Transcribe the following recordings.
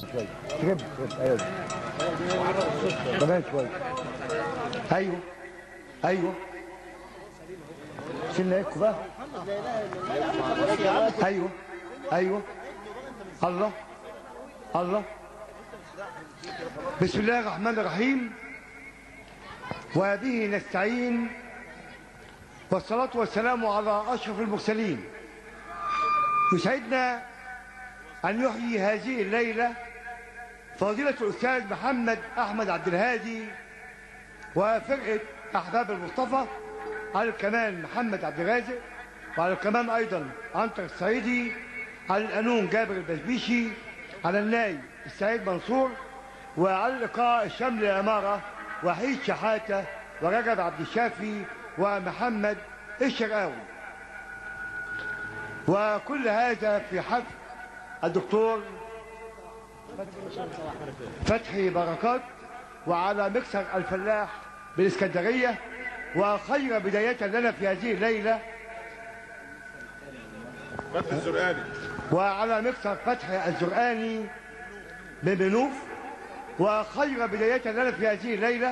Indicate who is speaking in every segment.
Speaker 1: شويه ترب ترب ايوه كمان شويه ايوه ايوه شلنا ايدكم بقى ايوه ايوه الله الله بسم الله الرحمن الرحيم وبه نستعين والصلاة والسلام على أشرف المرسلين يسعدنا أن يحيي هذه الليلة فضيلة الأستاذ محمد أحمد عبد الهادي وفرقة أحباب المصطفى على الكمان محمد عبد الرازق وعلى الكمان أيضا عنتر الصعيدي على القانون جابر البشبيشي على الناي السعيد منصور وعلى اللقاء الشمل الأمارة وحيد شحاتة ورجب عبد الشافي ومحمد الشرقاوي وكل هذا في حفل الدكتور فتحي بركات وعلى مكسر الفلاح بالإسكندرية وخير بداية لنا في هذه الليلة
Speaker 2: فتح الزرقاني
Speaker 1: وعلى مكسر فتحي الزرقاني بمنوف وخير بداية لنا في هذه الليلة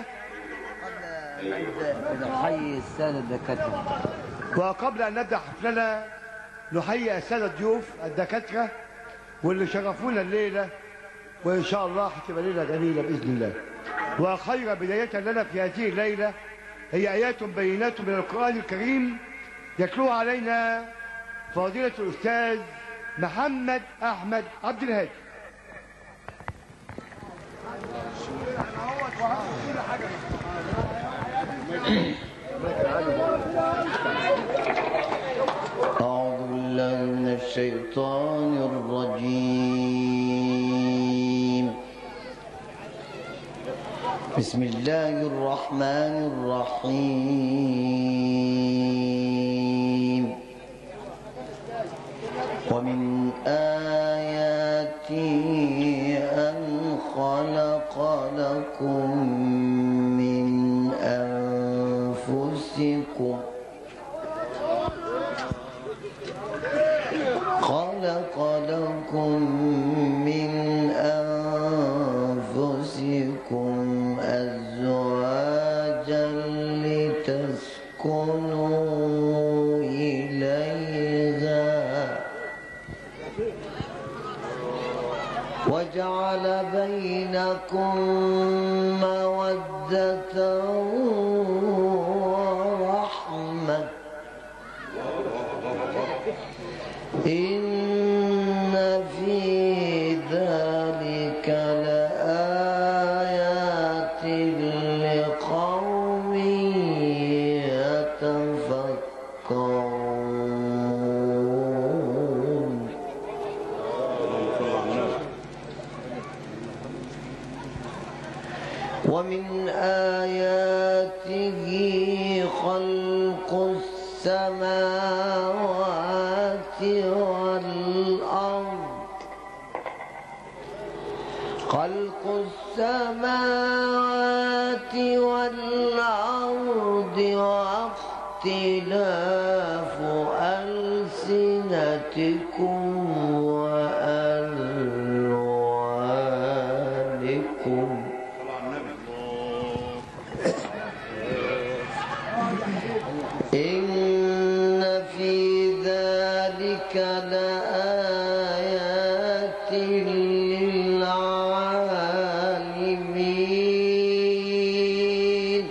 Speaker 3: نحيي السادة الدكاترة
Speaker 1: وقبل أن نبدأ حفلنا نحيي السادة الضيوف الدكاترة واللي شرفونا الليلة وإن شاء الله هتبقى ليلة جميلة بإذن الله وخير بداية لنا في هذه الليلة هي آيات بينات من القرآن الكريم يتلوها علينا فضيلة الأستاذ محمد أحمد عبد الهادي
Speaker 3: أعوذ بالله من الشيطان الرجيم بسم الله الرحمن الرحيم ومن آياته أن خلق لكم من أنفسكم خلق لكم من أنفسكم أزواجا لتسكنوا إليها وجعل بينكم مودة ورحمة إن في ذلك لآيات لقوم يتفكرون ومن آياته خلق السماوات والأرض خلق السماوات والأرض واختلاف ألسنتكم وألوانكم إن في ذلك لآيات للعالمين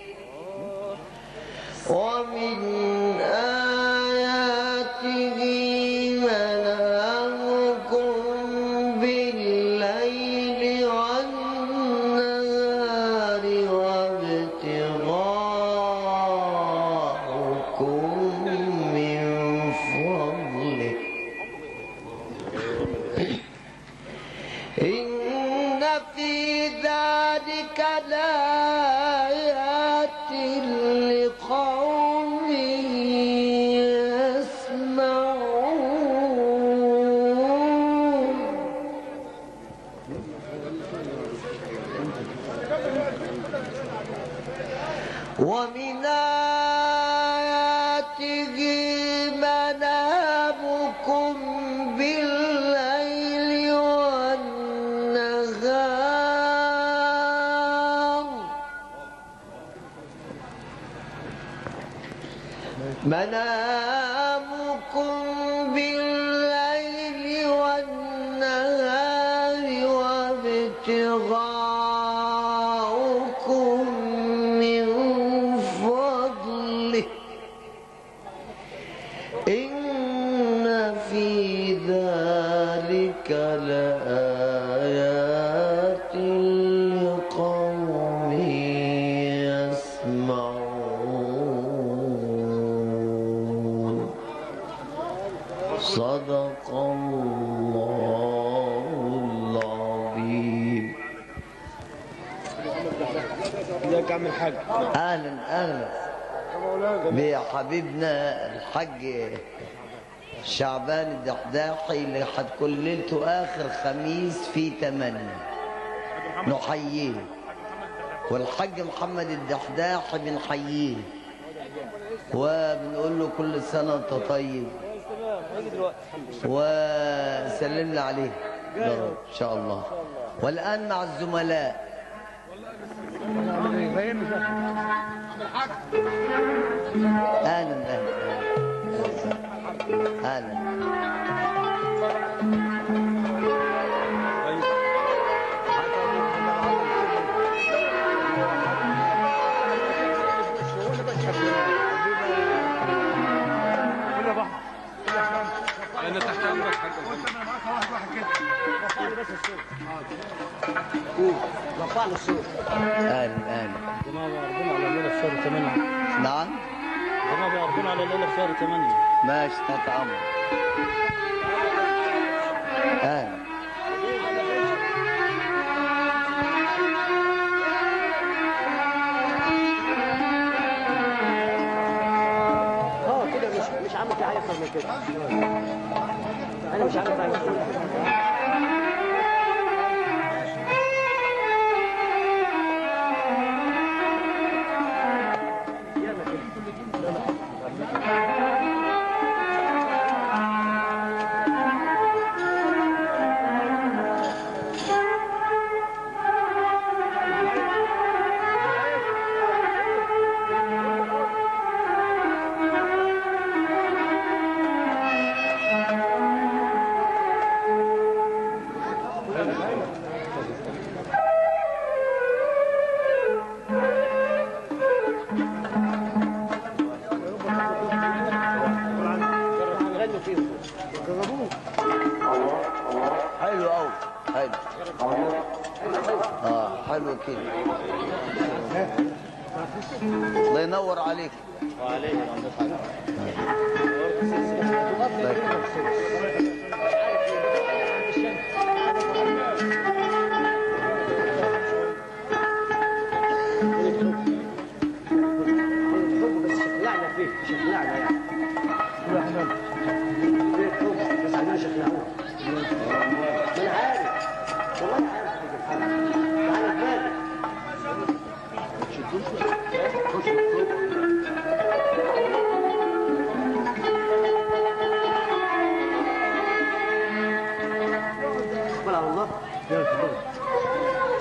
Speaker 3: ومن آياته منامكم بالليل والنهار وابتغاءكم من فضله إن في ذلك لآيات لقوم يسمعون ومن آياته منامكم بالليل والنهار منامكم بالليل والنهار وابتغاؤكم من فضله إن في ذلك لآيات لقوم يسمعون صدق الله العظيم
Speaker 2: ازيك يا عم الحاج
Speaker 3: اهلا اهلا بحبيبنا الحاج شعبان الدحداحي اللي هتكون ليلته اخر خميس في تمانية نحييه والحاج محمد الدحداحي بنحييه وبنقول له كل سنه وانت طيب وسلمنا عليه يا رب ان شاء الله والان مع الزملاء اهلا اهلا اهلا
Speaker 1: كل بحر
Speaker 2: انا تحت امرك حاج
Speaker 1: وانت من معاك واحد واحد كده
Speaker 2: رفع له الصوت
Speaker 3: اهلا اهلا
Speaker 4: جماعة بيعرضون على الليلة في شهر 8
Speaker 3: نعم
Speaker 4: جماعة بيعرضون على الليلة في شهر 8
Speaker 3: ماشي تحت امرك اهلا
Speaker 2: اه كده مش مش عامل في حاجه اكتر من كده انا مش عامل في حاجه أكتر من كده. يلا كده. هنغني فيه
Speaker 3: حلو قوي حلو اه حلو كده الله ينور عليك
Speaker 4: وعليه
Speaker 2: بس شخلعنا فيه شخلعنا يعني فيه حب بس عايزين نشخلعوه ما انا عارف والله انا عارف تعالى بالك اقبل على الله يلا تفضل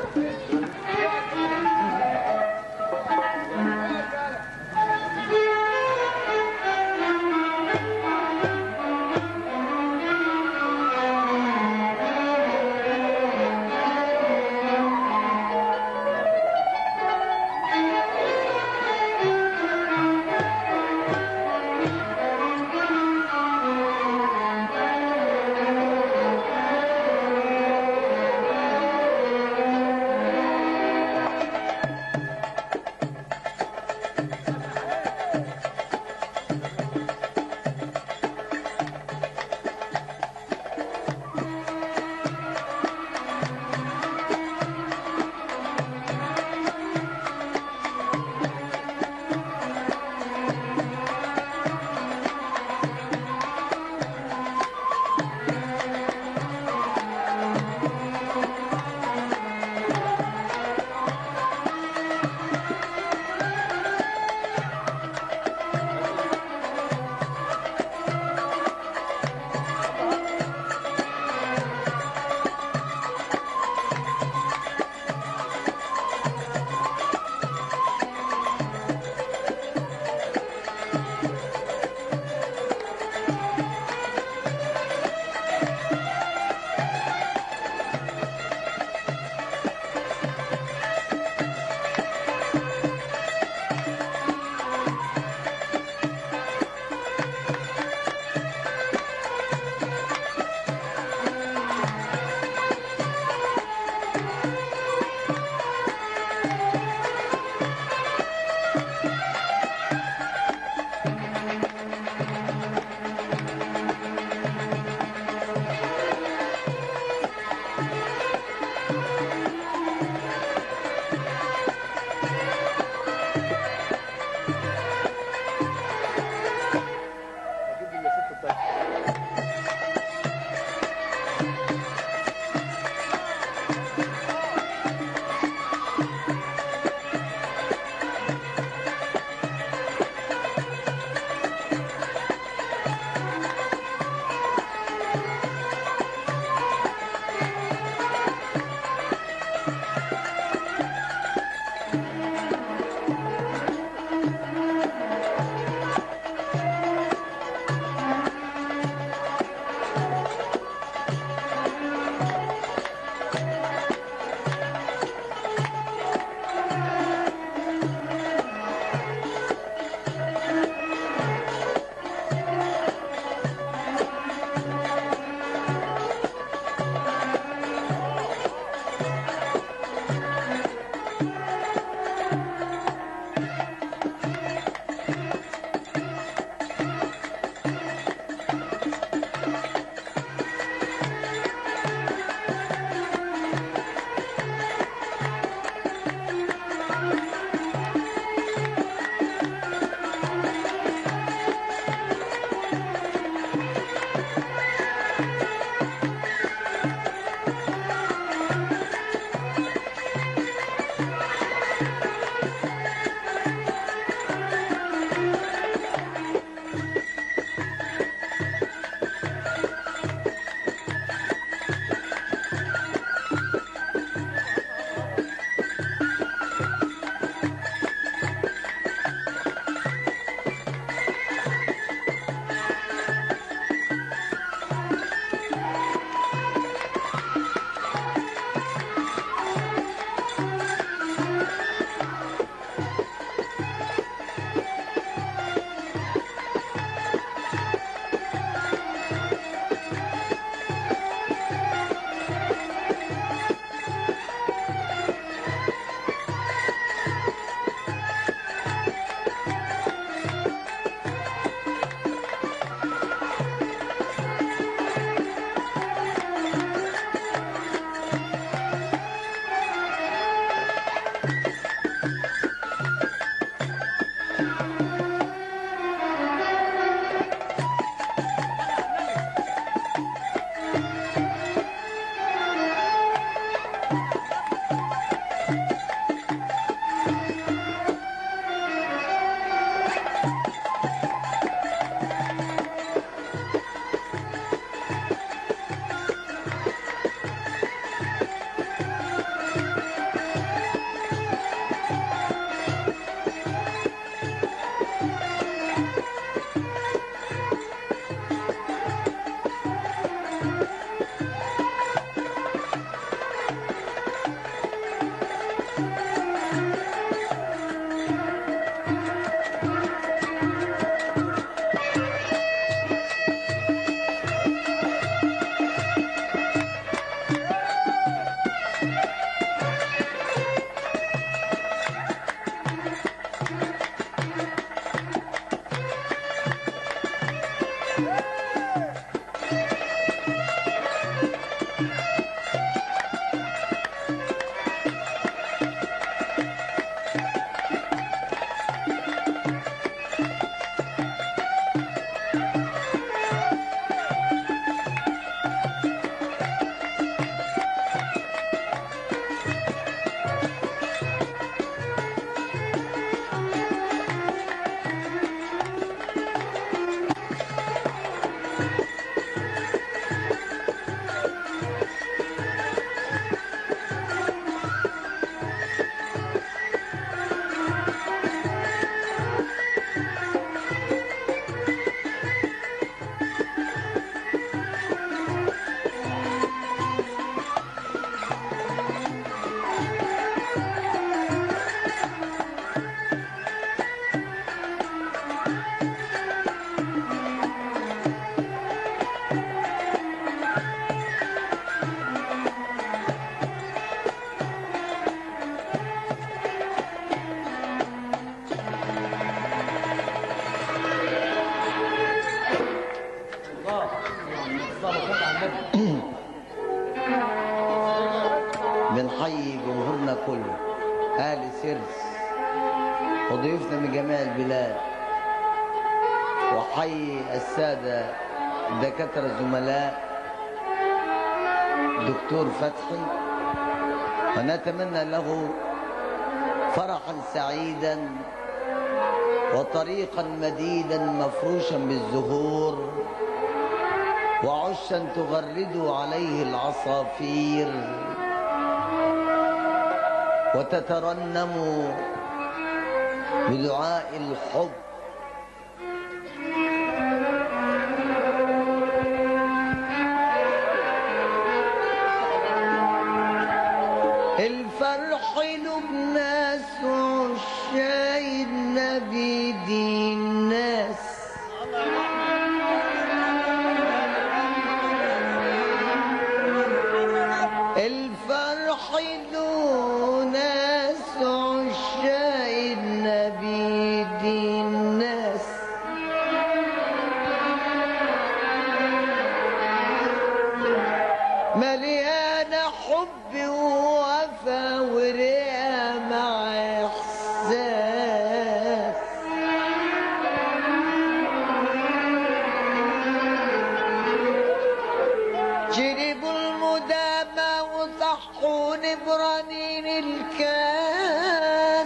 Speaker 3: بنحيي جمهورنا كله آل سيرس وضيوفنا من جميع البلاد وحيي السادة الدكاترة الزملاء دكتور فتحي ونتمنى له فرحا سعيدا وطريقا مديدا مفروشا بالزهور وعشا تغرد عليه العصافير وتترنم بدعاء الحب الفرح له بناس وعشاق النبي دي الناس الفرح له ناس عشاق النبي دي الناس مليانة حب ووفا ورئة مع إحساس شربوا المدامى وصحوا نبرانين الكاس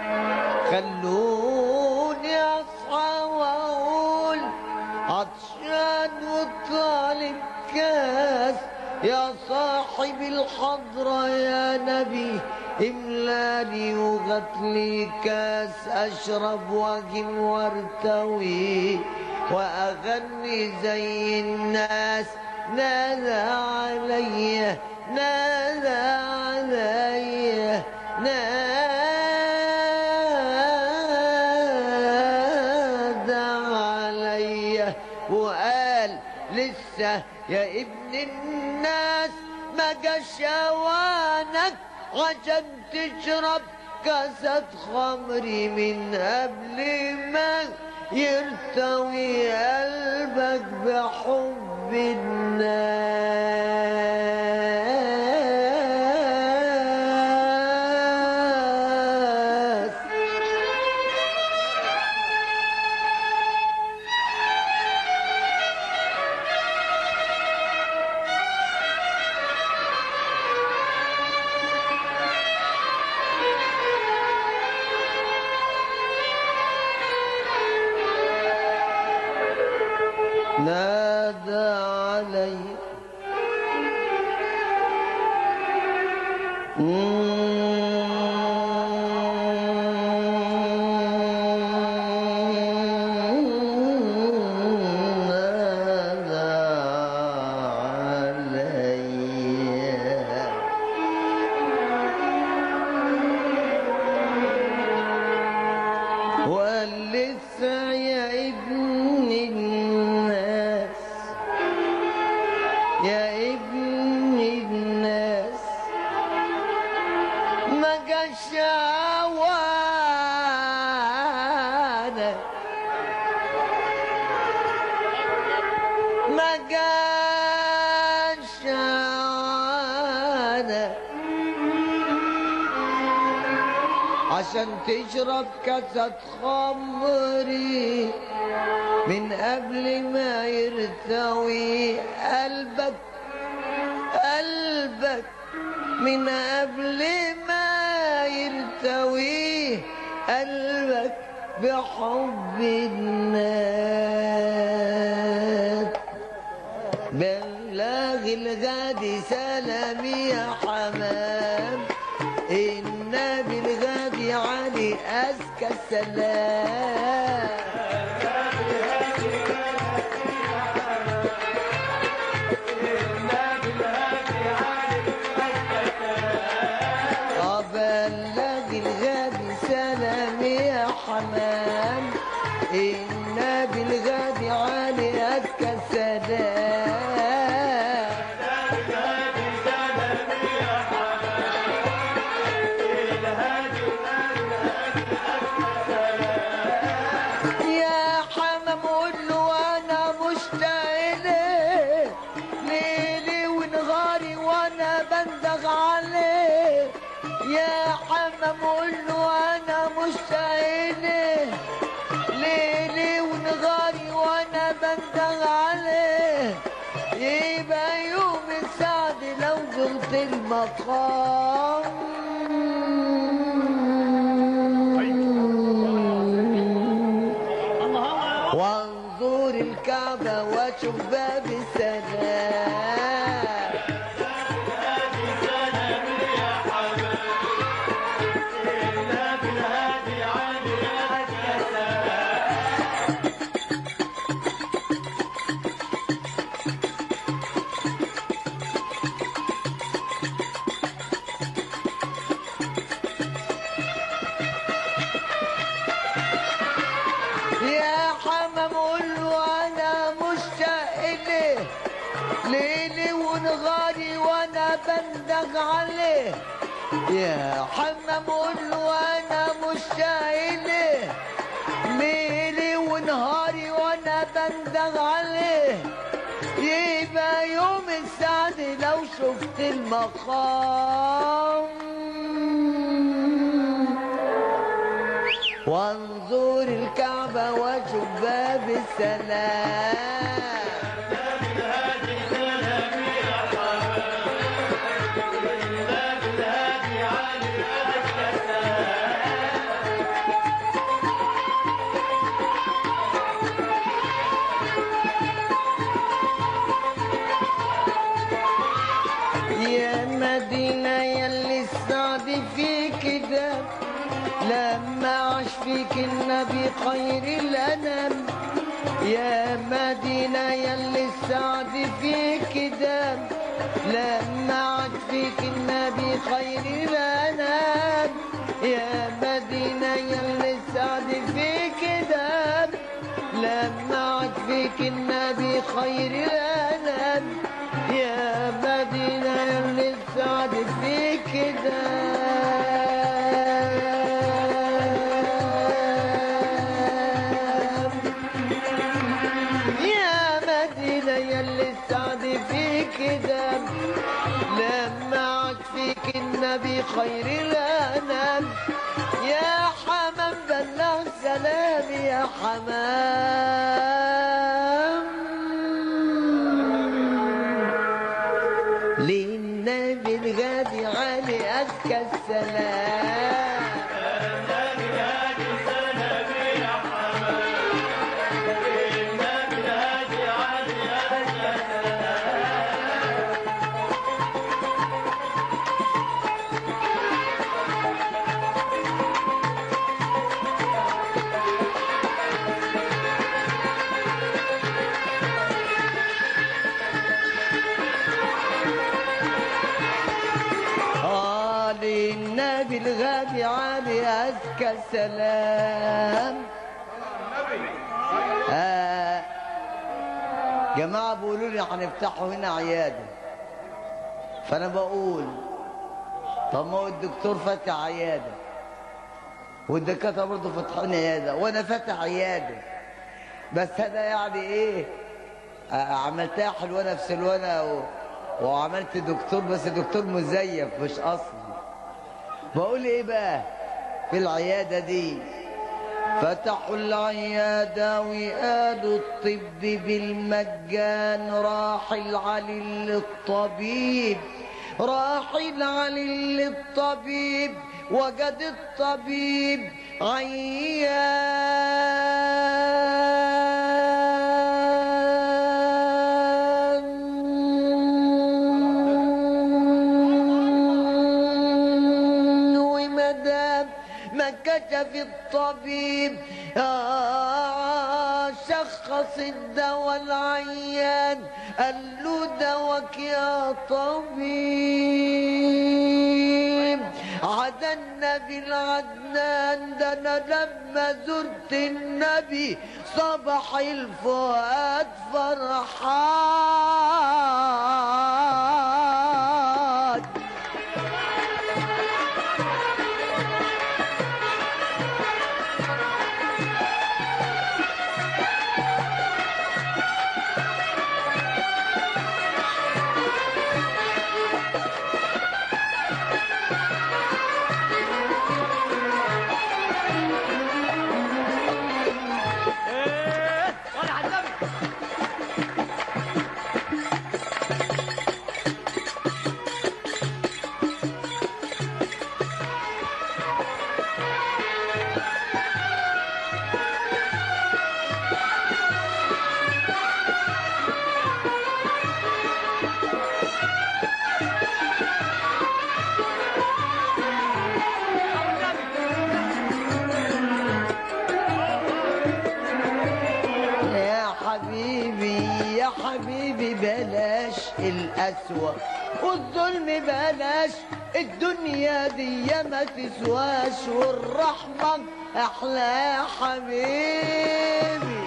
Speaker 3: خلوني اصحى واقول عطشان وطالب كاس يا صاحب الحضرة يا نبي املالي وغتلي كاس اشرب واجم وارتوي واغني زي الناس نادى علي نادى علي نادى علي وقال لسه يا ابن الناس ما جاش اوانك عشان تشرب كاسة خمري من قبل ما يرتوي قلبك بحب الناس ماذا علي ولسه يا ابن الناس يا ابن الناس ما جاش عوانك ما جاش عوانك عشان تشرب كاسة خمري من قبل ما يرتوي قلبك قلبك من قبل ما يرتوي قلبك بحب الناس بلغ الغادي سلامي يا حمام النبي الغادي علي أزكى السلام أبلغ الغادي سلامي يا حمام النبي الغادي علي أزكى السلام يا حمام قول له انا مشتاق ليه ليلي ونهاري وانا بندغ عليه يا حمام قول له انا مشتاق ليه ليلي ونهاري وانا بندغ عليه يبقى يوم السعد لو زرت المقام وانظر الكعبة واشوف باب السلام يا حمام قول له انا مشتاق ليه ليلي ونهاري وانا بندغ عليه يا حمام قول له انا مشتاق ليه ليلي ونهاري وانا بندغ عليه يبقى يوم السعد لو شفت المقام وانظر الكعبة واشوف باب السلام يا مدينة يلي السعد فيك ده لما عاش فيك النبي خير الأنام يا مدينة يلي السعد فيك ده لما عاش فيك النبي خير الأنام يا مدينة يلي السعد فيك ده لما عاش فيك النبي خير الأنام يا مدينة يلي السعد فيك دام يا مدينة يلي السعد فيك دام لما عاد فيك النبي خير الأنام يا حمام بلغ سلامي يا حمام للنبي الغادي علي أزكى السلام النبي الغالي علي أزكى سلام آه جماعة بيقولوا لي هنفتحوا هنا عيادة فأنا بقول طب ما هو الدكتور فاتح عيادة والدكاترة برضه فاتحين عيادة وأنا فاتح عيادة بس أنا يعني إيه آه، عملتها حلوانة في سلوانة و... وعملت دكتور بس دكتور مزيف مش أصلي بقول إيه بقى في العيادة دي فتحوا العيادة وقالوا الطب بالمجان راح العلي للطبيب راح العلي للطبيب وجد الطبيب عيان ومدام ما كشف الطبيب آه شخص الدواء العيان قال له دواك يا طبيب عدا النبي العدنان ده انا لما زرت النبي صبح الفؤاد فرحان يا حبيبي يا حبيبي بلاش الأسوأ والظلم بلاش الدنيا دي ما تسواش والرحمة أحلى يا حبيبي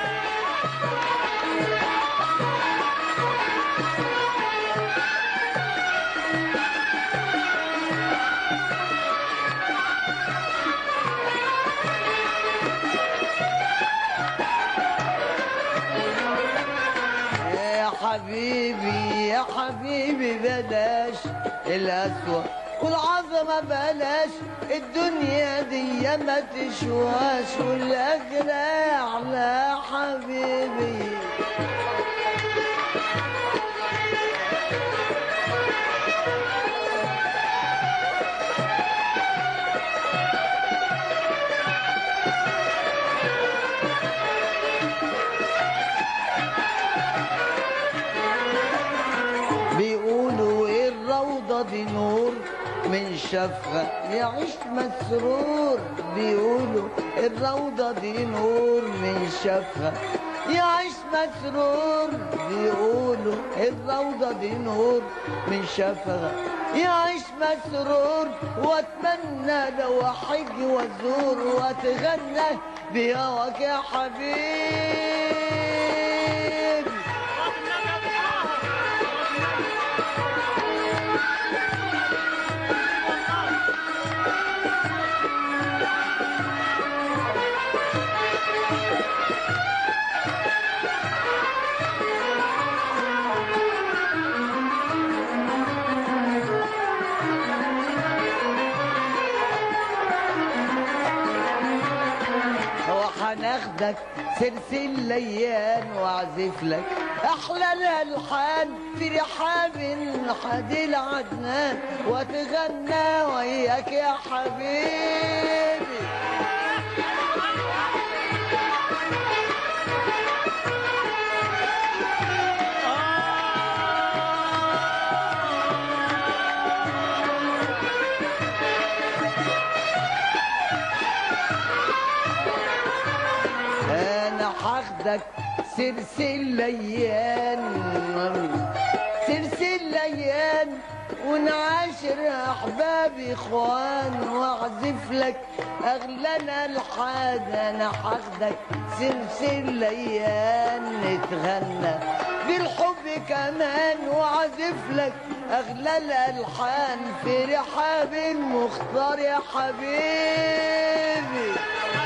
Speaker 3: يا حبيبي يا حبيبي بلاش الأسوأ والعظمة بلاش الدنيا دي ما تشواش والأجر أعلى حبيبي بيقولوا ايه الروضة دي نور من شفقة يعيش مسرور بيقولوا الروضة دي نور من شفقة يعيش مسرور بيقولوا الروضة دي نور من شفقة يعيش مسرور واتمنى لو احج وازور واتغنى بهواك يا حبيبي وهناخدك سلسل ليان واعزف لك احلى الالحان في رحاب الحديل عدنان واتغنى وياك يا حبيبي انا هاخدك سلسل ليان سلسل ليان ونعاشر احبابي اخوان واعزف لك اغلى الحان انا حاخدك سلسل ليان نتغنى بالحب كمان واعزف لك اغلى الالحان في رحاب المختار يا حبيبي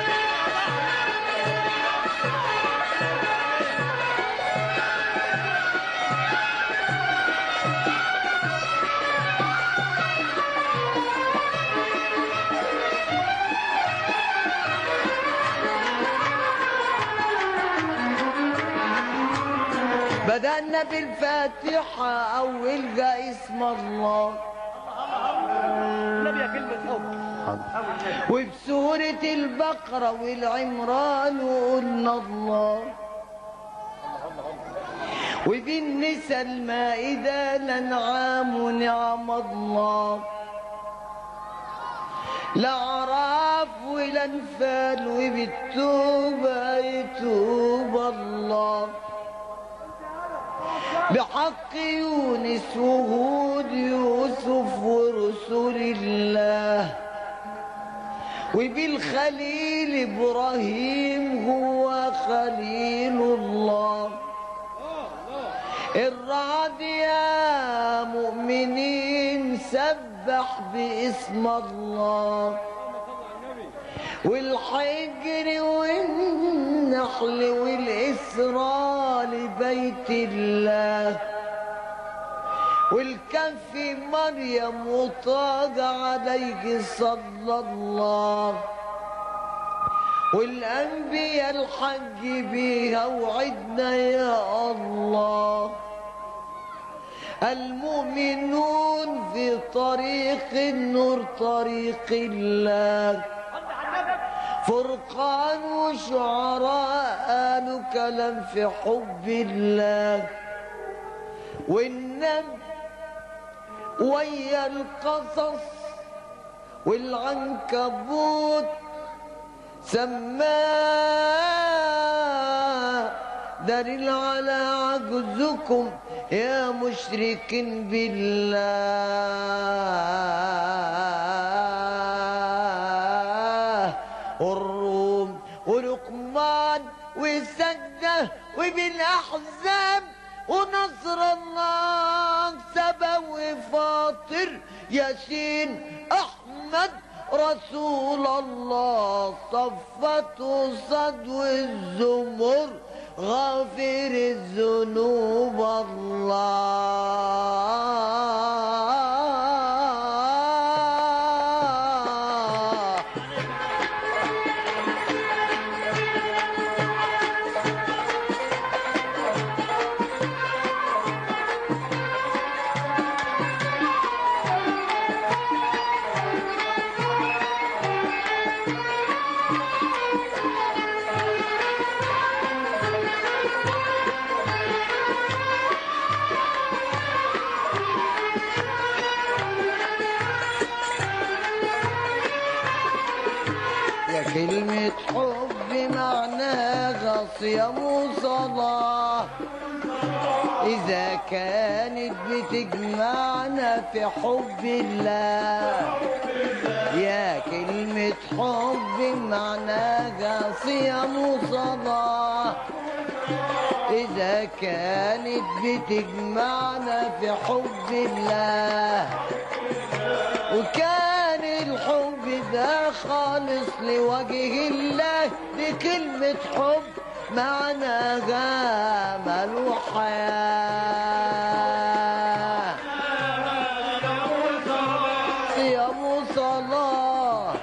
Speaker 3: بدأنا بالفاتحة أول جاء اسم الله
Speaker 2: النبي يا كلمة حب
Speaker 3: وبسورة البقرة والعمران وقلنا الله وبالنساء المائدة الأنعام ونعم الله الأعراف والأنفال وبالتوبة يتوب الله بحق يونس وهود يوسف ورسل الله وبالخليل ابراهيم هو خليل الله الرعد يا مؤمنين سبح باسم الله والحجر والنحل والإسراء لبيت الله والكف مريم وطاق عليه صلى الله والأنبياء الحج بيها وعدنا يا الله المؤمنون في طريق النور طريق الله فرقان وشعراء قالوا كلام في حب الله والنبي ويا القصص والعنكبوت سماه دليل على عجزكم يا مشركين بالله والروم ولقمان وسجده وبالاحزاب ونصر الله سبا وفاطر ياسين احمد رسول الله صفت صدو الزمر غافر الذنوب الله يا كلمة حب معناها صيام وصلاة إذا كانت بتجمعنا في حب الله يا كلمة حب معناها صيام وصلاة إذا كانت بتجمعنا في حب الله وكان الحب ده خالص لوجه الله دي كلمة حب معناها ماله حياة صيام وصلاة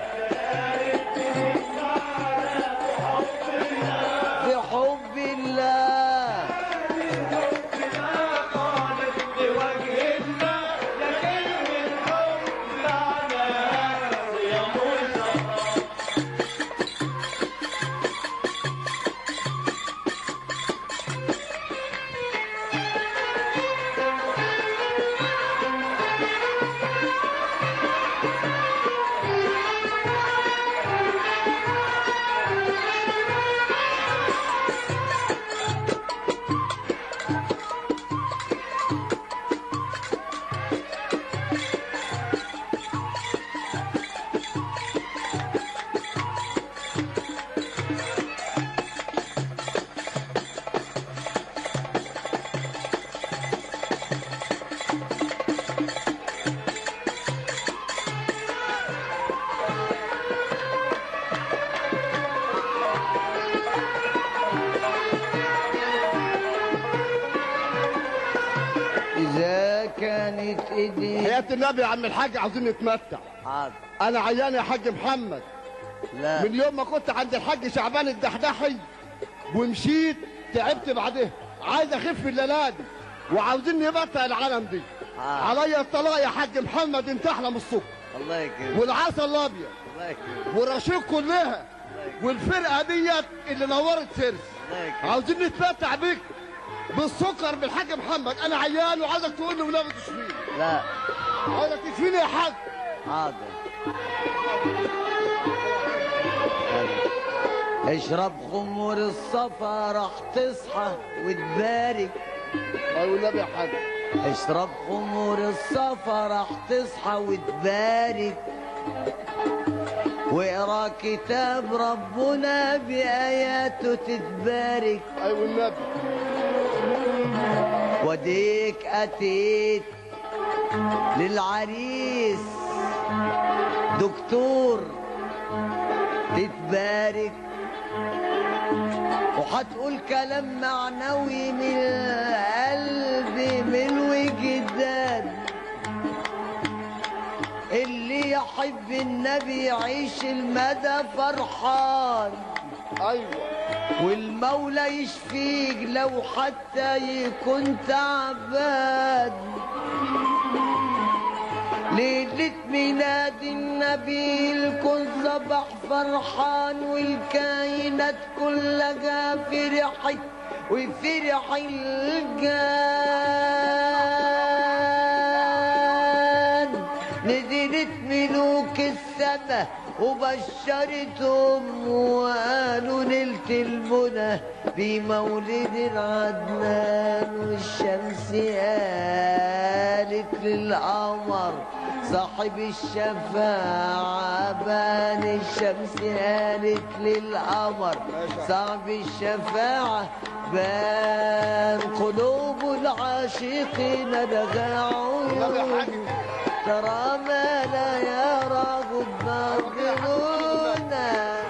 Speaker 3: في حب الله
Speaker 5: حياة النبي يا عم الحاج عاوزين نتمتع
Speaker 3: حاضر
Speaker 5: انا عيان يا حاج محمد
Speaker 3: لا
Speaker 5: من يوم ما كنت عند الحاج شعبان الدحدحي ومشيت تعبت بعدها عايز اخف الليله دي وعاوزين نبطل العالم دي
Speaker 3: آه.
Speaker 5: عليا الطلاق يا حاج محمد انت احلى من السكر
Speaker 3: الله يكرمك
Speaker 5: والعسل الابيض
Speaker 3: الله يكرمك
Speaker 5: والرشيق كلها والفرقه ديت اللي نورت سيرس
Speaker 3: الله يكرمك
Speaker 5: عاوزين نتمتع بيك بالسكر بالحاج محمد انا عيان وعايزك تقول لي ولاد تشفيني
Speaker 3: لا
Speaker 5: عايزك تشفيني يا حاج
Speaker 3: حاضر اشرب خمور الصفا راح تصحى وتبارك
Speaker 5: ايوه النبي يا حاج
Speaker 3: اشرب خمور الصفا راح تصحى وتبارك واقرا كتاب ربنا بآياته تتبارك
Speaker 5: ايوه النبي
Speaker 3: وديك أتيت للعريس دكتور تتبارك وهتقول كلام معنوي من القلب من الوجدان اللي يحب النبي يعيش المدى فرحان
Speaker 5: ايوه
Speaker 3: والمولى يشفيك لو حتى يكون تعبان ليلة ميلاد النبي الكل صبح فرحان والكائنات كلها فرحت وفرح الجان نزلت ملوك السما وبشرتهم وقالوا نلت المنى بمولد العدنان والشمس قالت للقمر صاحب الشفاعة بان الشمس قالت للقمر صاحب الشفاعة بان قلوب العاشقين لغى عيون ترى ما لا يراه الناظرون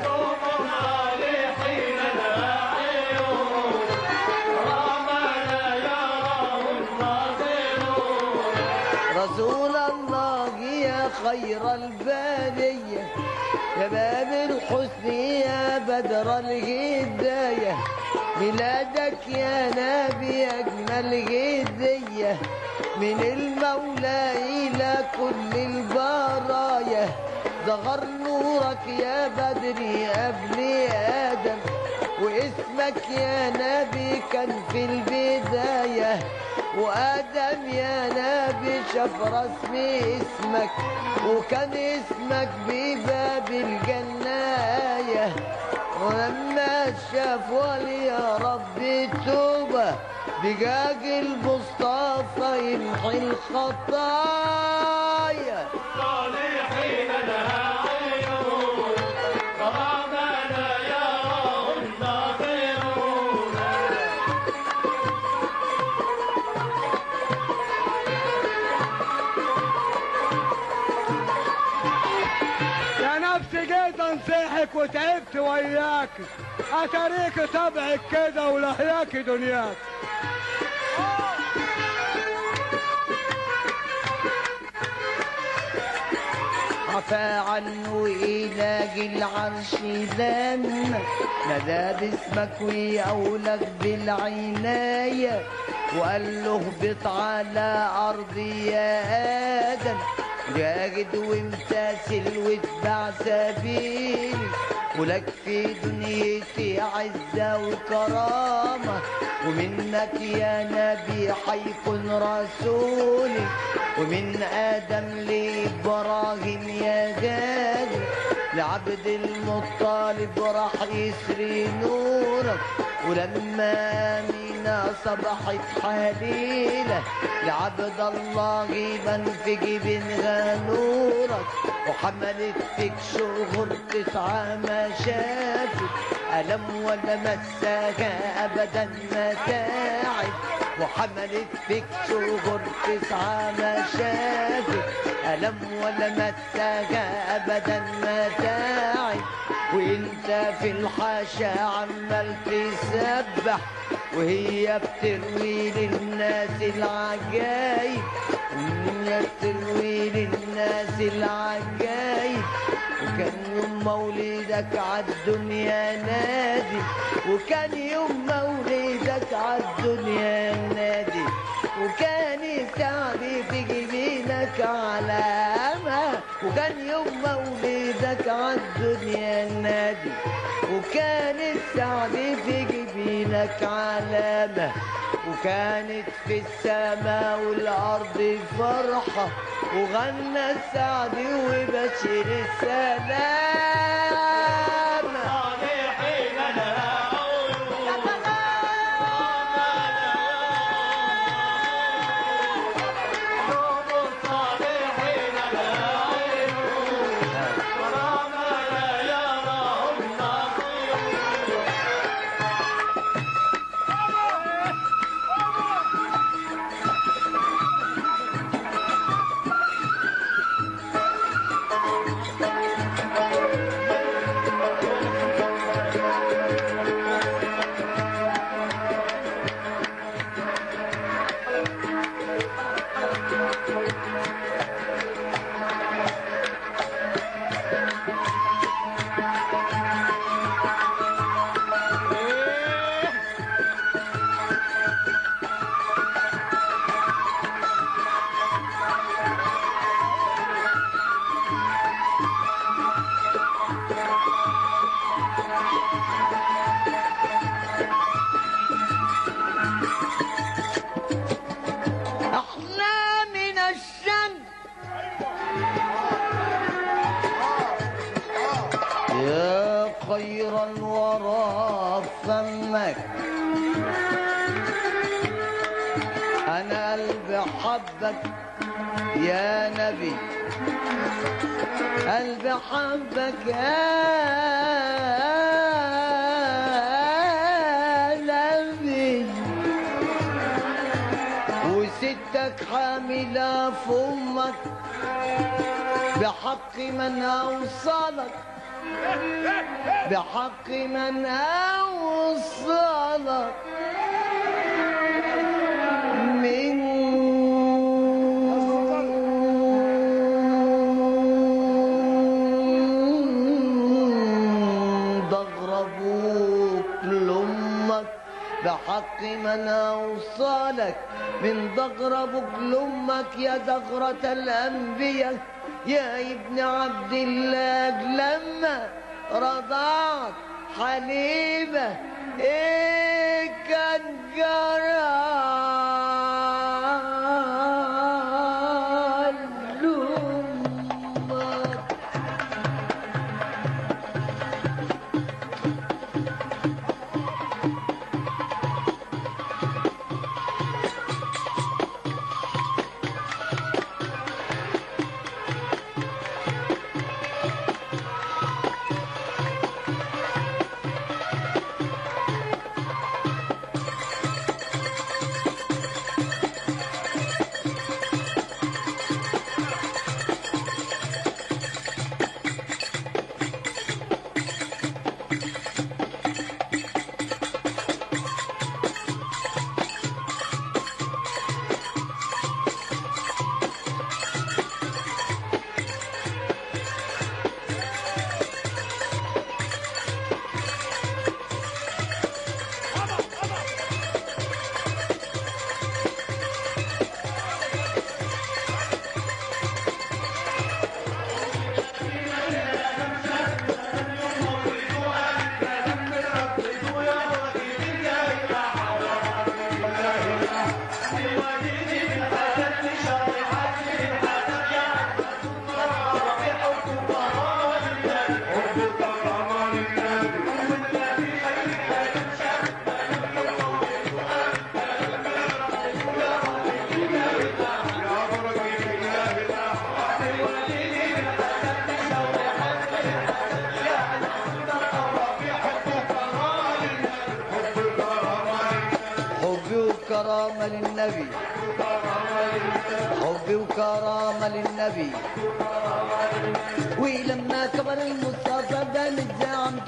Speaker 3: رسول الله يا خير البرية يا باب الحسن يا بدر الهداية ميلادك يا نبي أجمل هدية من المولى إلى كل البرايا ظهر نورك يا بدري قبل آدم واسمك يا نبي كان في البداية وآدم يا نبي شاف رسم اسمك وكان اسمك بباب الجناية ولما شاف ولي يا رب توبة دجاج المصطفى يمحي الخطايا
Speaker 1: يا نفسي جيت انصحك وتعبت وياك اتاريك طبعك كده ولهياك دنياك
Speaker 3: عفى عنه إله العرش لما نادى باسمك ويقولك بالعناية وقال له اهبط على أرضي يا آدم جاهد وامتثل واتبع سبيلي ولك في دنيتي عزة وكرامة ومنك يا نبي حيكون رسولي ومن آدم لإبراهيم يا غالي لعبد المطالب راح يسري نورك ولما مينا صبحت حليلة لعبد الله بنفج بن غنورك وحملت فيك شهور تسعة ما شافت ألم ولا مساها أبدا ما تعب وحملت فيك شهور تسعة ما شافت ألم ولا مساها أبدا ما تعب وانت في الحاشا عمال تسبح وهي بتروي للناس العجايب وهي بتروي للناس العجايب وكان يوم مولدك عالدنيا نادي وكان يوم مولدك عالدنيا نادي وكان السعد في جبينك علامة وكان يوم مولدك عالدنيا نادي وكان السعد في جبينك علامة وكانت في السماء والأرض فرحة وغنى السعد وبشر السلام احنا من الشمس يا خير الورى فمك انا قلبي حبك يا نبي قلبي حبك يا نبي وستك حاملة في أمك بحق من أوصلك بحق من أوصلك من ضغر أبوك لأمك بحق من أوصلك من ضغر أبوك لأمك يا دغرة الأنبياء يا ابن عبد الله لما رضعت حليمة إيه كان جرى لأمك حبي وكرامة للنبي حبي وكرامة للنبي ولما كبر المصطفى بان الزعم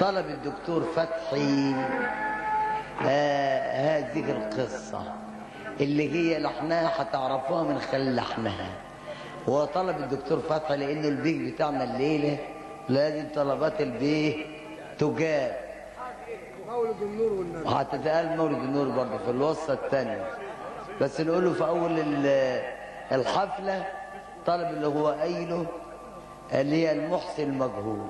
Speaker 3: طلب الدكتور فتحي آه هذه القصة اللي هي لحنها هتعرفوها من خلال لحنها هو طلب الدكتور فتحي لأنه البيج بتاعنا الليلة لازم طلبات البيه تجاب وهتتقال مولد النور برضه في الوصة الثانية بس نقوله في أول ال- الحفلة طلب اللي هو قايله اللي هي المحسن المجهول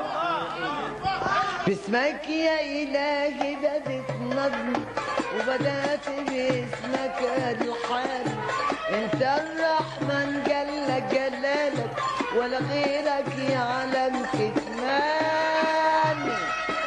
Speaker 3: باسمك يا إلهي بدت نظم وبدأت باسمك الحال انت الرحمن جل جلالك ولا غيرك يعلم كتمان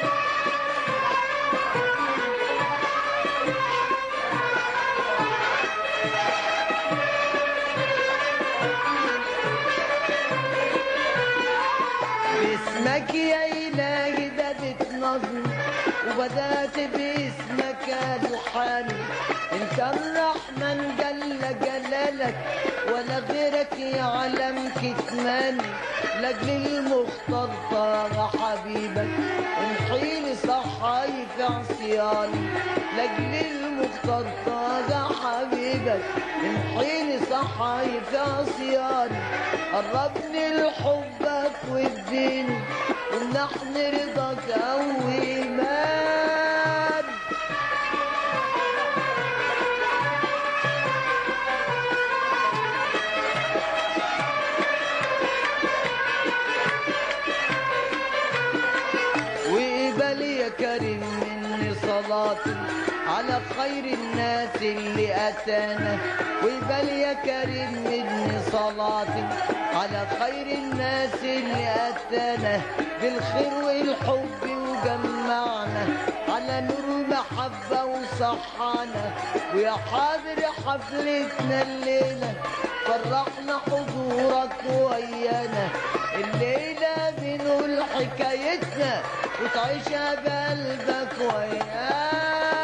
Speaker 3: باسمك يا إلهي بدت نظم وبدأت باسمك الحان انت الرحمن جل جلالك ولا غيرك يعلم كتماني لاجل المختار طه حبيبك امحيلي صحاي في عصياني لاجل المختار طه حبيبك امحيلي صحاي في عصياني قربني لحبك واديني ونحن رضاك او ايمان وقبل يا كريم مني صلاتي على خير الناس اللي أتانا وقبل يا كريم مني صلاتي على خير الناس اللي أتانا بالخير والحب وجمعنا على نور محبة وصحانا ويا حاضر حفلتنا الليلة فرحنا حضورك ويانا الليلة بنقول حكايتنا وتعيشها بقلبك ويانا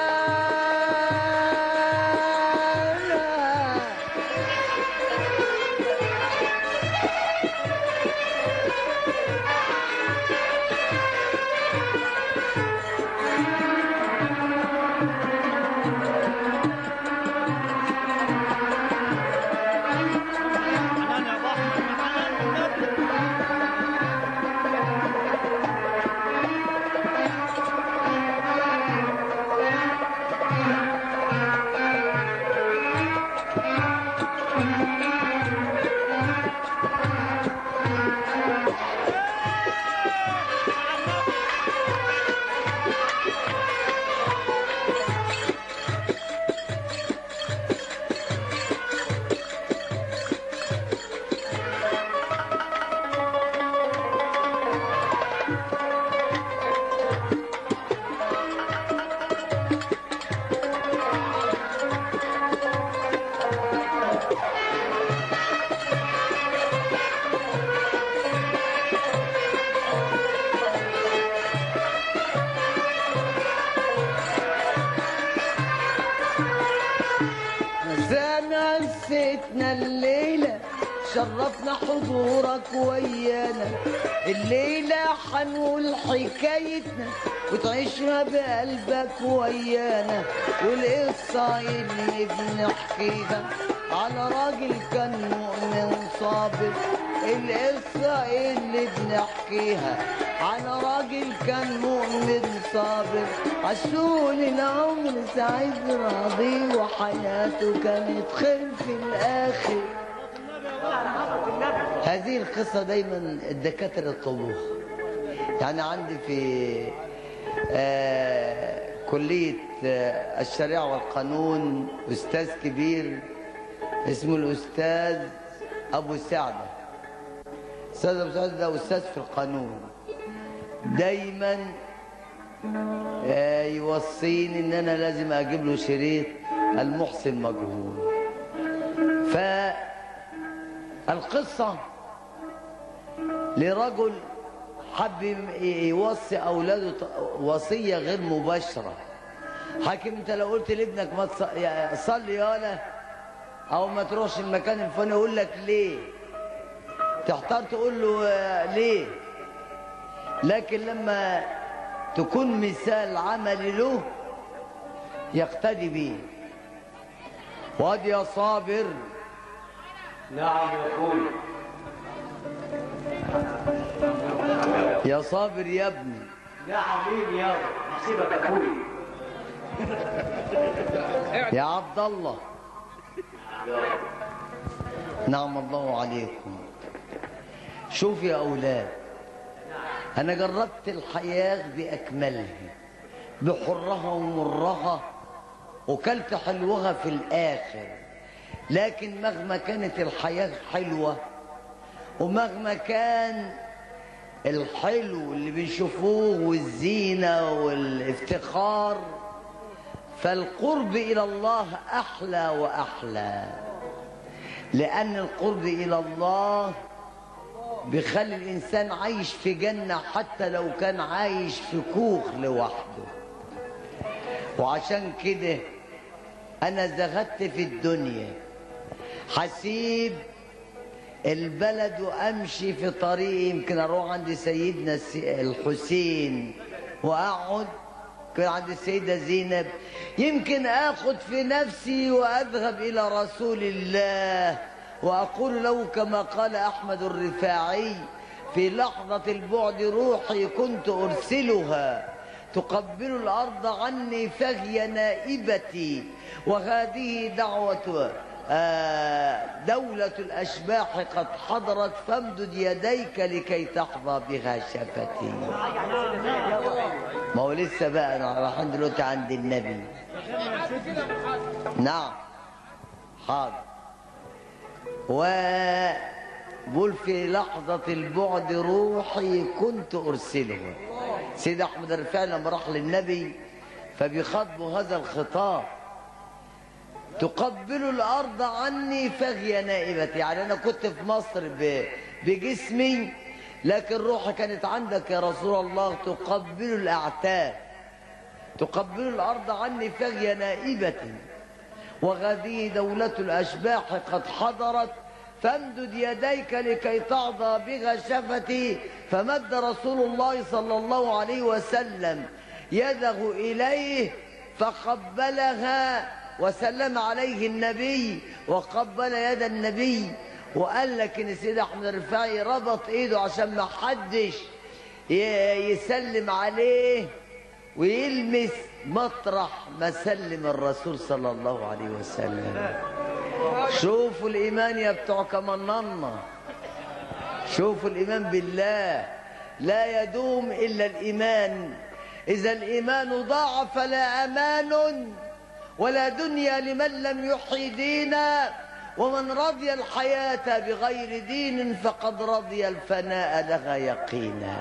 Speaker 3: زانا نسيتنا الليلة شرفنا حضورك ويانا الليلة حنقول حكايتنا وتعيشها بقلبك ويانا والقصة اللي بنحكيها على راجل كان مؤمن صابر القصة اللي بنحكيها على راجل كان مؤمن صابر عسول العمر سعيد راضي وحياته كانت خير في الآخر هذه القصة دايما الدكاترة يطلبوها يعني عندي في آه كلية آه الشريعة والقانون أستاذ كبير اسمه الأستاذ أبو سعدة أستاذ أبو سعدة ده أستاذ في القانون دايما آه يوصيني إن أنا لازم أجيب له شريط المحسن مجهول فالقصة لرجل حب يوصي اولاده ط- وصيه غير مباشره حاكم انت لو قلت لابنك ما تص- يا- صلي يالا او ما تروحش المكان الفلاني يقول لك ليه تحتار تقول له آه، ليه لكن لما تكون مثال عملي له يقتدي به واد يا صابر
Speaker 2: نعم يا اخوي
Speaker 3: يا صابر يا ابني
Speaker 2: نعم مين يا نسيبك يا اخوي
Speaker 3: يا عبد الله نعم الله عليكم شوف يا أولاد أنا جربت الحياة بأكملها بحرها ومرها وكلت حلوها في الآخر لكن مهما كانت الحياة حلوة ومهما كان الحلو اللي بنشوفوه والزينة والافتخار فالقرب إلى الله أحلى وأحلى لأن القرب إلى الله بيخلي الإنسان عايش في جنة حتى لو كان عايش في كوخ لوحده وعشان كده أنا زهدت في الدنيا حسيب البلد وأمشي في طريق يمكن أروح عند سيدنا الس- الحسين وأقعد كان عند السيدة زينب يمكن آخذ في نفسي وأذهب إلى رسول الله وأقول له كما قال أحمد الرفاعي في لحظة البعد روحي كنت أرسلها تقبل الأرض عني فهي نائبتي وهذه دعوة آه، دولة الأشباح قد حضرت فامدد يديك لكي تحظى بها شفتي ما هو لسه بقى أنا رايحين دلوقتي عند النبي نعم حاضر وبقول في لحظة البعد روحي كنت أرسله سيد أحمد الرفاعي لما راح للنبي فبيخاطبوا هذا الخطاب تقبل الأرض عني فهي نائبتي يعني أنا كنت في مصر ب- بجسمي لكن روحي كانت عندك يا رسول الله تقبل الأعتاب تقبل الأرض عني فهي نائبتي وهذه دولة الأشباح قد حضرت فامدد يديك لكي تعضى بها شفتي فمد رسول الله صلى الله عليه وسلم يده إليه فقبلها وسلم عليه النبي وقبل يد النبي وقال لك ان سيد احمد الرفاعي ربط ايده عشان ما حدش ي- يسلم عليه ويلمس مطرح ما سلم الرسول صلى الله عليه وسلم شوفوا الإيمان يا بتوع كمننا شوفوا الإيمان بالله لا يدوم إلا الإيمان إذا الإيمان ضاع فلا أمان ولا دنيا لمن لم يحيي دينا ومن رضي الحياة بغير دين فقد رضي الفناء لها يقينا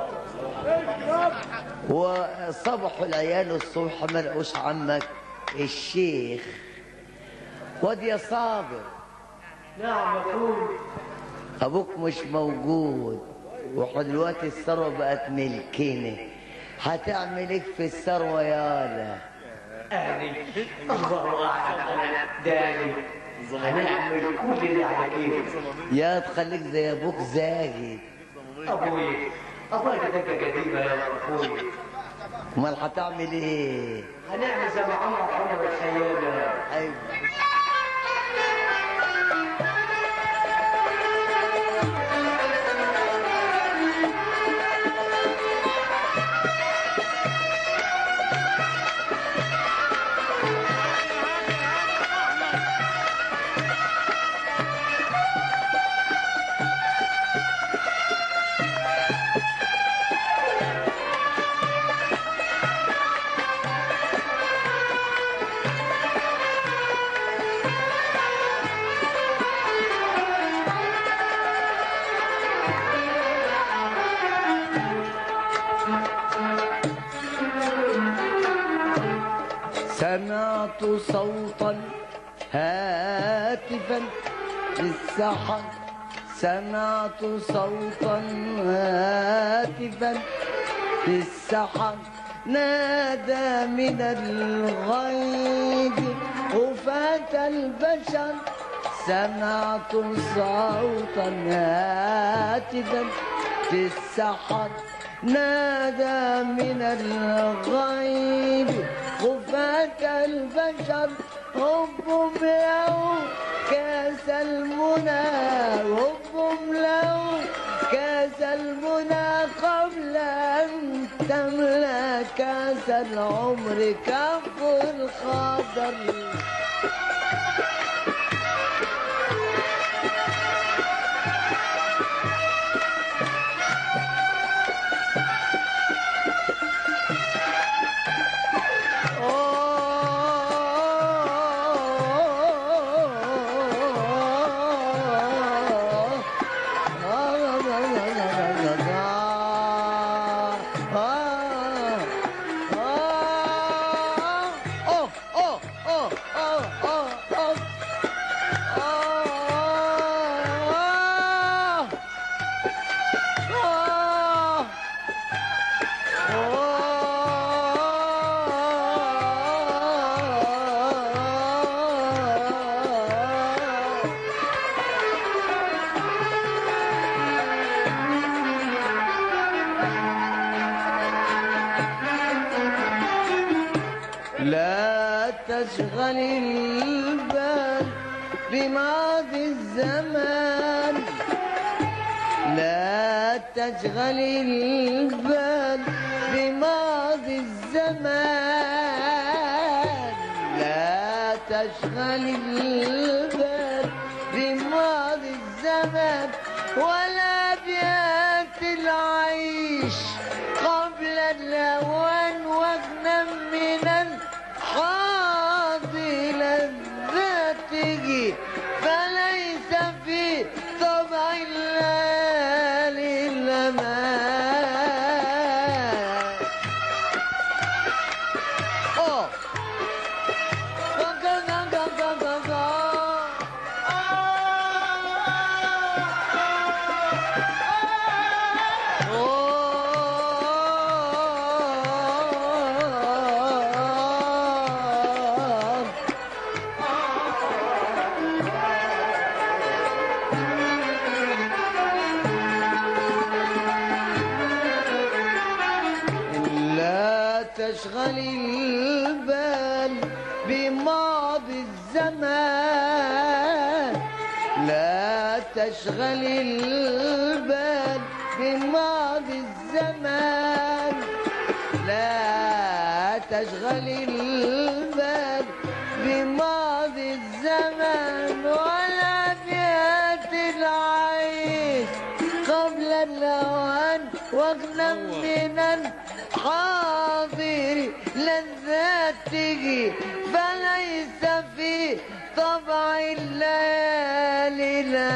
Speaker 3: وصبحوا العيال الصبح ما لقوش عمك الشيخ واد يا صابر
Speaker 2: نعم يا اخوي
Speaker 3: ابوك مش موجود واحنا دلوقتي الثروه بقت ملكنا هتعمل ايه في الثروه يالا
Speaker 2: اهلي الله اعلم انا داني هنعمل كل اللي على كيفي
Speaker 3: يا تخليك زي ابوك زاهد
Speaker 2: ابوي ابوي دقه قديمه يا اخوي
Speaker 3: امال هتعمل ايه
Speaker 2: هنعمل زي ما عمر عمر الخيال
Speaker 3: أيوة. سمعت صوتا هاتفا للسحر سمعت صوتا هاتفا في السحر نادى من الغيب غفاة البشر سمعت صوتا هاتفا في السحر نادى من الغيب خفاة البشر حبهم له كاس المنى حبهم له كاس المنى قبل أن تملأ كاس العمر كف الخضر لا تشغل البال بماضي الزمان لا تشغل البال بماضي الزمان لا تشغل البال بماضي الزمان ولا بيات العيش قبل الأوان واغنم من الحاضر لذاته فليس في طبع الليالي الأمان أوه. غا غا غا غا غا غا غا. لا تشغل البال بماضي الزمان لا تشغل البال بماضي الزمان لا تشغل البال بماضي الزمان ولا بيات العين قبل الأوان واغنم من الحاضر لذاته فليس في طبع الليالي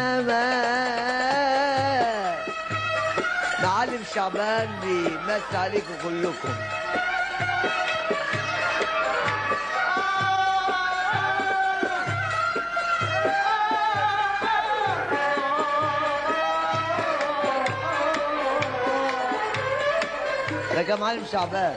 Speaker 3: الأمان معلم شعبان بيمس عليكم كلكم لك يا معلم شعبان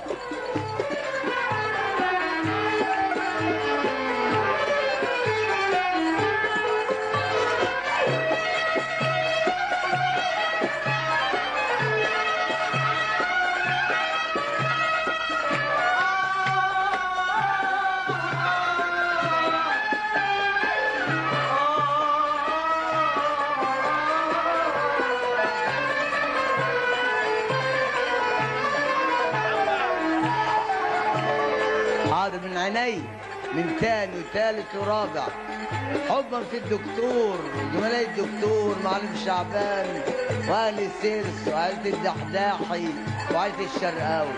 Speaker 3: حاضر من عيني من تاني وتالت ورابع حبا في الدكتور زملاء الدكتور معلم شعبان واهل السيرس وعيلة الدحداحي وعيلة الشرقاوي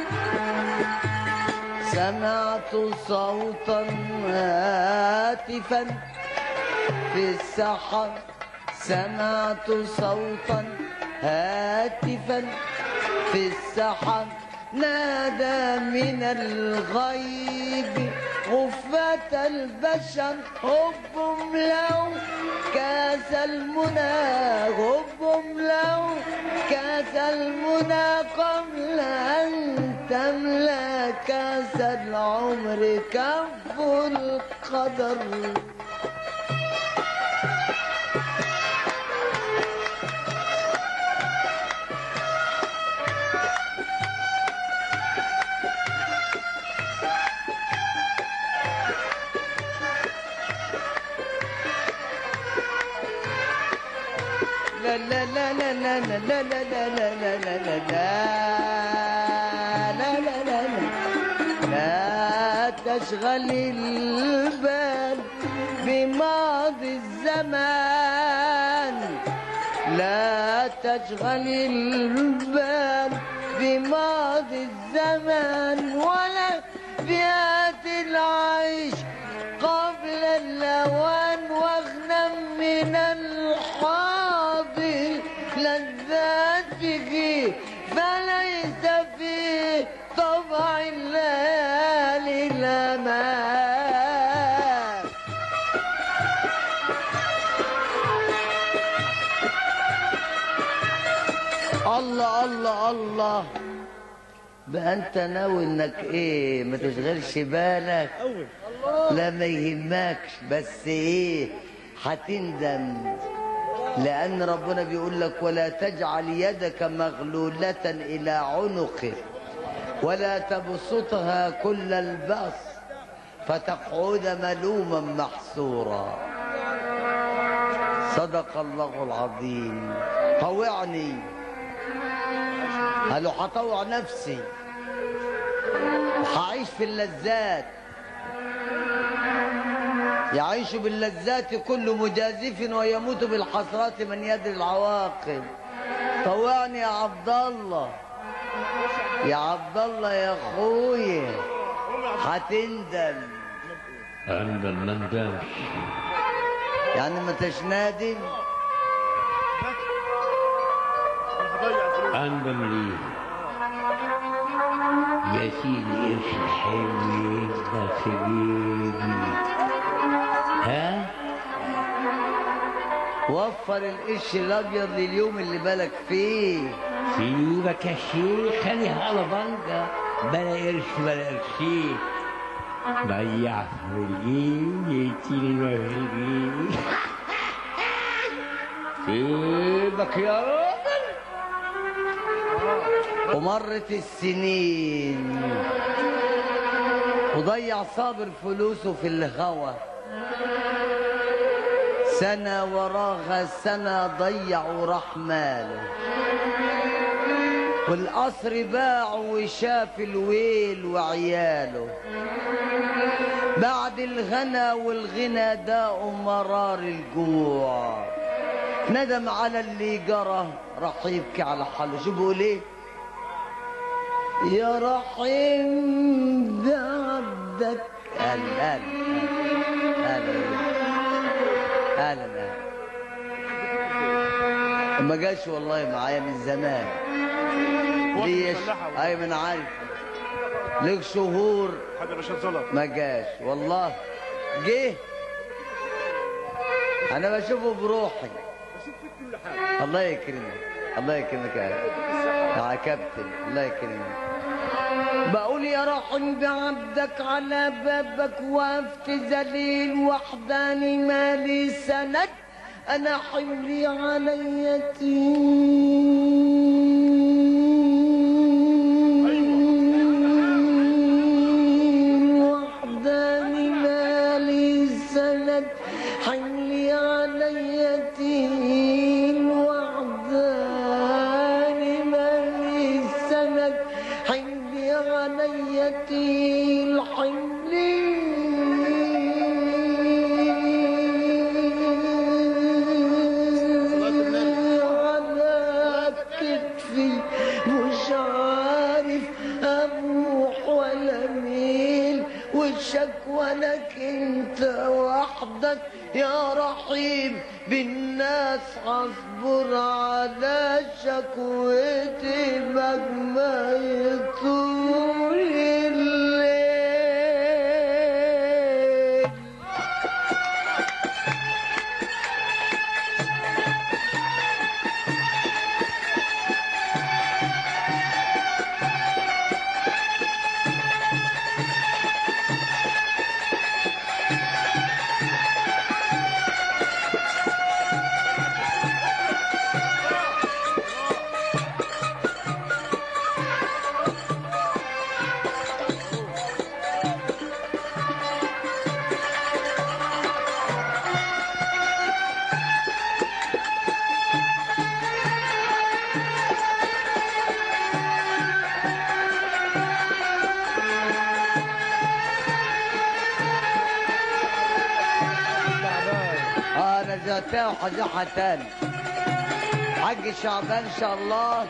Speaker 3: سمعت صوتا هاتفا في السحر سمعت صوتا هاتفا في السحر نادى من الغيب غفة البشر حبهم له كاس المنى حبهم له كاس المنى قبل أن تملأ كاس العمر كف القدر لا لا لا لا لا لا لا لا لا لا لا لا لا لا لا لا لا لا تشغل البال بماضي الزمان لا تشغل البال بماضي الزمان ولا بيات العيش قبل الأوان واغنم من الحاضر لذاته فليس فيه طبع الليالي الأمان الله الله الله بقى انت ناوي انك ايه ما تشغلش بالك لا ما يهمكش بس ايه هتندم لان ربنا بيقول لك ولا تجعل يدك مغلولة الى عنقك ولا تبسطها كل البسط فتقعد ملوما محسورا صدق الله العظيم طوعني قالوا هطوع نفسي هعيش في اللذات يعيش باللذات كل مجازف ويموت بالحسرات من يدري العواقب طوعني يا عبد الله يا عبد الله يا اخويا هتندم
Speaker 6: عند الندم
Speaker 3: يعني ما انتش نادم
Speaker 6: أندم ليه يا سيدي قرش الحلو يبقى في جيبي ها
Speaker 3: وفر القش الابيض لليوم اللي بالك فيه
Speaker 6: في جيبك يا شيخ خليها على بنجة بلا قرش بلا قرشين ضيع في الجيب يتيني ما في الجيب سيبك يا راجل
Speaker 3: ومرت السنين وضيع صابر فلوسه في الهوى سنة وراها سنة ضيع وراح ماله والقصر باع وشاف الويل وعياله بعد الغنى والغنى داء مرار الجوع ندم على اللي جرى راح يبكي على حاله شو بيقول ايه يا رحيم بعبدك اهلا اهلا اهلا اهلا ما جاش والله معايا من زمان ليش اي من عارف لك شهور
Speaker 1: حاجه رشاد زلط
Speaker 3: ما جاش والله جه انا بشوفه بروحي الله يكرمك الله يكرمك يا يا كابتن الله يكرمك بقول يا رحم بعبدك على بابك وقفت ذليل وحداني مالي سند انا حملي على يتيم وحداني مالي سند حملي على يتيم وحداني مالي سند حملي على يتيم حملي على كتفي مش عارف اروح ولا ميل والشكوى لك انت وحدك يا رحيم بالناس اصبر على شكوتي مهما يطول الليل تاو حزحة تاني حج شعبان ان شاء الله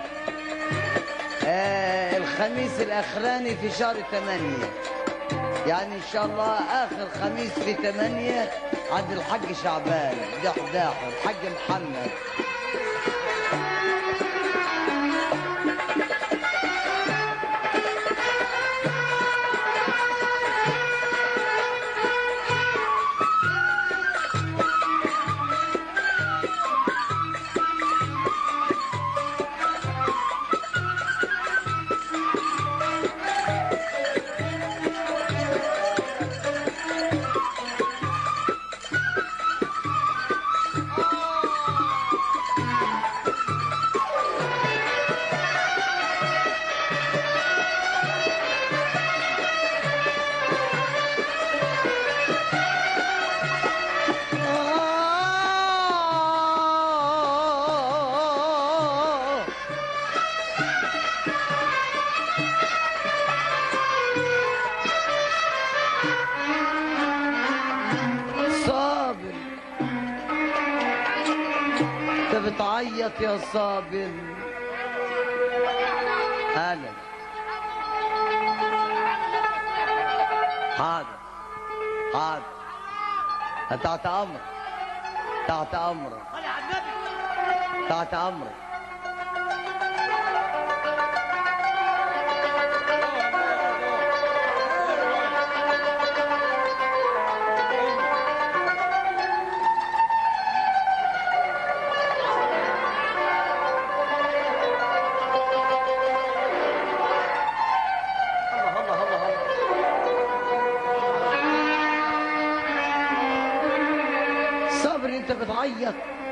Speaker 3: آه الخميس الاخراني في شهر ثمانية يعني ان شاء الله اخر خميس في ثمانية عند الحج شعبان دحداح الحج محمد آه صابر انت بتعيط يا صابر هلا حاضر حاضر تحت امرك تحت امرك تحت امرك الله الله الله الله صابر انت بتعيط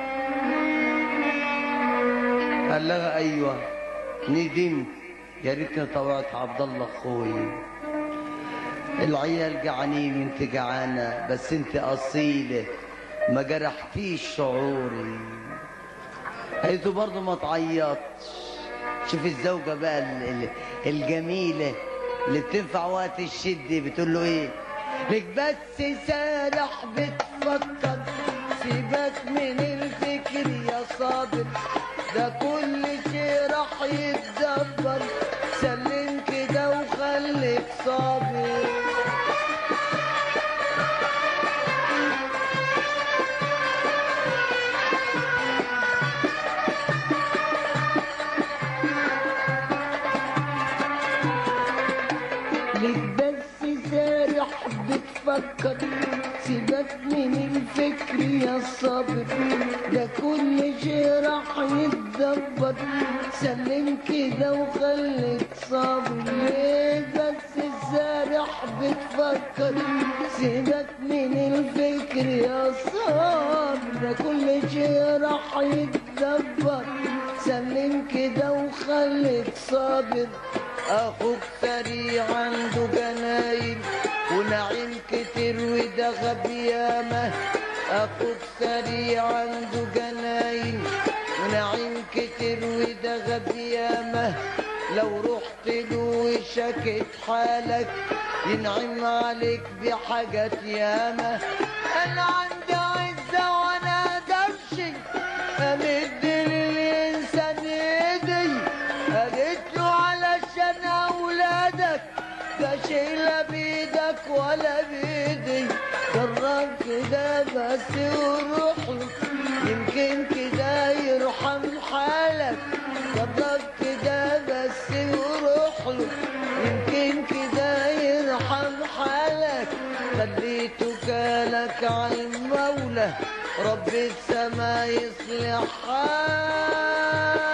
Speaker 3: قال لها ايوه ندمت يا ريتني طوعت عبد الله اخوي العيال جعانين وانت جعانه بس انت اصيله ما جرحتيش شعوري قالت له برضه ما تعيطش شوف الزوجه بقى ال- ال- الجميله اللي بتنفع وقت الشده بتقول له ايه لك بس سارح بتفكر سيبك من الفكر يا صابر ده كل شيء راح يتدبر سلم كده وخليك صابر ليك بس سارح بتفكر سيبك من الفكر يا صابر ده كل شيء راح يتدبر سلم كده وخليك صابر ليه بس سارح بتفكر سيبك من الفكر يا صابر ده كل شيء راح يتدبر سلم كده وخليك صابر اخوك سريع عنده جناين ونعيم كتير وده غبي ياما اخوك سريع عنده جناين ونعيم كتير وده غبي ياما لو رحت له وشكت حالك ينعم عليك بحاجات ياما انا عندي عزة وانا دبشي امد للانسان ايدي قالت له علشان اولادك ده شيء لا بايدك ولا بايدي جرب كده بس وروح له يمكن كده يرحم حالك جرب كده بس وروح له يمكن كده يرحم حالك خليته كالك على المولى رب السما يصلح حالك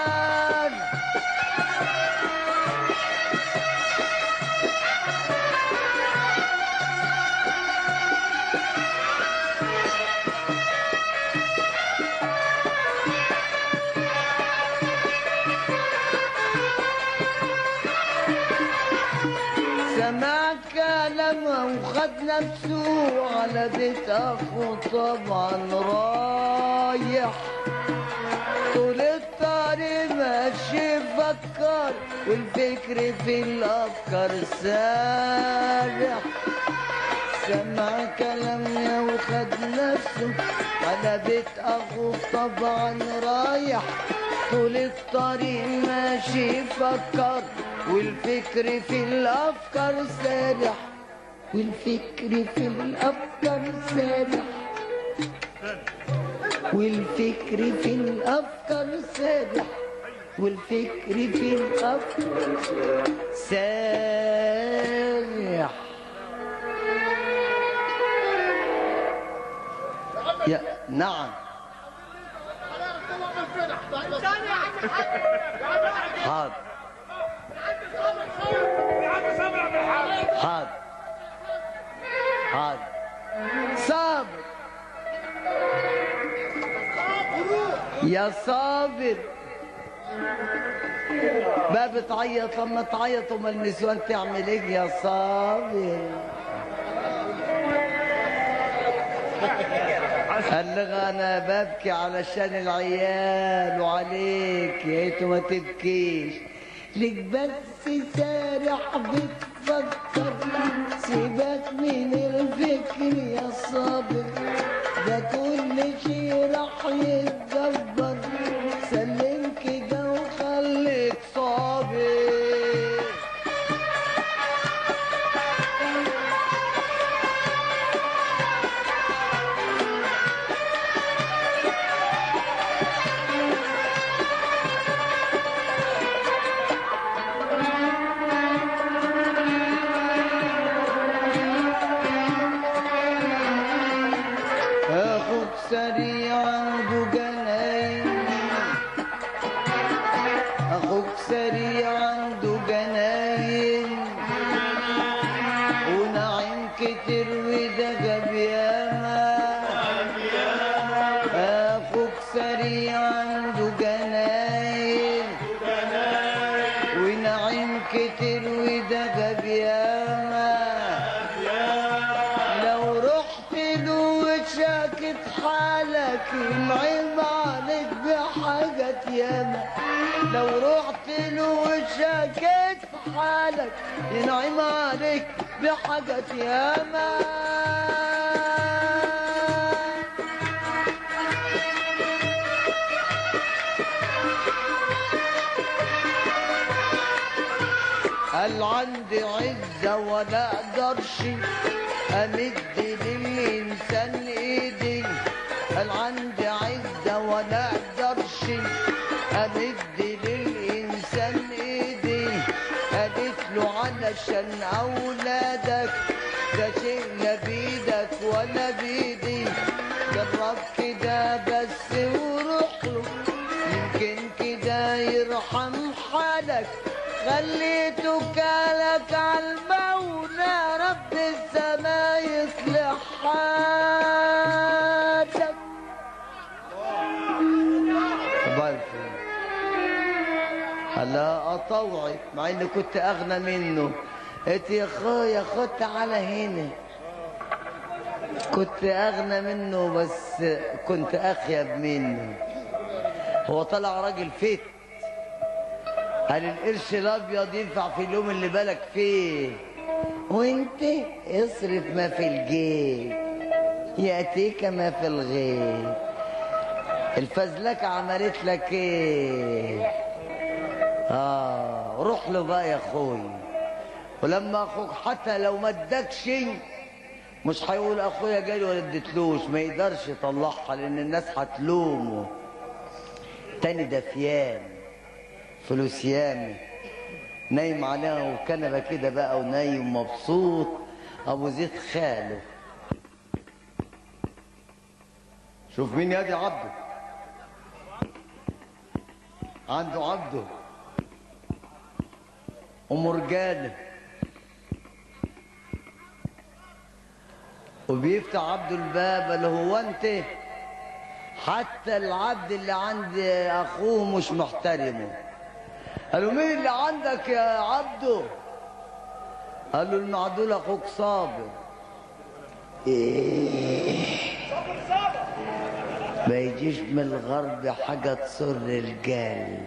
Speaker 3: سمع كلامها وخد نفسه على بيت اخوه طبعا رايح طول الطريق ماشي فكر والفكر في الافكار سارح سمع كلامنا وخد نفسه على بيت أخوه طبعا رايح طول الطريق ماشي فكر والفكر في الأفكار سارح والفكر في الأفكار سارح والفكر في الأفكار سارح والفكر في الأفكار سارح يا نعم حاضر حاضر حاضر صابر يا صابر بقى بتعيط لما تعيط وما النسوان تعمل ايه يا صابر قال لها انا ببكي علشان العيال وعليك يا ريت ما تبكيش ليك بس سارح بتفكر سيبك من الفكر يا صابر ده كل شي راح يتدبر سلم كده وخليك صابر اخوك سريع عنده جناين اخوك سريع عنده جناين ونعيم كتير وده جاب ياما اخوك سريع عنده جناين ونعيم كتير وده جاب ياما لو رحت له وشاكت حالك ينعم عليك بحاجات ياما لو رحت له وشاكت في حالك ينعم عليك بحاجات ياما قال عندي عزة ولا اقدرش امد للانسان ايدي قال عندي عزة ولا اقدرش امد للانسان ايدي قالت له علشان اولادك ده شيء لا بيدك ولا بيدي جرب كده بس وروح له يمكن كده يرحم حالك خليته كالك على المولى رب السماء يصلح حالك هلا اطوعك مع اني كنت اغنى منه قلت يا اخويا خد تعالى هنا كنت اغنى منه بس كنت اخيب منه هو طلع راجل فت قال القرش الابيض ينفع في اليوم اللي بالك فيه وانت اصرف ما في الجيب ياتيك ما في الغيب الفزلكه عملت لك ايه اه روح له بقى يا اخوي ولما اخوك حتى لو ما ادكش مش هيقول اخويا جالي ولا اديتلوش ما يقدرش يطلعها لان الناس هتلومه تاني دفيان فلوس يامي نايم عليها وكنبه كده بقى ونايم مبسوط ابو زيد خاله شوف مين يا دي عبده عنده عبده ام رجاله وبيفتح عبده الباب اللي هو انت حتى العبد اللي عند اخوه مش محترمه قالوا مين اللي عندك يا عبده قال له المعدول اخوك صابر إيه ما يجيش من الغرب حاجة تسر القلب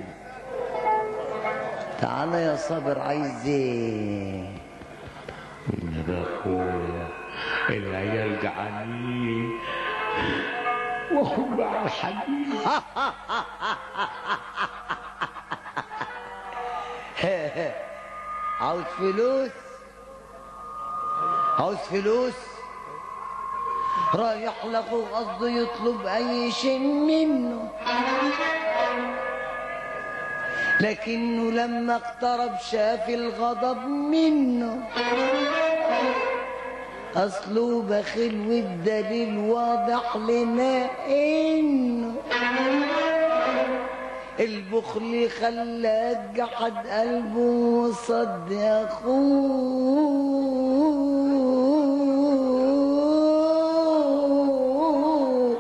Speaker 3: تعالى يا صابر عايز ايه
Speaker 6: يا اخويا اللي يرجعني واخد معاه الحديد
Speaker 3: عاوز فلوس عاوز فلوس رايح لاخو قصده يطلب اي شيء منه لكنه لما اقترب شاف الغضب منه اصله بخيل والدليل واضح لنا انه البخل خلاك جحد قلبه وصد اخوه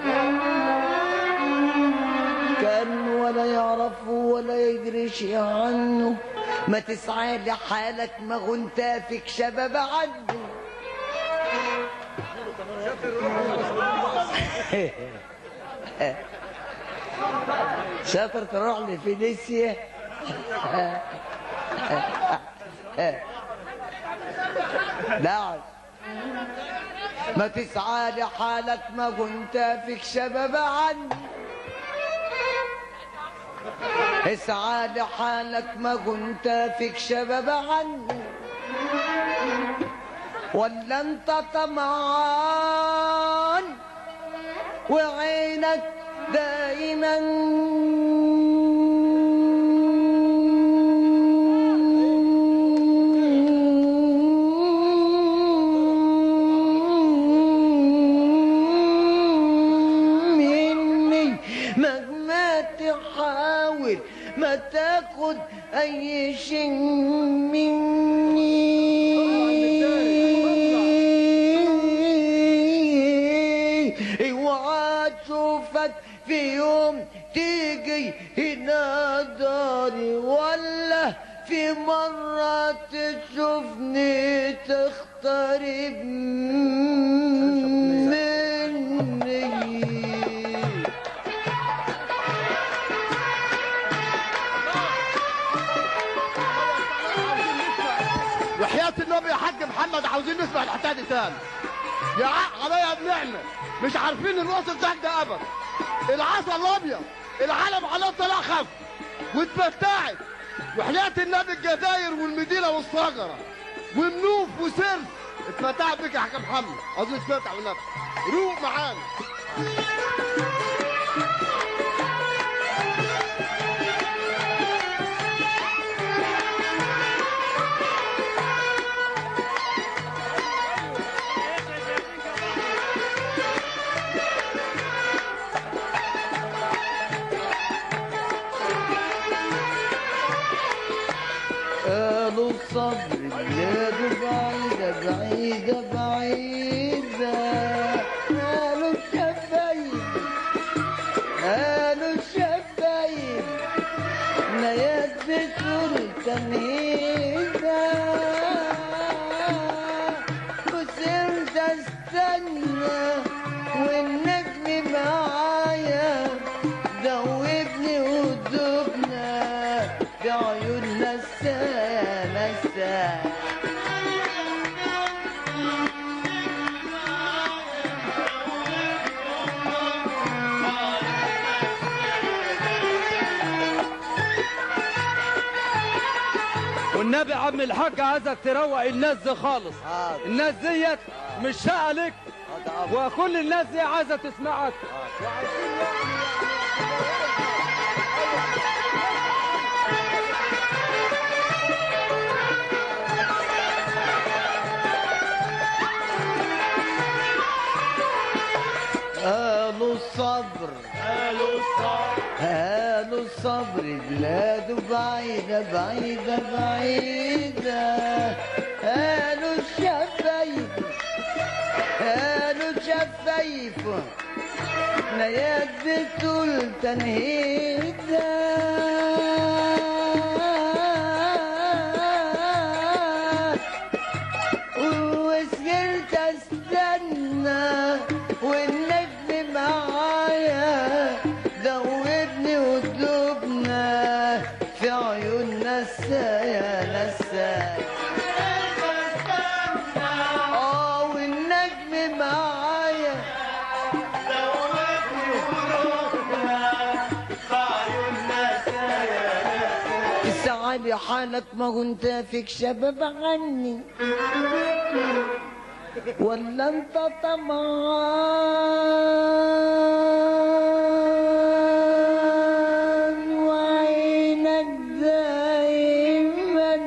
Speaker 3: كان ولا يعرفه ولا يدري شي عنه ما تسعى لحالك ما غنت فيك شباب عنه شاطر تروح لفينيسيا نعم ما تسعى لحالك ما كنت فيك شباب عني اسعى لحالك ما كنت فيك شباب عني ولا انت طمعان وعينك دائما مني مهما تحاول ما تاخد اي شيء مني اوعى تشوفك في يوم تيجي هنا داري ولا في مرة تشوفني تقترب مني
Speaker 5: وحياة النبي يا حاج محمد عاوزين نسمع الحكايه دي تاني يا ع- عليا بنعمة مش عارفين الوصف ده ده ابدا العسل الابيض العلم على طلع خف واتفتحت وحياة النبي الجزائر والمدينة والصغرة ومنوف وسرس اتفتحت بك يا حاج محمد عاوزين نتفتح والنبي روق معانا
Speaker 3: قالوا الصبر بلاده بعيدة بعيدة بعيدة قالوا الشفايف قالوا الشفايف نيات بتقول تمهيدة وصرت استنى والنجم معايا دوبني ودوبنا بعيوننا السما السما
Speaker 7: والنبي عم الحاج عايزك تروق الناس دي خالص
Speaker 3: حاضر.
Speaker 7: الناس ديت مش شقة لك
Speaker 3: هذا أمر.
Speaker 7: وكل الناس دي عايزة تسمعك
Speaker 3: قالوا الصبر قالوا الصبر قالوا الصبر بلاده بعيدة بعيدة بعيدة قالوا الشفايف قالوا الشفايف نيات بتقول تنهيدة وسجلت استنى والنجم معايا دوبني ودوبنا في عيوننا السايا السايا اه والنجم حالك ما كنت فيك شباب عني ولا انت طمعان وعينك دايما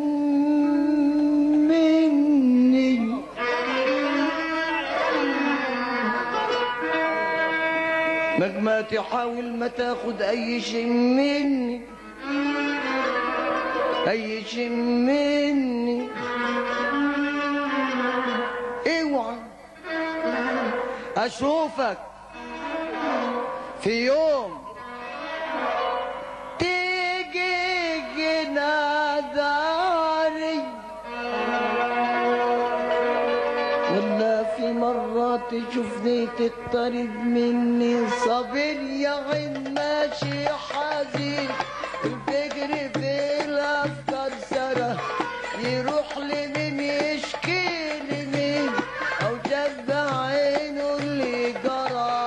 Speaker 3: مني مهما تحاول ما تاخد اي شيء مني اي شيء مني اوعى اشوفك في يوم تيجي جناداري ولا في مرة تشوفني تقترب مني صابر يا عين ماشي حزين الفكر في الافكار سرى يروح لمين يشكي لمين او جد عينه اللي جرى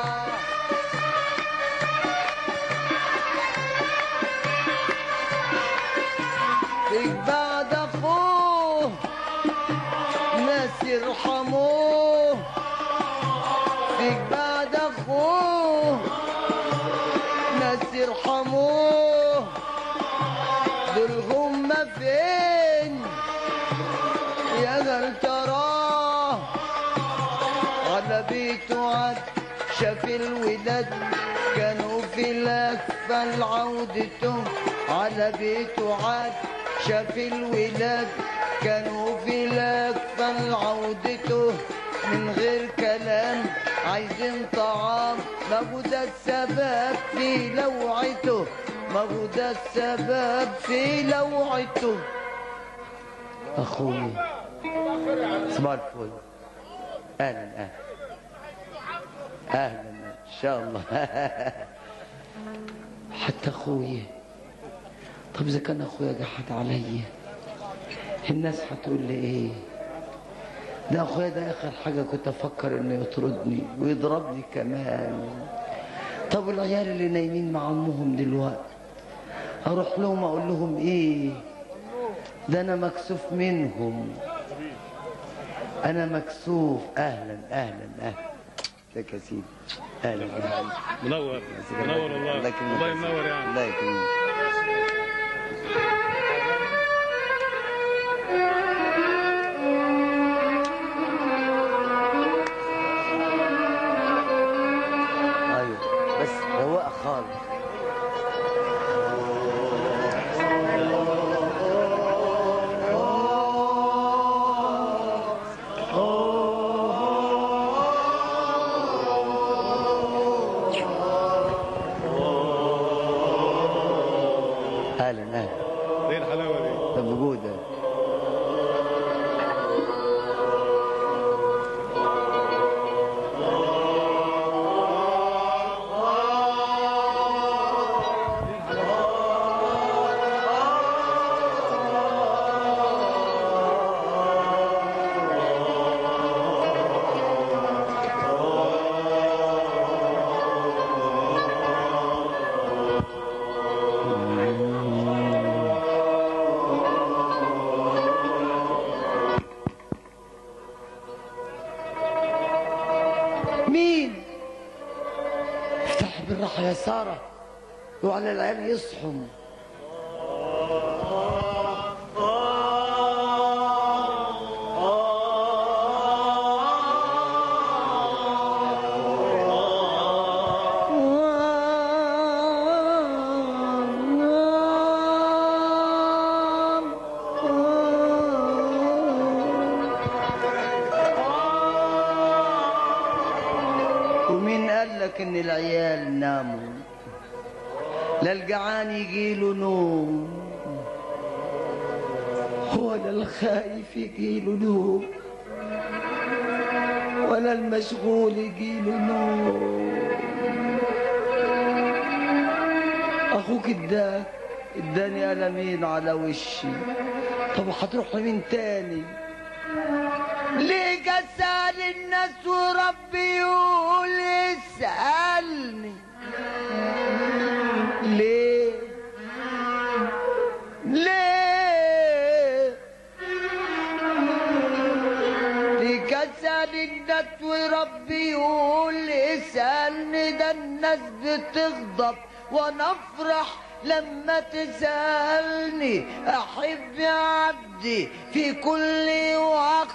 Speaker 3: فيك بعد اخوه ناس يرحموه فيك بعد اخوه ناس يرحموه دول هم فين يا هل تراه على بيته عاد شاف الولاد كانوا في الأكفل عودته على بيته عاد شاف الولاد كانوا في الأكفل عودته من غير كلام عايزين طعام ما هو ده السبب في لوعته ما هو ده السبب في لوعته أخوي صباح الفل أهلا أهلا اهلا ان شاء الله حتى اخويا طب اذا كان اخويا جحد عليا الناس هتقول لي ايه ده اخويا ده اخر حاجه كنت افكر انه يطردني ويضربني كمان طب العيال اللي نايمين مع امهم دلوقتي اروح لهم اقول لهم ايه ده انا مكسوف منهم انا مكسوف اهلا اهلا اهلا ازيك يا سيدي اهلا اهلا
Speaker 4: منور منور والله
Speaker 3: الله يكرمك
Speaker 4: الله
Speaker 3: يا سيدي.
Speaker 4: ينور يعني
Speaker 3: الله يكرمك ايوه بس رواقه خالص اهلا اهلا
Speaker 4: ايه الحلاوه دي
Speaker 3: طب موجودة مين افتح بالراحة يا سارة وعلى العيال يصحوا ومين قال لك ان العيال ناموا لا الجعان يجيله نوم ولا الخايف يجيله نوم ولا المشغول يجيله نوم اخوك اداك اداني قلمين على وشي طب هتروح لمين تاني ليه جسال الناس وربي يقول اسألني ليه للنت وربي يقول اسألني ده الناس بتغضب وانا افرح لما تسألني احب يا عبدي في كل وقت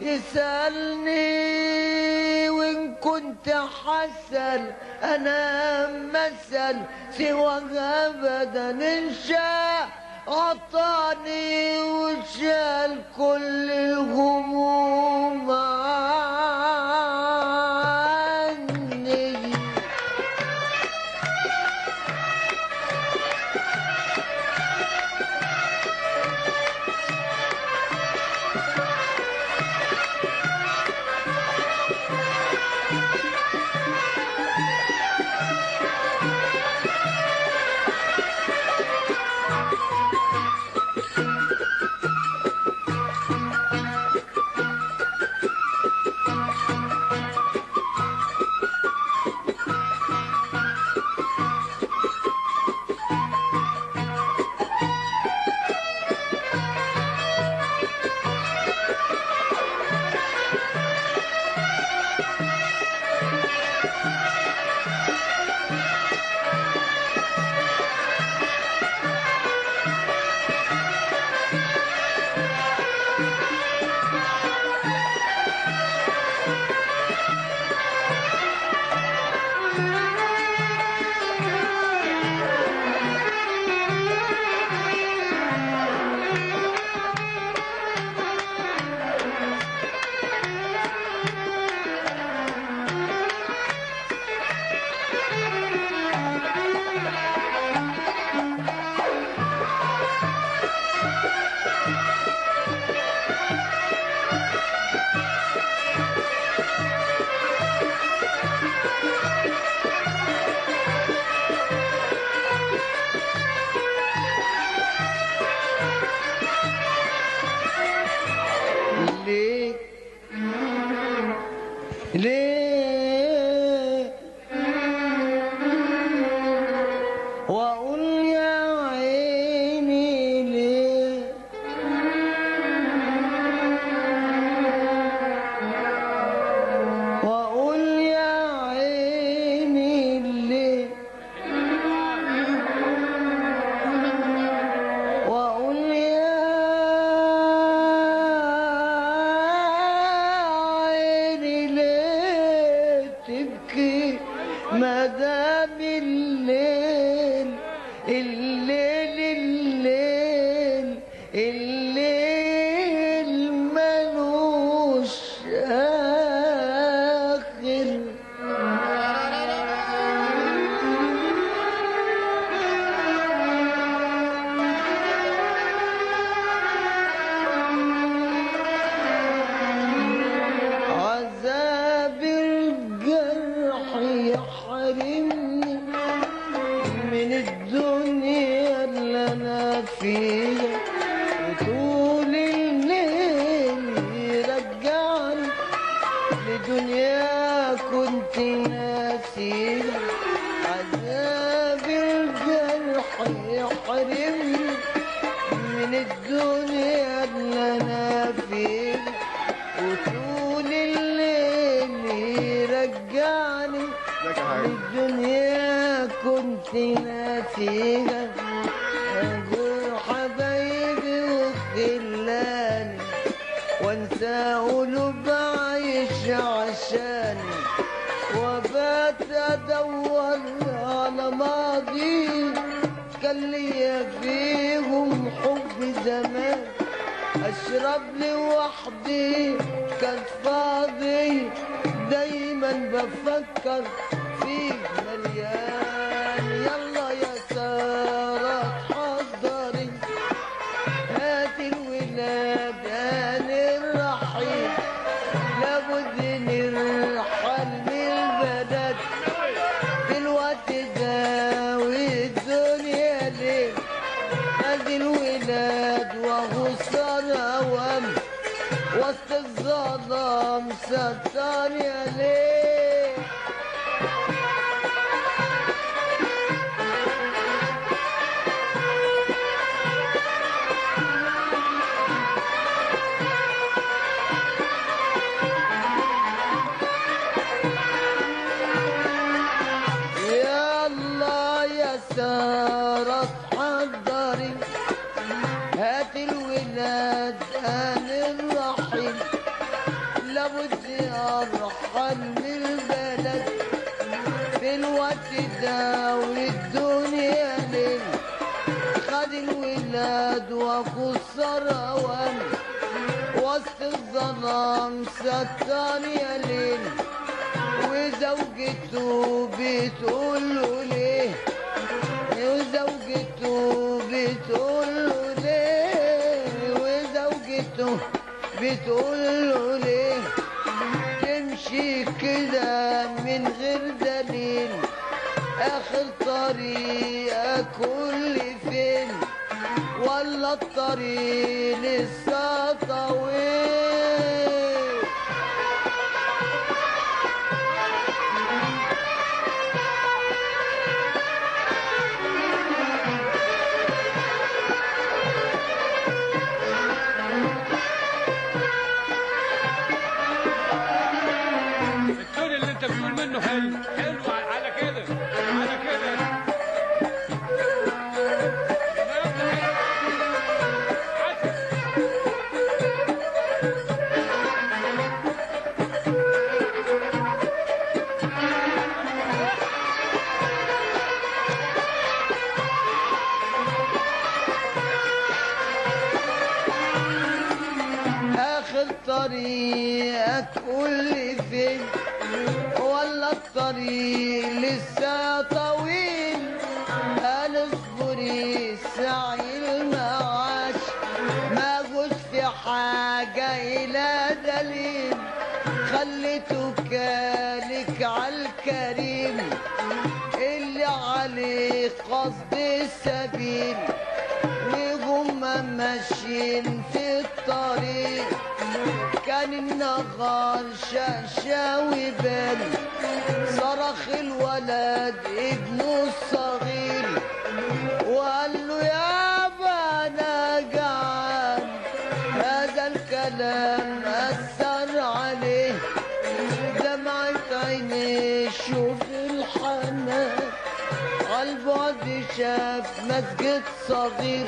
Speaker 3: يسألني وإن كنت حسن أنا مثل سواك أبدا إن شاء عطاني وشال كل الهموم عني ليه ليه واقول يا عيني ليه واقول يا عيني ليه واقول يا عيني ليه تبكي ما دام الليل الليل الليل الليل ملوش آخر عذاب الجرح يحرمني من الدنيا اللي انا فيها وطول الليل يرجعني لدنيا كنت ناسيها عذاب الجرح يحرمني من الدنيا اللي انا فيها وطول الليل يرجعني الدنيا كنت ناسيها أقول حبايبي وخلاني وانسى قلوب عايش عشاني وبات ادور على ماضي كان ليا فيهم حب زمان اشرب لوحدي كان فاضي دايما بفكر فيك مليان يلا يا سارة حضري هات الولاد انا الرحيل لابد نرحل من البلد في الوقت ده والدنيا ليه ادي الولاد وهو صار اوام وسط الظلام ستار يا ليه ولاد آل الرحيم لابد أرحل من البلد في الوقت ده والدنيا ليل خد الولاد وقصر أوان وسط الظلام ستار يا ليل وزوجته بتقول له ليه وزوجته بتقول له ليه وزوجته بتقول له ليه تمشي كده من غير دليل اخر طريقك كل فين ولا الطريق لسه طويل
Speaker 7: التون اللي انت بتقول منه حلو حلو على كده على كده
Speaker 3: اخر طريقك كل فين ولا الطريق لسه طويل قال اصبري السعي المعاش ما جوش في حاجة إلى دليل خليته كالك عالكريم اللي عليه قصد السبيل وهم ماشيين في الطريق كان النهار شاشاوي بال صرخ الولد ابنه الصغير وقال له يابا انا جعان هذا الكلام اثر عليه دمعة عينيه شوف الحنان عالبعد شاف مسجد صغير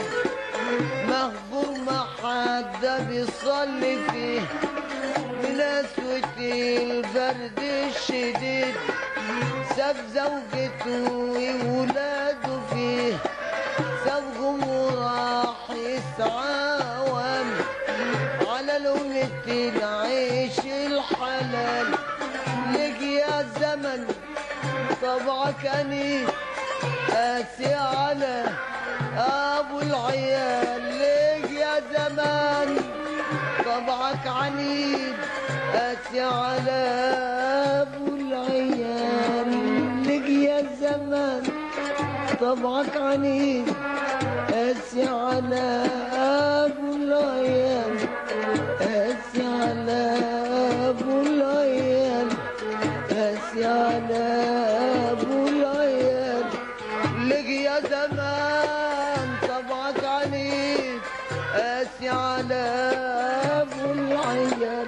Speaker 3: مهجور ما حد بيصلي فيه من اسود البرد الشديد ساب زوجته وولاده فيه سابهم وراح يسعى وام على لقمة العيش الحلال لقي يا زمن طبعك أنيس قاسي على ابو العيال ليك يا زمان طبعك عنيد قاسي على ابو العيال ليك يا زمان طبعك عنيد قاسي على ابو العيال قاسي على ابو العيال قاسي على ابو العيال لقي يا زمان طبعك عنيد قاسي على ابو العيال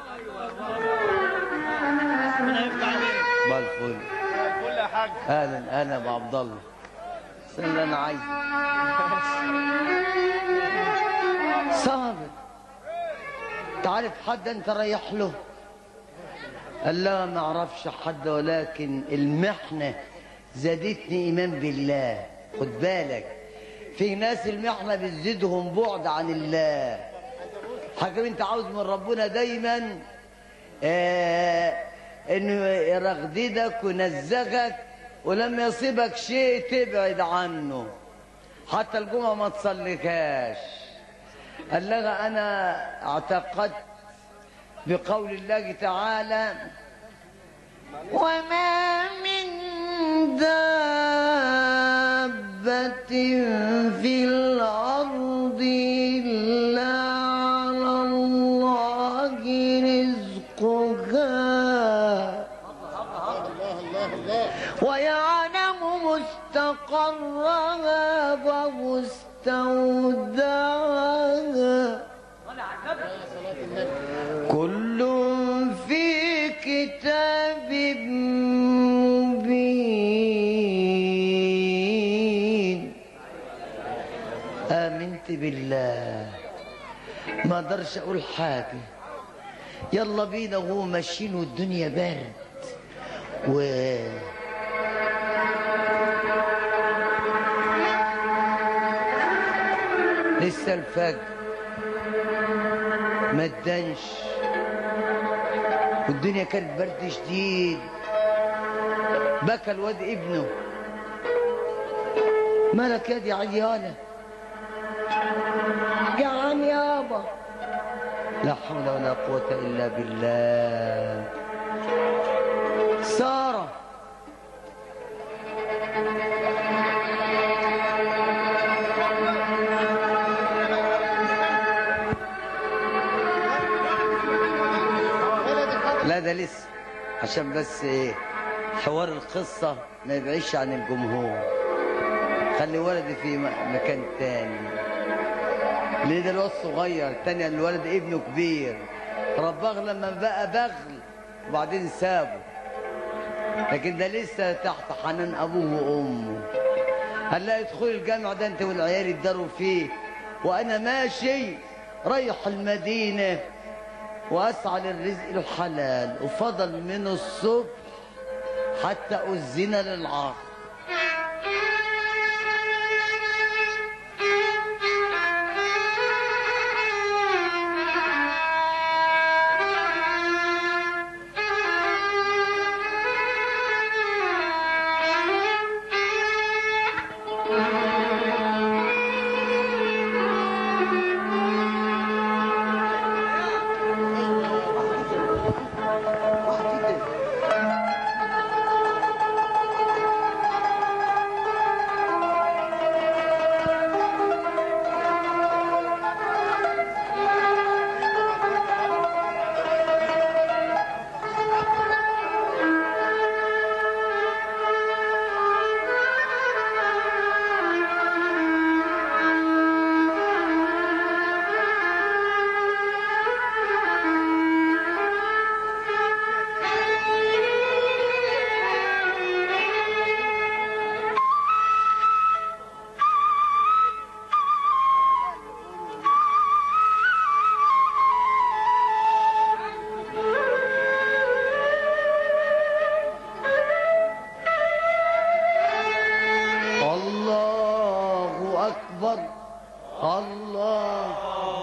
Speaker 3: بالفل
Speaker 5: كل حاجه
Speaker 3: اهلا اهلا ابو عبد الله بس اللي انا عايزه صابر تعرف حد انت رايح له قال لا ما اعرفش حد ولكن المحنه زادتني ايمان بالله خد بالك في ناس المحنه بتزيدهم بعد عن الله حاجه انت عاوز من ربنا دايما آه انه يرغددك وينزغك ولما يصيبك شيء تبعد عنه حتى الجمعه ما تصليكاش قال لها انا اعتقدت بقول الله تعالى وما من دابة في الأرض إلا على الله رزقها ويعلم مستقرها ومستودعها كل في كتاب مبين آمنت بالله ما اقدرش اقول حاجه يلا بينا وهو ماشيين والدنيا برد و لسه الفجر ما ادانش والدنيا كانت برد شديد بكى الواد ابنه مالك يا دي عيانه جعان يابا لا حول ولا قوة إلا بالله سارة لا ده لسه عشان بس ايه حوار القصة ما يبعدش عن الجمهور خلي ولدي في م- مكان تاني ليه ده الواد صغير تاني الولد ابنه كبير رباه لما بقى بغل وبعدين سابه لكن ده لسه تحت حنان ابوه وامه هلا يدخل الجامع ده انت والعيال يتداروا فيه وانا ماشي رايح المدينه واسعى للرزق الحلال وفضل من الصبح حتى اذن للعصر الله أكبر الله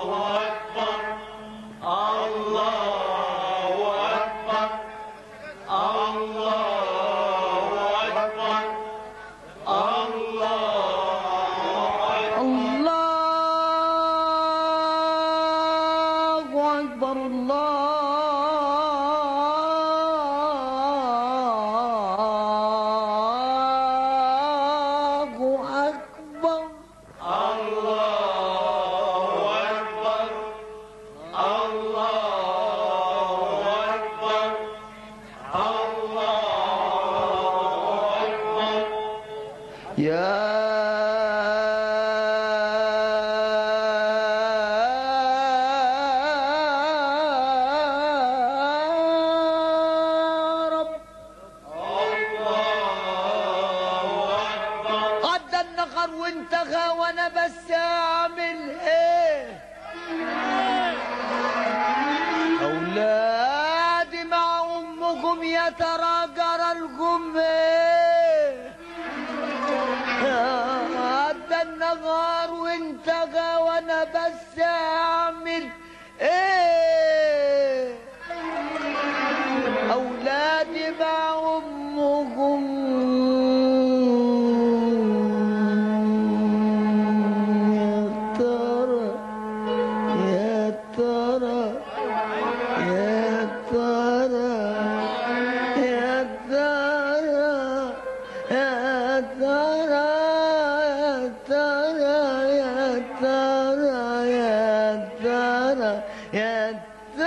Speaker 3: الله أكبر الله أكبر يا رب عدى النهار وانتهى وانا بس اعمل ايه اولادي مع امكم يا ترى جرى لكم ايه عدى النهار وانتهى وانا بس اعمل ايه اولادي مع امهم يا ترى يا ترى يا ترى يا ترى يا ترى يا ترى يا ترى يا ترى يا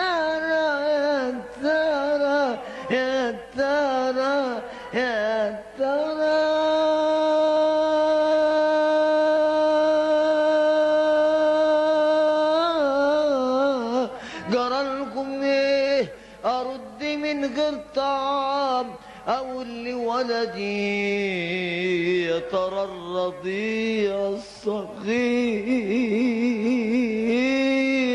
Speaker 3: ترى يا ترى يا ترى يا ترى جرى لكم ايه ارد من غير طعام اقول لولدي يا ترى الرضيع الصغير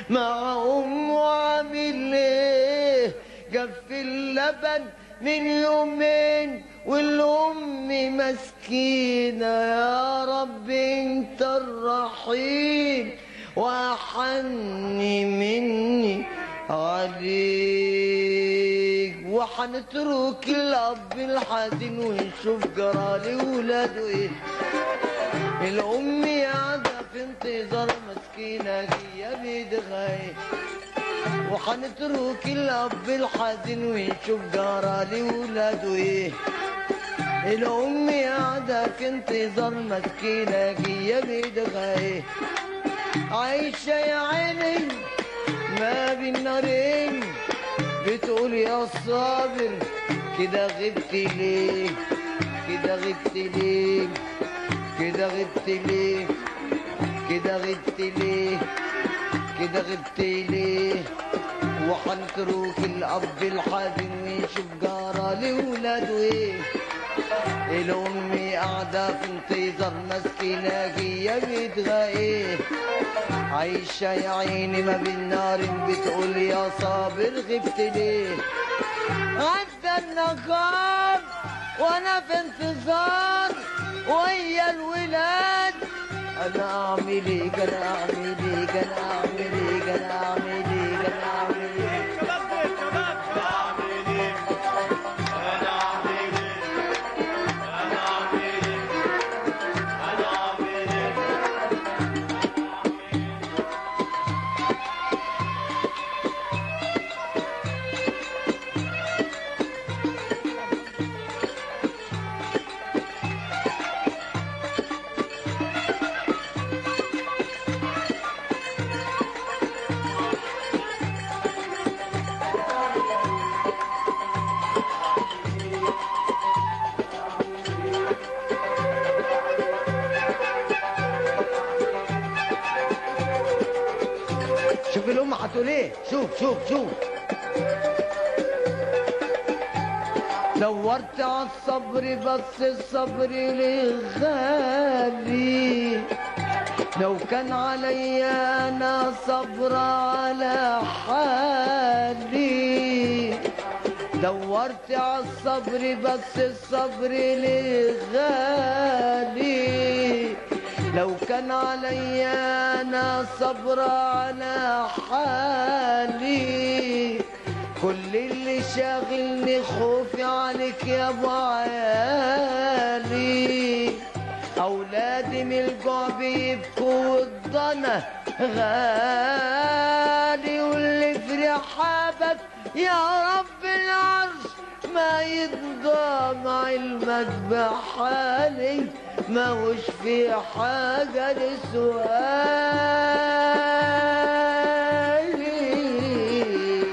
Speaker 3: مع أمه عامل إيه جف اللبن من يومين والأم مسكينة يا رب انت الرحيم وحني مني عليك وحنترك الأب الحزين ونشوف جرالي ولاده ايه الأم قاعدة في انتظار مسكينة هي بيدغاي وحنترك الأب الحزين ونشوف جرالي ولاده ايه الأم قاعدة في انتظار مسكينة هي بيدغاي عايشة يا عيني ما بين نارين بتقول يا صابر كده غبت ليه كده غبت ليه كده غبت ليه كده غبت ليه كده غبت ليه وحنترك الأب الحزين ويشوف جارة لولاده ايه الأم قاعدة في انتظار مسكينة هي بيدغى ايه عايشة يا عيني ما بين نار بتقول يا صابر غبت ليه عدى النهار وانا في انتظار ويا الولاد انا اعمل ايه انا اعمل ايه انا اعمل ايه انا اعمل ايه انا اعمل ايه شوف الام هتقول ايه شوف شوف شوف دورت على الصبر بس الصبر ليه غالي لو كان عليا انا صبر على حالي دورت على الصبر بس الصبر ليه غالي لو كان عليا انا صبر على حالي كل اللي شاغلني خوفي عليك يا ابو عيالي اولادي من الجوع بيبكوا والضنا غالي واللي في رحابك يا رب العرش ما ينضام علمك بحالي ما هوش في حاجة لسؤالي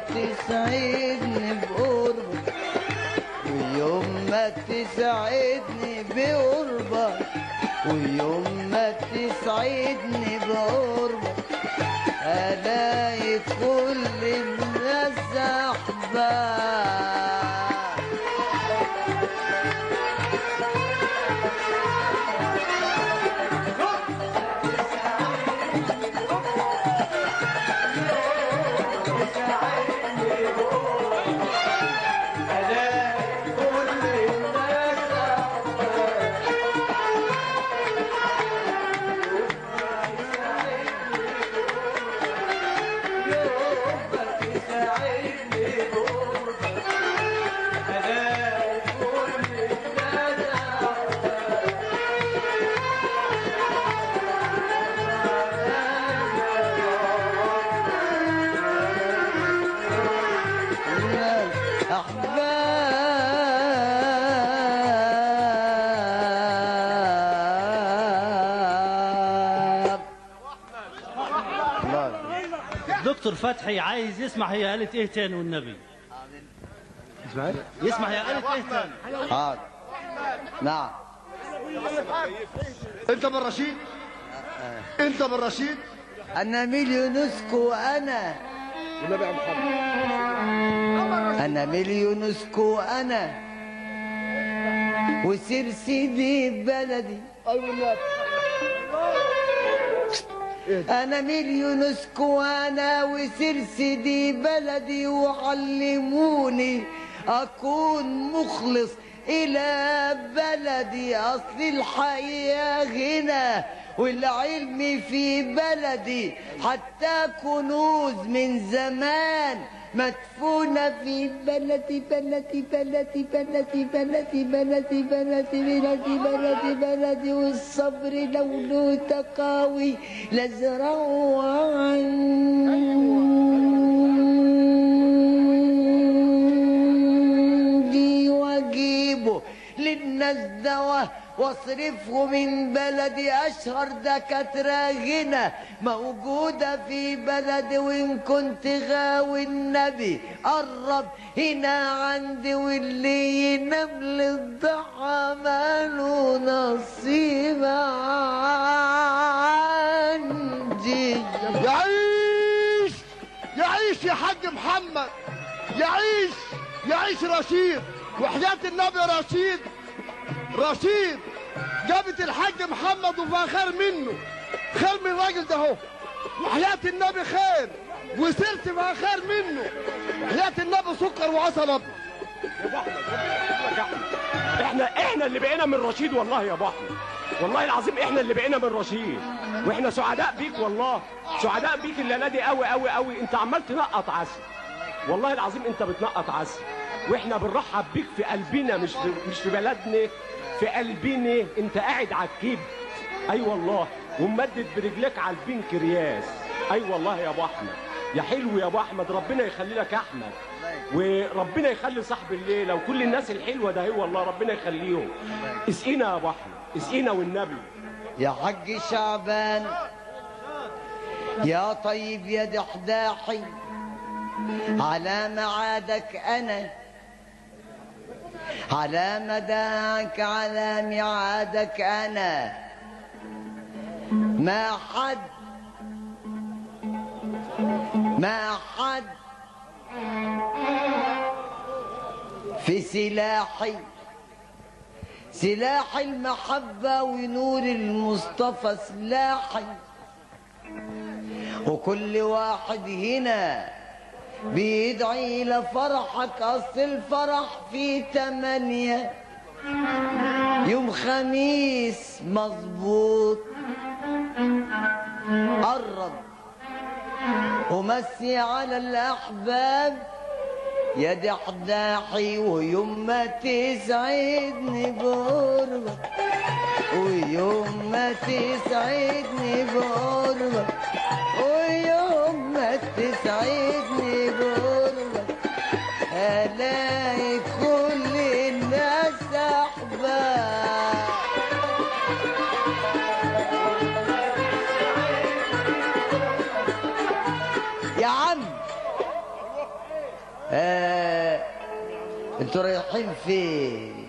Speaker 3: تسعدني بقربك ويوم ما تسعدني بقربك ويوم ما تسعدني بقربك الاقي كل الناس احباب أحباب
Speaker 8: دكتور فتحي عايز يسمع هي قالت ايه تاني والنبي يسمع هي قالت ايه تاني
Speaker 3: حاضر نعم
Speaker 5: انت من رشيد انت من رشيد
Speaker 3: أنا مليونسكو أنا
Speaker 5: والنبي يا محمد
Speaker 3: أنا مليونسكو أنا وسير سيدي بلدي
Speaker 5: ايوه النبي
Speaker 3: أنا مليونسكو أنا وسير سيدي بلدي وعلموني أكون مخلص إلى بلدي أصل الحقيقة غنى والعلم في بلدي حتى كنوز من زمان مدفونة في بلدي بلدي بلدي بلدي بلدي بلدي بلدي بلدي بلدي بلدي والصبر لونه تقاوي لازرعه عندي واجيبه للناس دواء واصرفه من بلدي اشهر دكاتره غنى موجوده في بلدي وان كنت غاوي النبي قرب هنا عندي واللي ينام للضحى ماله نصيب عندي
Speaker 5: يعيش يعيش يا حاج محمد يعيش يعيش رشيد وحياة النبي رشيد رشيد جابت الحاج محمد وفيها خير منه خير من الراجل ده اهو وحياة النبي خير وسرت فيها خير منه حياة النبي سكر وعسل ابيض
Speaker 9: احنا احنا اللي بقينا من رشيد والله يا ابو احمد والله العظيم احنا اللي بقينا من رشيد واحنا سعداء بيك والله سعداء بيك الليله دي قوي قوي قوي انت عمال تنقط عسل والله العظيم انت بتنقط عسل واحنا بنرحب بيك في قلبنا مش في مش في بلدنا في قلبنا انت قاعد على الكيب اي والله وممدد برجلك على البنكرياس اي والله يا ابو احمد يا حلو يا ابو احمد ربنا يخلي لك احمد وربنا يخلي صاحب الليله وكل الناس الحلوه ده هي والله ربنا يخليهم اسقينا يا ابو احمد اسقينا والنبي
Speaker 3: يا حج شعبان يا طيب يا دحداحي على معادك انا على مداك على ميعادك انا ما حد ما حد في سلاحي سلاح المحبة ونور المصطفى سلاحي وكل واحد هنا بيدعي لفرحك أصل الفرح في تمانية يوم خميس مظبوط قرب ومسي على الأحباب يا دحداحي ويوم ما تسعدني بقربك ويوم ما تسعدني بقربك ويوم ما تسعدني بقربك الاقي كل الناس احباب يا عم آه انتوا رايحين فين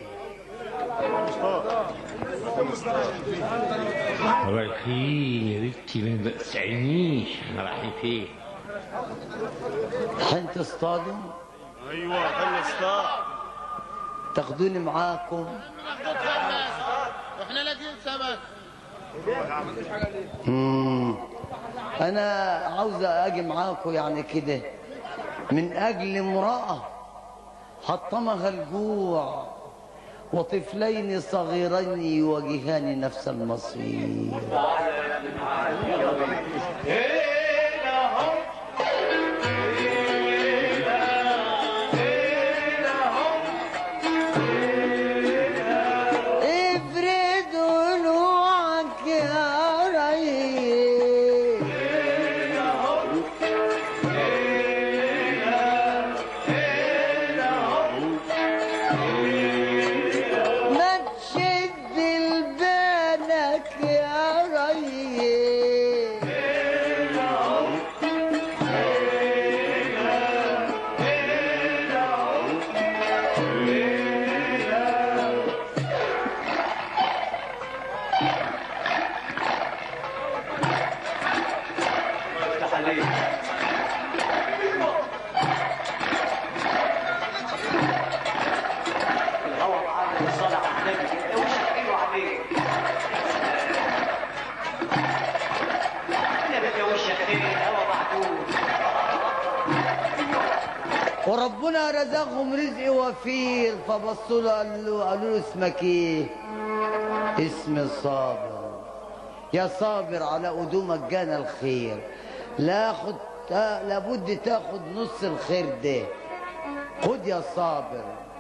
Speaker 6: رايحين يا بنتي ما تسألنيش احنا رايحين فين
Speaker 3: رايحين تصطادوا
Speaker 4: ايوه حل ستار
Speaker 3: تاخدوني معاكم
Speaker 5: احنا لاقيين سمك
Speaker 3: مم. انا عاوز اجي معاكم يعني كده من اجل امراه حطمها الجوع وطفلين صغيرين يواجهان نفس المصير افرد ضلوعك يا ريس ما تشد لبانك يا ريس وربنا رزقهم رزق وفير فبصوا له قال له قالوا له اسمك ايه؟ اسم صابر يا صابر على قدومك جانا الخير لا خد تا- لابد تاخد نص الخير ده خد يا صابر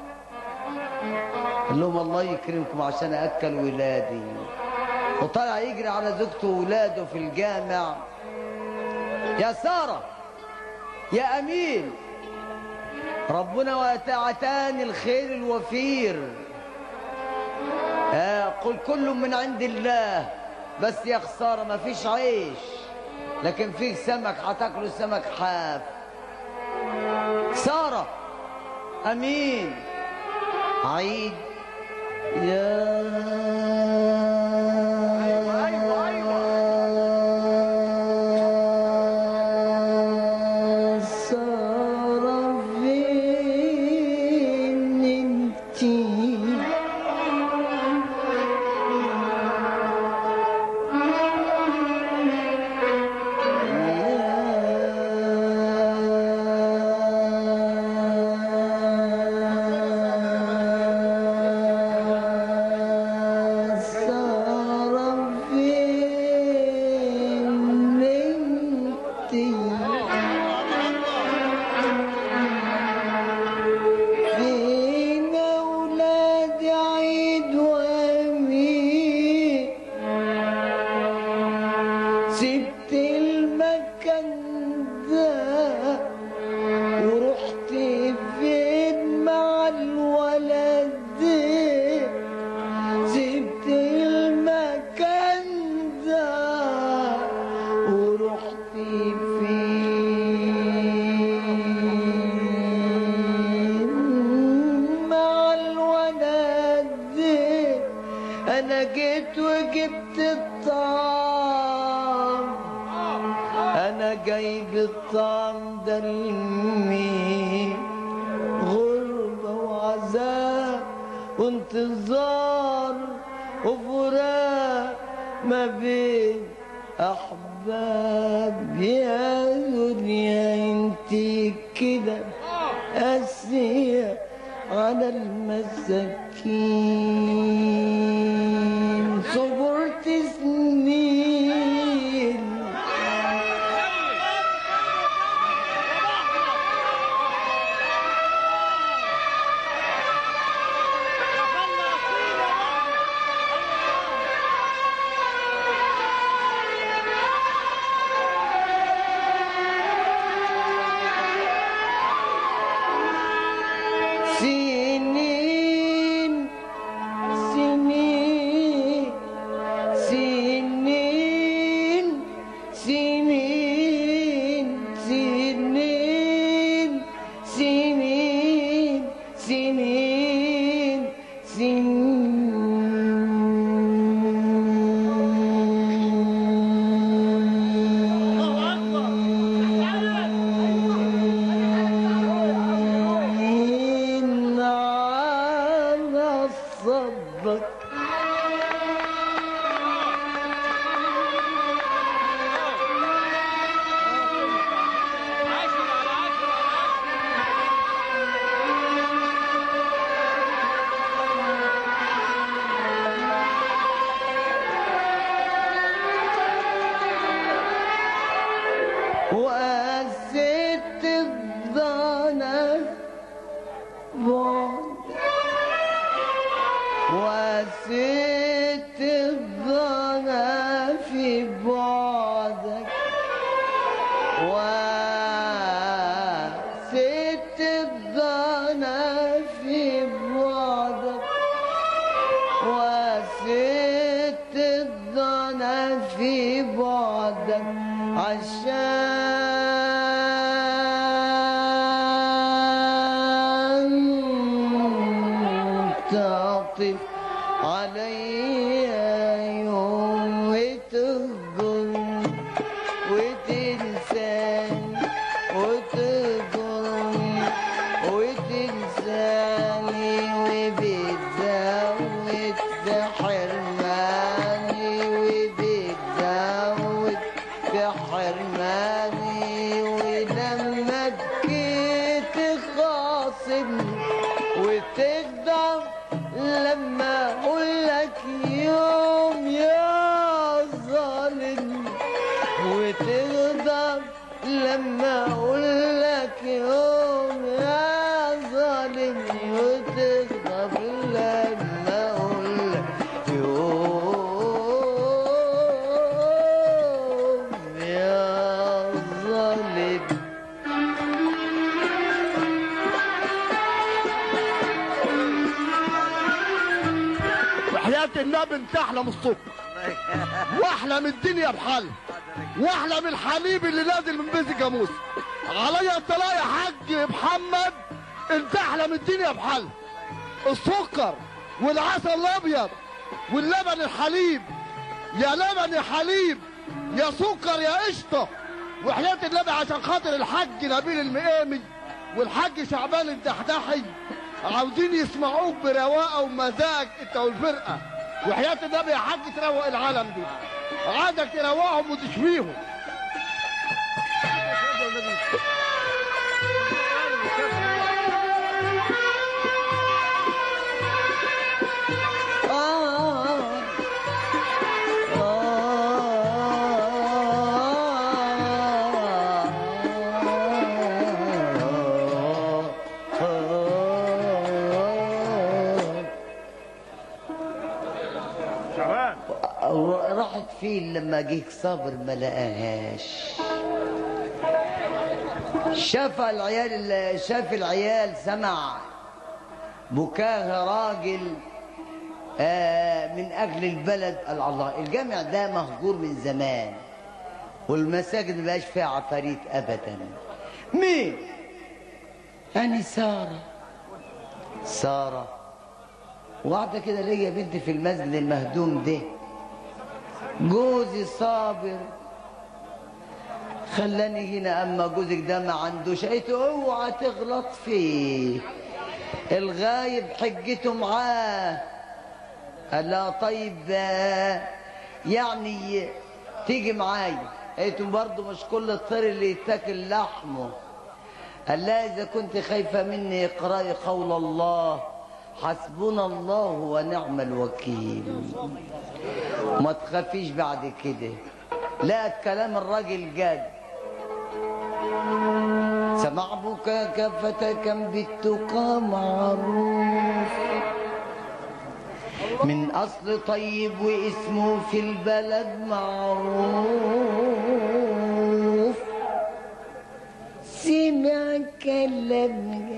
Speaker 3: قال لهم الله يكرمكم عشان اكل ولادي وطلع يجري على زوجته وولاده في الجامع يا ساره يا امين ربنا واتعتان الخير الوفير آه قل كل من عند الله بس يا خساره ما فيش عيش لكن فيه سمك هتاكلوا سمك حاف ساره امين عيد يا سارة فين انتي يا سارة فين انتي فين أولاد عيد وأمين سبت المكان ده ورحت فين مع الولد ده سبت المكان ده ورحت فين مع الولد ده انا جيت وجبت الطعام انا جايب الطعم ده لمين غربة وعذاب وانتظار وفراق ما بين احباب يا دنيا انتي كده قاسية على المساكين صبرت سنين سنين سنين عشان تعطف علي يوم وتهجر وتنساني وتهجر وتنساني وبتزود في حرماني وبتزود في حرماني ولما بكيت خاصمني وتقدر لما اقول لك يوم يا ظالم وتقدر لما اقول لك يوم يا ظالم وتقدر لما اقول لك يوم يا ظالم
Speaker 5: وحياة النبي انت احلى من الصبح واحلى من الدنيا بحل واحلى من الحليب اللي نازل من بيت الجاموس عليا الطلاق يا حاج محمد انت احلى من الدنيا بحل السكر والعسل الابيض واللبن الحليب يا لبن يا حليب يا سكر يا قشطه وحياة النبي عشان خاطر الحاج نبيل المقامي والحاج شعبان الدحدحي عاوزين يسمعوك برواقه ومزاج انت والفرقه وحياة النبي يا حاج تروق العالم دي عايزك تروقهم وتشفيهم
Speaker 3: آه
Speaker 4: شعبان
Speaker 3: راحت فين لما جه صابر ما لقاهاش شاف العيال شاف العيال سمع بكاها راجل آه من اجل البلد قال الله الجامع ده مهجور من زمان والمساجد ما بقاش فيها عفاريت ابدا مين يعني ساره ساره واحده كده ليا بنت في المسجد المهدوم ده جوزي صابر خلاني هنا اما جوزك ده ما عندوش قلت اوعى تغلط فيه الغايب حجته معاه قال لها طيب آه، يعني تيجي معايا قلت برضه مش كل الطير اللي يتاكل لحمه قال لها اذا كنت خايفه مني اقراي قول الله حسبنا الله ونعم الوكيل ما تخافيش بعد كده لقت كلام الراجل جاد سمع بكاك فتى بالتقى معروف من أصل طيب واسمه في البلد معروف سمع كلام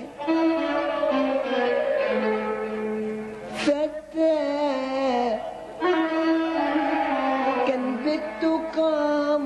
Speaker 3: فتى كان بالتقى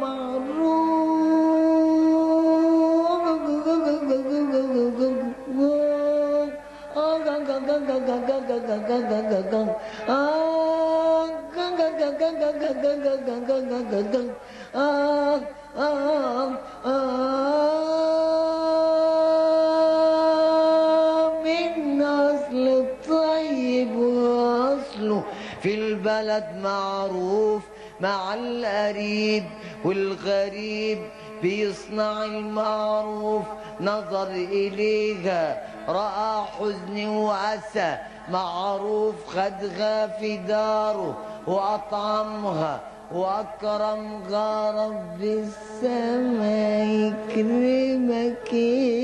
Speaker 3: من أصل الطيب وأصله في البلد معروف مع القريب والغريب بيصنع المعروف نظر إليها رأى حزن وأسى معروف خدها في داره وأطعمها وأكرمها رب السماء يكرمك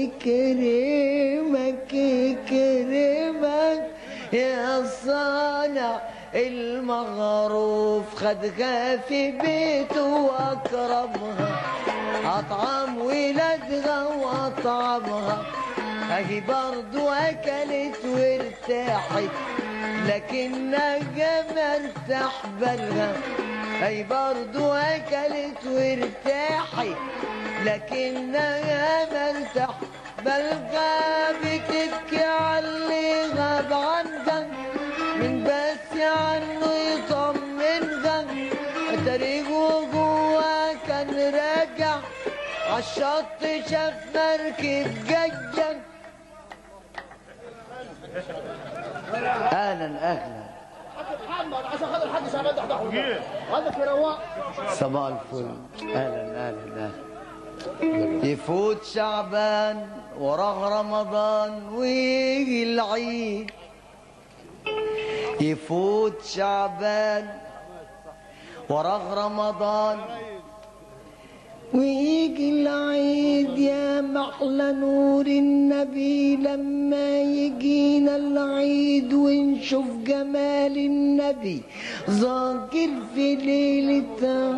Speaker 3: يكرمك يكرمك يا صانع المغروف خدها في بيته وأكرمها أطعم ولادها وأطعمها أهي برضو أكلت وارتاحت لكنها ما ارتاح بالها اي برضو اكلت وارتاحت لكنها مرتاح بلغى بتبكي على اللي غاب عنها من بس عنه يطمنها طريقه جوا كان راجع عالشط شاف مركب جايه اهلا اهلا
Speaker 5: محمد عشان خاطر الحاج شعبان ده حضر عندك يا رواق
Speaker 3: صباح الفل اهلا اهلا اهلا يفوت شعبان وراه رمضان ويجي العيد يفوت شعبان وراه رمضان ويجي العيد يا محلى نور النبي لما يجينا العيد ونشوف جمال النبي ذاكر في ليلة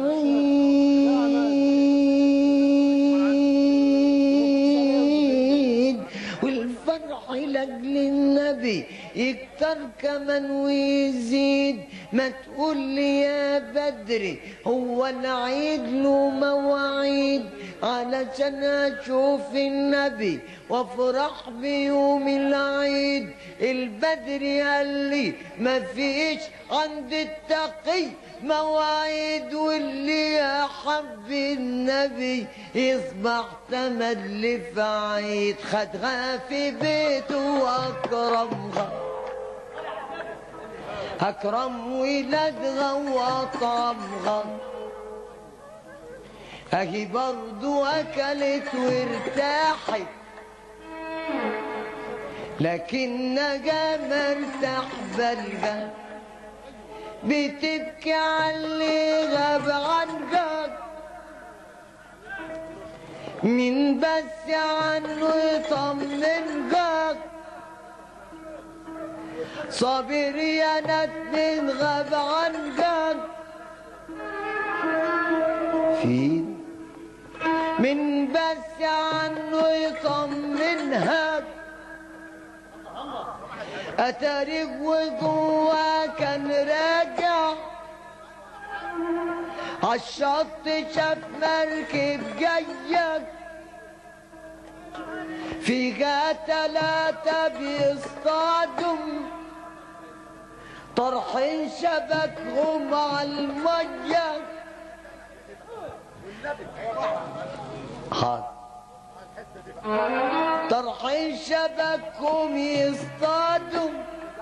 Speaker 3: عيد والفرح لاجل النبي يكتر كمان ويزيد ما تقول لي يا بدري هو العيد له مواعيد علشان اشوف النبي وافرح بيوم العيد البدري قال لي ما فيش عند التقي مواعيد واللي يحب النبي يصبح تملي في عيد خدها في بيته واكرمها أكرم ولادها وأطعمها أهي برضو أكلت وارتاحت لكن نجا مرتاح بالها بتبكي على اللي غاب عنها من بس عنه يطمنها صابر يا ندم غاب عنك في من بس عنه يطمنها أتاريخ وجوا كان راجع عالشط شاف مركب جايه فيها تلاتة بيصطادوا طرحين شبكهم على المية حاضر طرحين شبكهم يصطادوا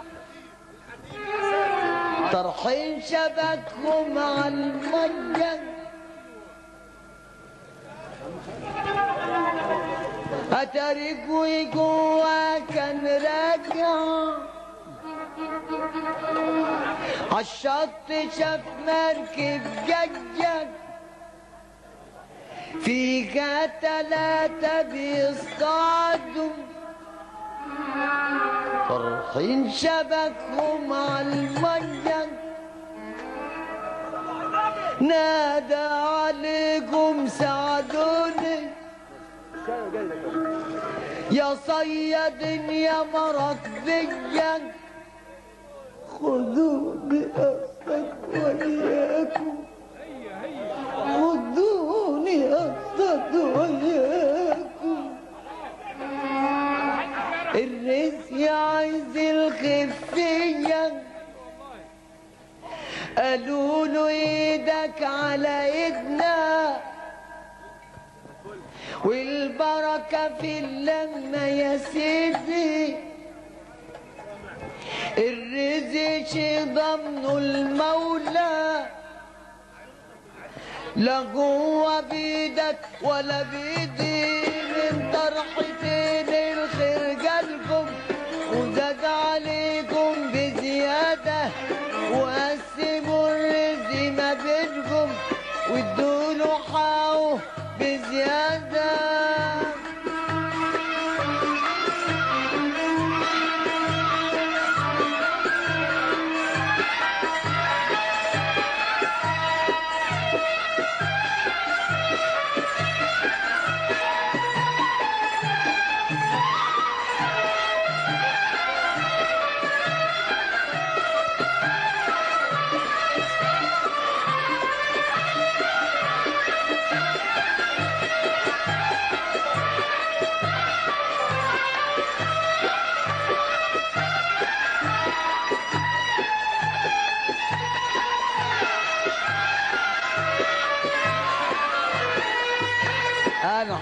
Speaker 3: طرحين شبكهم على المية أتاريك وجوا كان راجع عالشط شاف مركب جاية فيها تلاتة بيصطادوا فرحين شبكهم على المية نادى عليكم ساعدوني يا صياد يا مربيا خذوني أصطاد وياكم خذوني أصطاد وياكم الرزق عايز الخفية قالوا له ايدك على ايدنا والبركة في اللمة يا سيدي الرزق شي ضمنه المولى لا جوه بيدك ولا بيدي من طرحتين الخير جالكم وزاد عليكم بزيادة وقسموا الرزق ما بينكم وادوا له حقه بزيادة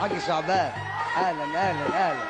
Speaker 3: الحاج شعبان اهلا اهلا اهلا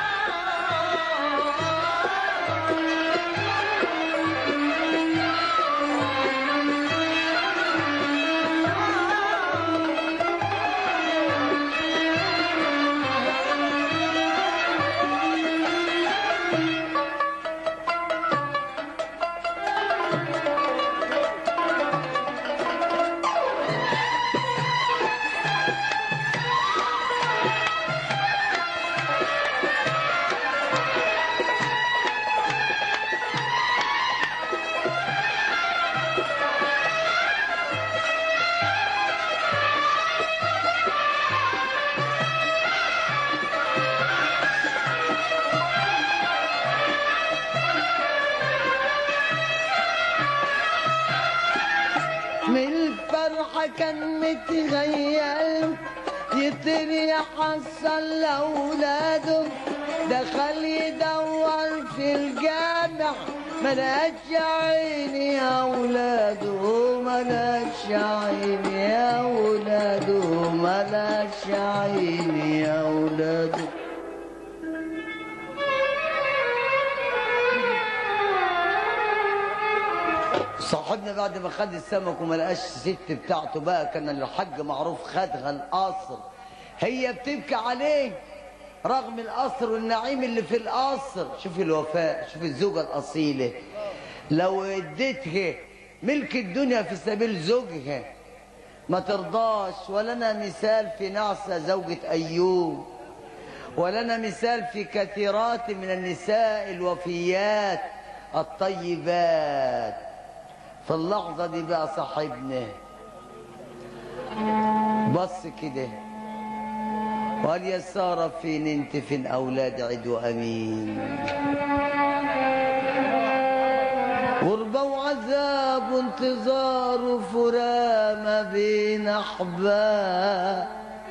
Speaker 3: من الفرحة كان متغير يطير يحصل لأولاده دخل يدور في الجامع ملقاش عيني يا أولاده ملقاش عيني يا أولاده ملقاش عيني يا أولاده صاحبنا بعد ما خد السمك وما لقاش الست بتاعته بقى كان الحاج معروف خدها القصر هي بتبكي عليه رغم القصر والنعيم اللي في القصر شوف الوفاء شوف الزوجة الأصيلة لو اديتها ملك الدنيا في سبيل زوجها ما ترضاش ولنا مثال في نعسة زوجة أيوب ولنا مثال في كثيرات من النساء الوفيات الطيبات في اللحظة دي بقى صاحبنا بص كده وقال يا سارة فين انت فين أولاد عدو أمين غربة وعذاب وانتظار وفراق ما بين أحباب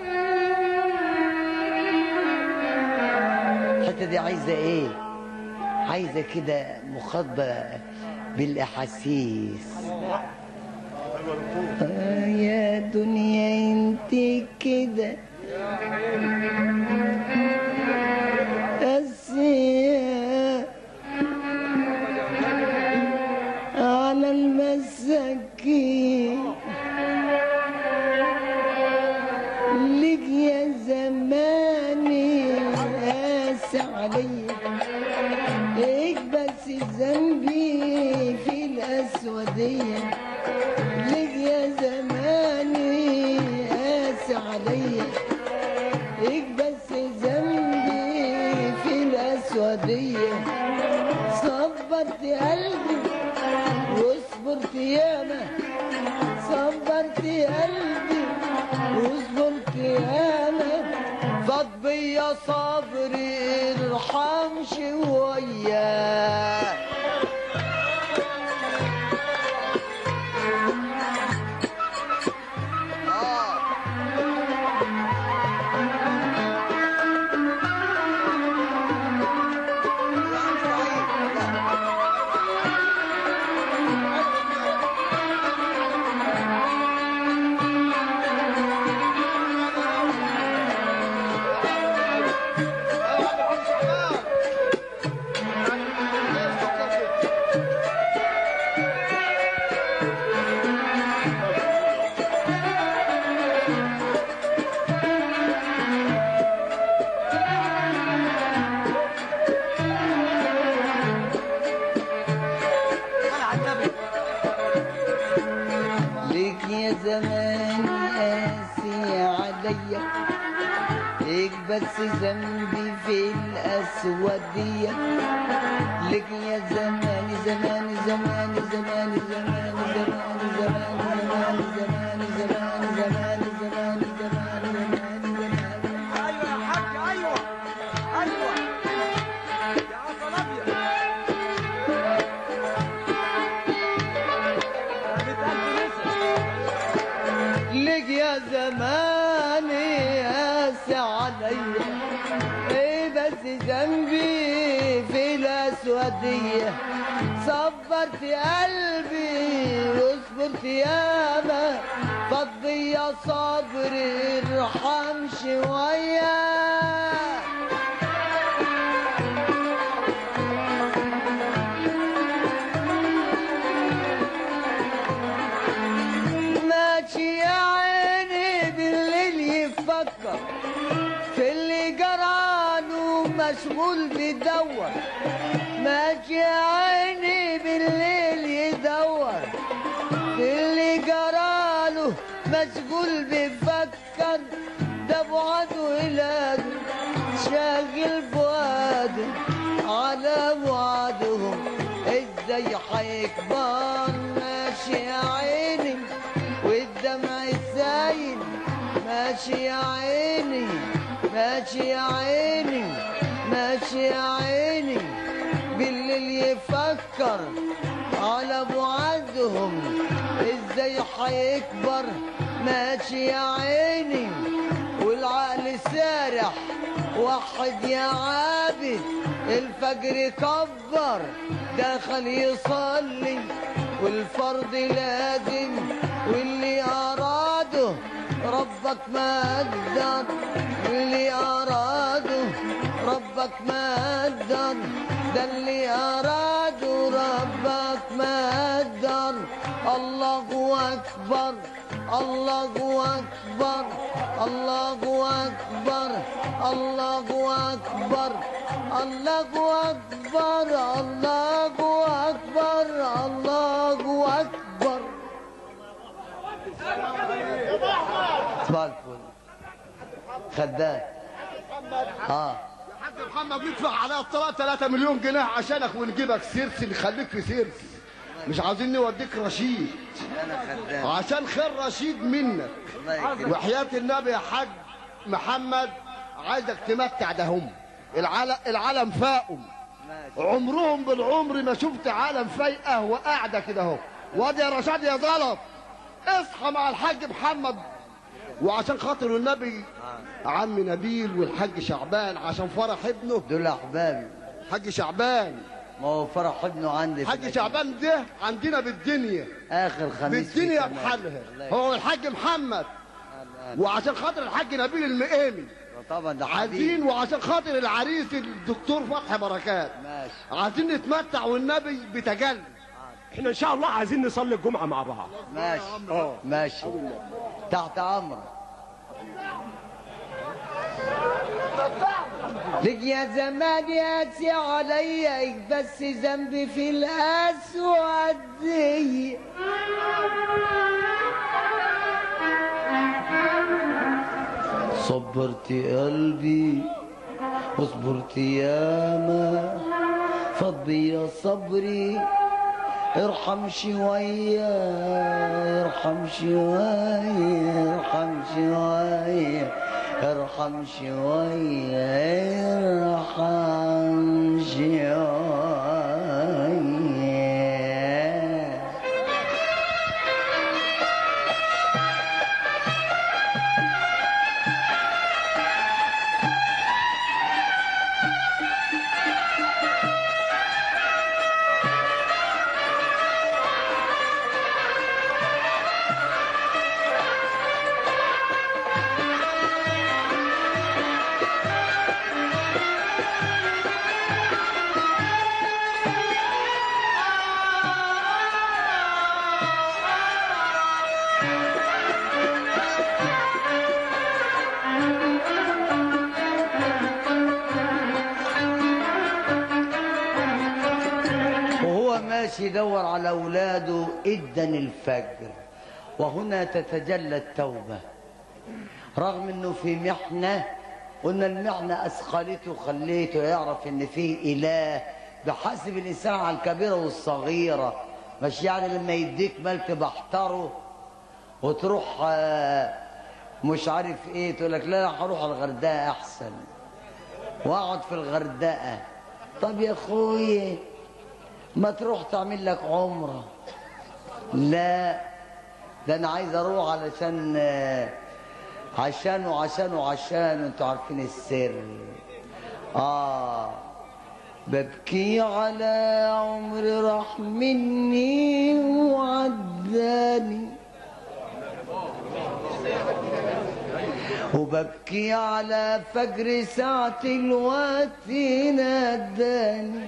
Speaker 3: الحتة دي عايزة ايه عايزة كده مخاطبة بالأحاسيس آه يا دنيا انت كده قاسية على المساكين لك يا زماني قاس عليا ايه بس ذنبي في الأسودية لك يا زماني قاس عليا ايه بس ذنبي في الأسودية صبرت قلبي واصبرت ياما صبرت قلبي واصبرت ياما فاض بيا صبري ارحم شويه ليك يا زمان قاسي عليا ليك بس ذنبي في الأسودية ليك يا زمان زمان زمان زمان زمان زمان زمان زمان زمان زمان زمان زمان زمان زمان زمان
Speaker 5: ايوه يا حاج ايوه ايوه يا عسل ابيض
Speaker 3: لك يا زماني قاسي عليا ايه بس ذنبي في الاسودية صبرت قلبي واصبرت ياما فضي يا صبري ارحم شويه ماشي يا عيني بالليل يفكر في اللي جراله مشغول بيدور ماشي يا عيني بالليل يدور في اللي جراله مشغول بيفكر ده بعده علاجه شاغل فؤاده على وعدهم ازاي هيكبر ماشي يا عيني والدمع سايل ماشي يا عيني ماشي يا عيني ماشي يا عيني بالليل يفكر على بعدهم ازاي هيكبر ماشي يا عيني والعقل سارح وحد يا عابد الفجر كبر دخل يصلي والفرض لازم واللي أراده ربك ما قدر واللي أراده ربك ما قدر ده اللي أراده ربك ما قدر الله أكبر الله أكبر الله أكبر الله أكبر الله أكبر الله أكبر الله أكبر صباح الفل خدام اه
Speaker 5: يا حاج محمد ندفع عليها الطلاق 3 مليون جنيه عشانك ونجيبك سيرس نخليك في سيرس مش عايزين نوديك رشيد
Speaker 3: انا خدام
Speaker 5: عشان خير رشيد منك
Speaker 3: الله يكرمك
Speaker 5: وحياة النبي يا حاج محمد عايزك تمتع ده هم العالم العالم فاقهم
Speaker 3: ماشي
Speaker 5: عمرهم بالعمر ما شفت عالم فايقه وقاعده كده اهو وادي يا رشاد يا زلط اصحى مع الحاج محمد وعشان خاطر النبي عم نبيل والحاج شعبان عشان فرح ابنه
Speaker 3: دول احبابي
Speaker 5: حاج شعبان
Speaker 3: ما هو فرح ابنه عندي في
Speaker 5: حاج
Speaker 3: الأجازة.
Speaker 5: شعبان ده عندنا بالدنيا
Speaker 3: اخر خميس في
Speaker 5: بالدنيا
Speaker 3: كمان.
Speaker 5: بحالها
Speaker 3: الله
Speaker 5: هو الحاج محمد وعشان خاطر الحاج نبيل المقامي
Speaker 3: يكرمك. طبعا ده
Speaker 5: عايزين
Speaker 3: حبيب
Speaker 5: وعشان خاطر العريس الدكتور فتحي بركات
Speaker 3: ماشي
Speaker 5: عايزين نتمتع والنبي بتجلي
Speaker 9: احنا ان شاء الله عايزين نصلي الجمعه مع بعض
Speaker 3: ماشي ماشي تحت امرك لك يا زمان ياسي عليا بس ذنبي في الاسود دي صبرت قلبي وصبرت ياما فضي يا صبري ارحم شوية ارحم شوية ارحم شوية ارحم شوية ارحم شوية وهو ماشي يدور على اولاده ادن الفجر وهنا تتجلى التوبه رغم انه في محنه قلنا المحنه اثقلته وخليته يعرف ان في اله بحسب الانسان على الكبيره والصغيره مش يعني لما يديك مال تبحتره وتروح آه، مش عارف ايه تقول لك لا لا هروح الغردقه احسن واقعد في الغردقه طب يا اخويا ما تروح تعمل لك عمره لا ده انا عايز اروح علشان آه، عشان وعشان وعشان انتوا عارفين السر اه ببكي على عمر راح مني وعداني وببكي على فجر ساعة الوقت ناداني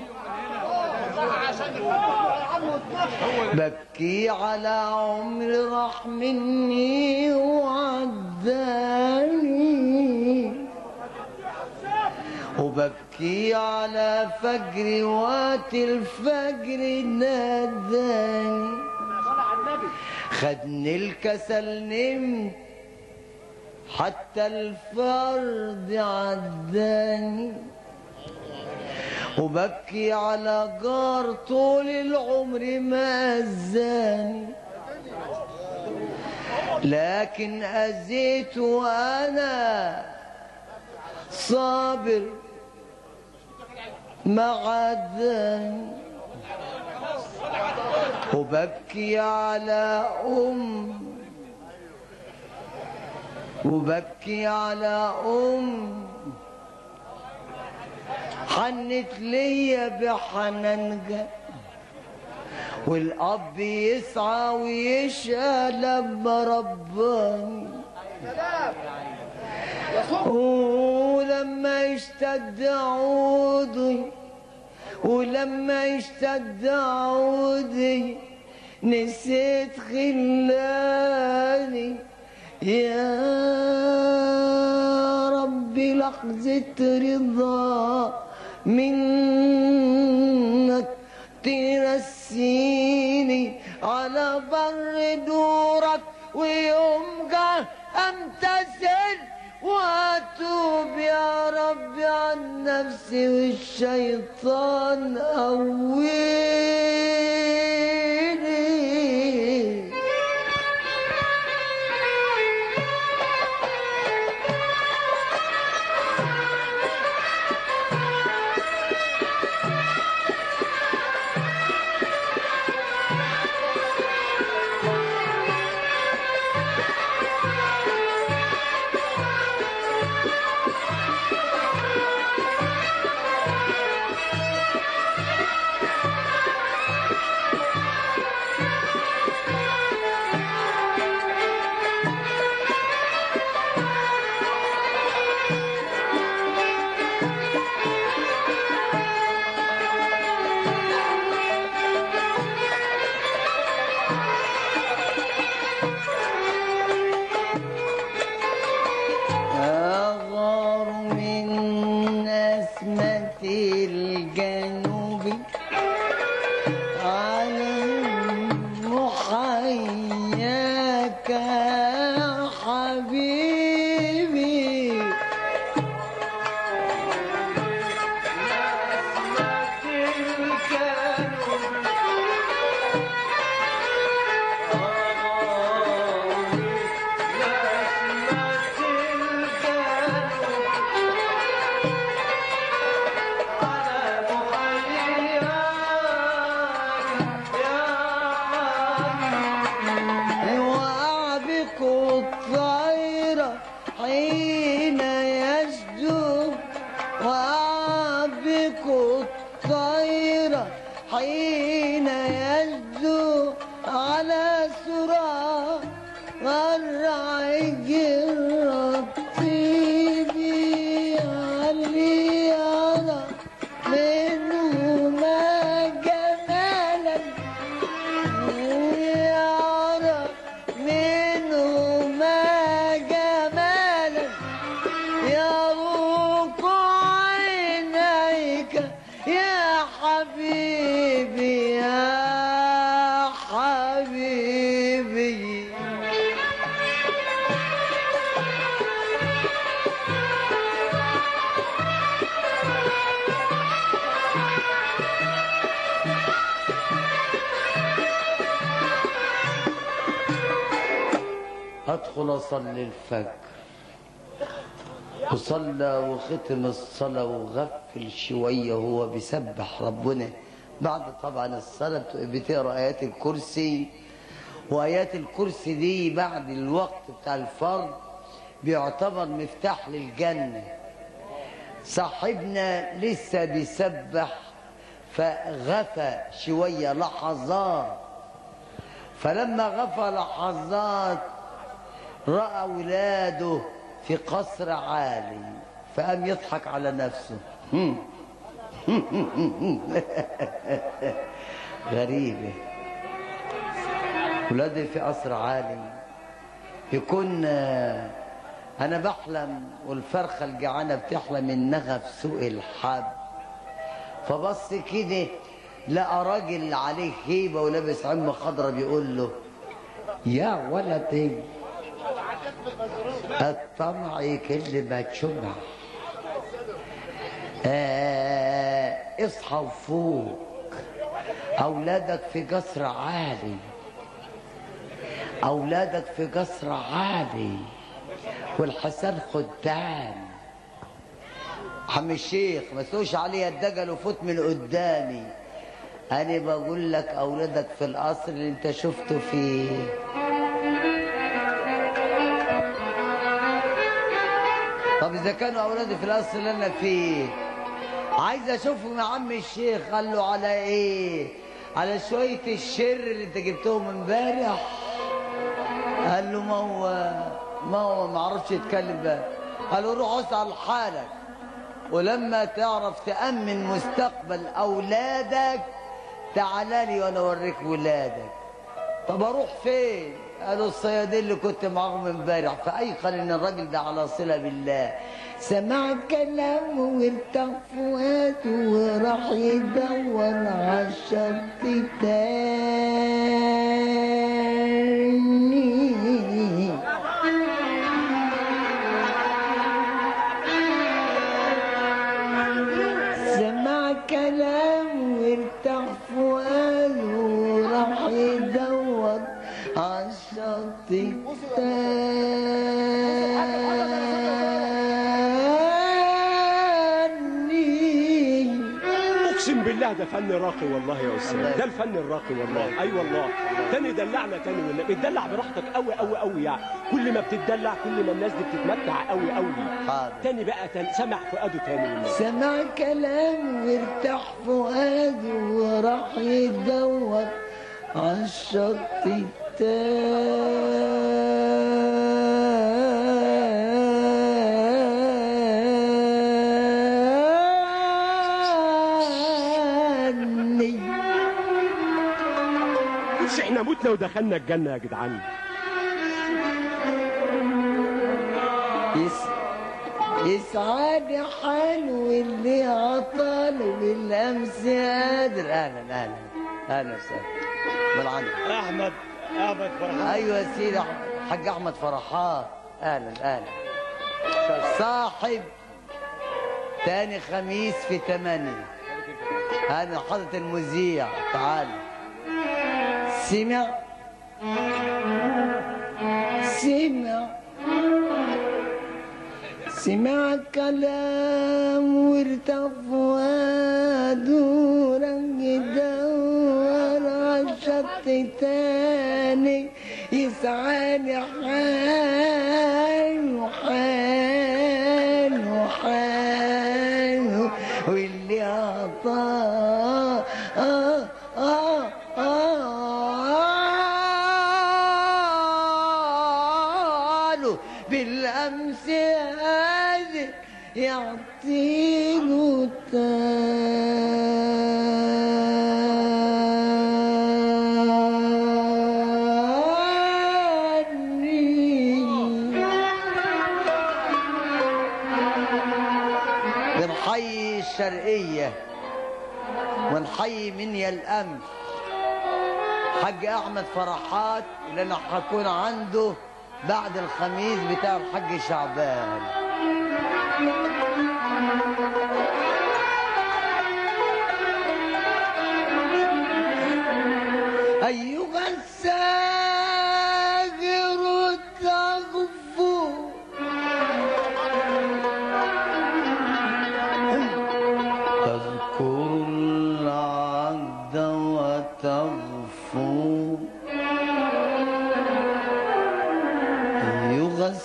Speaker 3: ببكي على عمر راح مني وعداني وببكي على فجر وقت الفجر ناداني خدني الكسل نمت حتى الفرد عداني وببكي على جار طول العمر ما زاني لكن أذيت وأنا صابر ما عداني وببكي على أم وببكي على أم حنت ليا بحنانجا والأب يسعى ويشقى لما رباني ولما يشتد عودي ولما يشتد عودي نسيت خلاني يا ربي لحظة رضا منك تنسيني على بر دورك ويوم جه امتثل واتوب يا ربي عن نفسي والشيطان قويني أغار من نسمة الجنوب على محياك يا حبيبي وأعبق الطير حين يسجد وأعبق الطير حين يسجد على سرى الرعج الرطيب اللي يرى منه ما جمالا يرى منه ما جمالا يروق عينيك يا حبيبي يا حبيبي أدخل أصلي الفجر وصلى وختم الصلاة وغفل شوية وهو بيسبح ربنا بعد طبعا الصلاة بتقرأ آيات الكرسي وآيات الكرسي دي بعد الوقت بتاع الفرض بيعتبر مفتاح للجنة صاحبنا لسه بيسبح فغفى شوية لحظات فلما غفى لحظات رأى ولاده في قصر عالي فقام يضحك على نفسه غريبة ولادي في قصر عالي يكون آه، أنا بحلم والفرخة الجعانة بتحلم إنها في سوق الحب فبص كده لقى راجل عليه هيبة ولابس عمة خضرة بيقول له يا ولدي الطمع كل ما تشبع آه اصحى وفوق أولادك في قصر عالي أولادك في قصر عالي والحسن خدام عم الشيخ ما تسوش علي الدجل وفوت من قدامي أنا بقول لك أولادك في القصر اللي أنت شفته فيه طب إذا كانوا أولادي في القصر اللي أنا فيه عايز أشوفهم يا عم الشيخ قال له على إيه؟ على شوية الشر اللي أنت جبتهم امبارح قال له ما هو ما هو ما عرفش يتكلم بقى قال له روح اسأل حالك ولما تعرف تأمن مستقبل أولادك تعال لي وأنا أوريك ولادك طب أروح فين؟ قالوا الصيادين اللي كنت معاهم امبارح فأيقن إن الراجل ده على صلة بالله سمع كلامه وارتاح فؤاده وراح يدور على الشط تاني سمع كلام وارتاح فؤاده وراح يدور على الشط التاني
Speaker 9: اقسم بالله ده فن راقي والله يا استاذ ده الفن الراقي والله اي والله تاني دلعنا تاني والله بتدلع براحتك قوي قوي قوي يعني كل ما بتدلع كل ما الناس دي بتتمتع قوي قوي
Speaker 3: حاضر.
Speaker 9: تاني بقى تاني سمع فؤاده تاني والله
Speaker 3: سمع كلام وارتاح فؤاده وراح يدور على الشط التاني
Speaker 9: مش احنا متنا ودخلنا الجنه يا جدعان
Speaker 3: يس يسعد حلو اللي عطاله بالامس قادر اهلا اهلا اهلا وسهلا بالعنف
Speaker 8: احمد احمد فرحان
Speaker 3: ايوه يا سيدي حاج احمد فرحان اهلا اهلا صاحب تاني خميس في ثمانية هذا حضرة المذيع تعال سمع سمع سمع كلام وارتاح فؤاده ورج دور على الشط تاني يسعاني حاله حاله حاله واللي عطاه آه آه آه له بالأمس قادر يعطيله تاني بنحيي الشرقية ونحيي منيا الأمس حاج أحمد فرحات اللي أنا هكون عنده بعد الخميس بتاع الحاج شعبان أيها الساغر تغفو تذكر العبد وتغفو أيها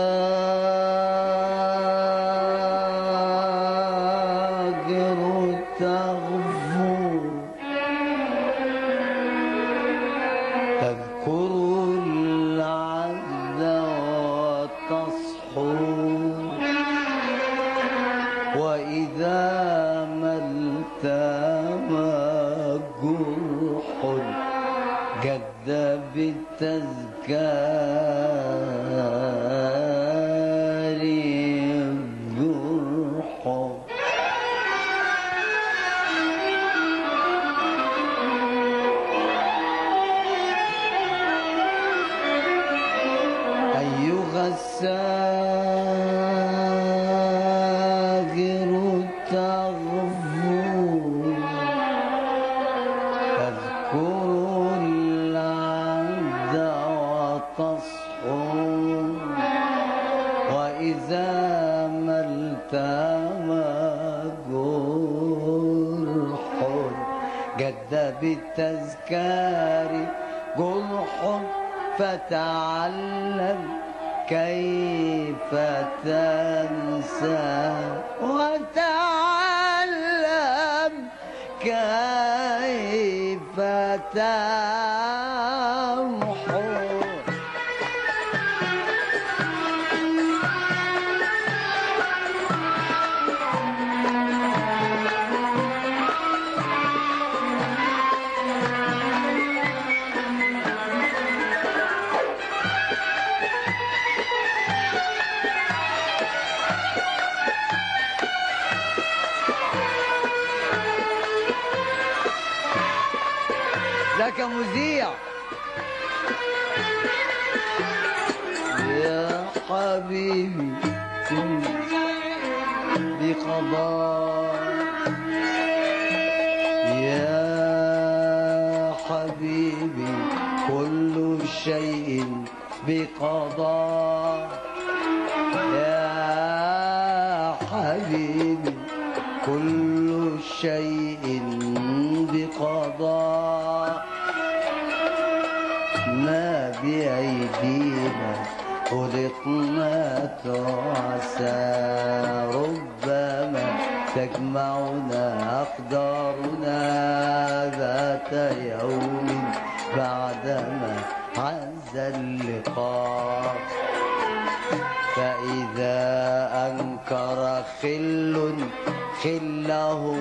Speaker 3: الساغر تغفو تذكر العبد وتصحو جرحه أيها الساجر تغفو تذكر العبد وتصحو وإذا ما التم جرح جد بالتذكار جرح فتعلم كيف تنسى وتعلم كيف تمحو ذاك مذيع يا حبيبي بقضاء يا حبيبي كل شيء بقضاء يا حبيبي كل شيء بقضاء ما بأيدينا خلقنا تعسى ربما تجمعنا أقدارنا ذات يوم بعدما عز اللقاء فإذا أنكر خل خله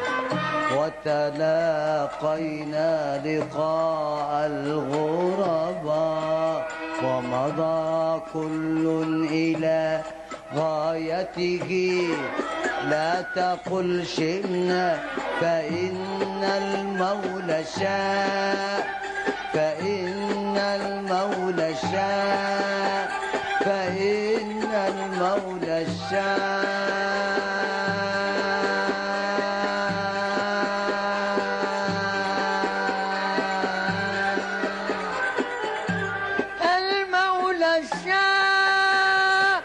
Speaker 3: وتلاقينا لقاء الغرباء ومضى كل إلى غايته لا تقل شئنا فإن المولى شاء فإن المولى شاء فإن المولى شاء المولى شاء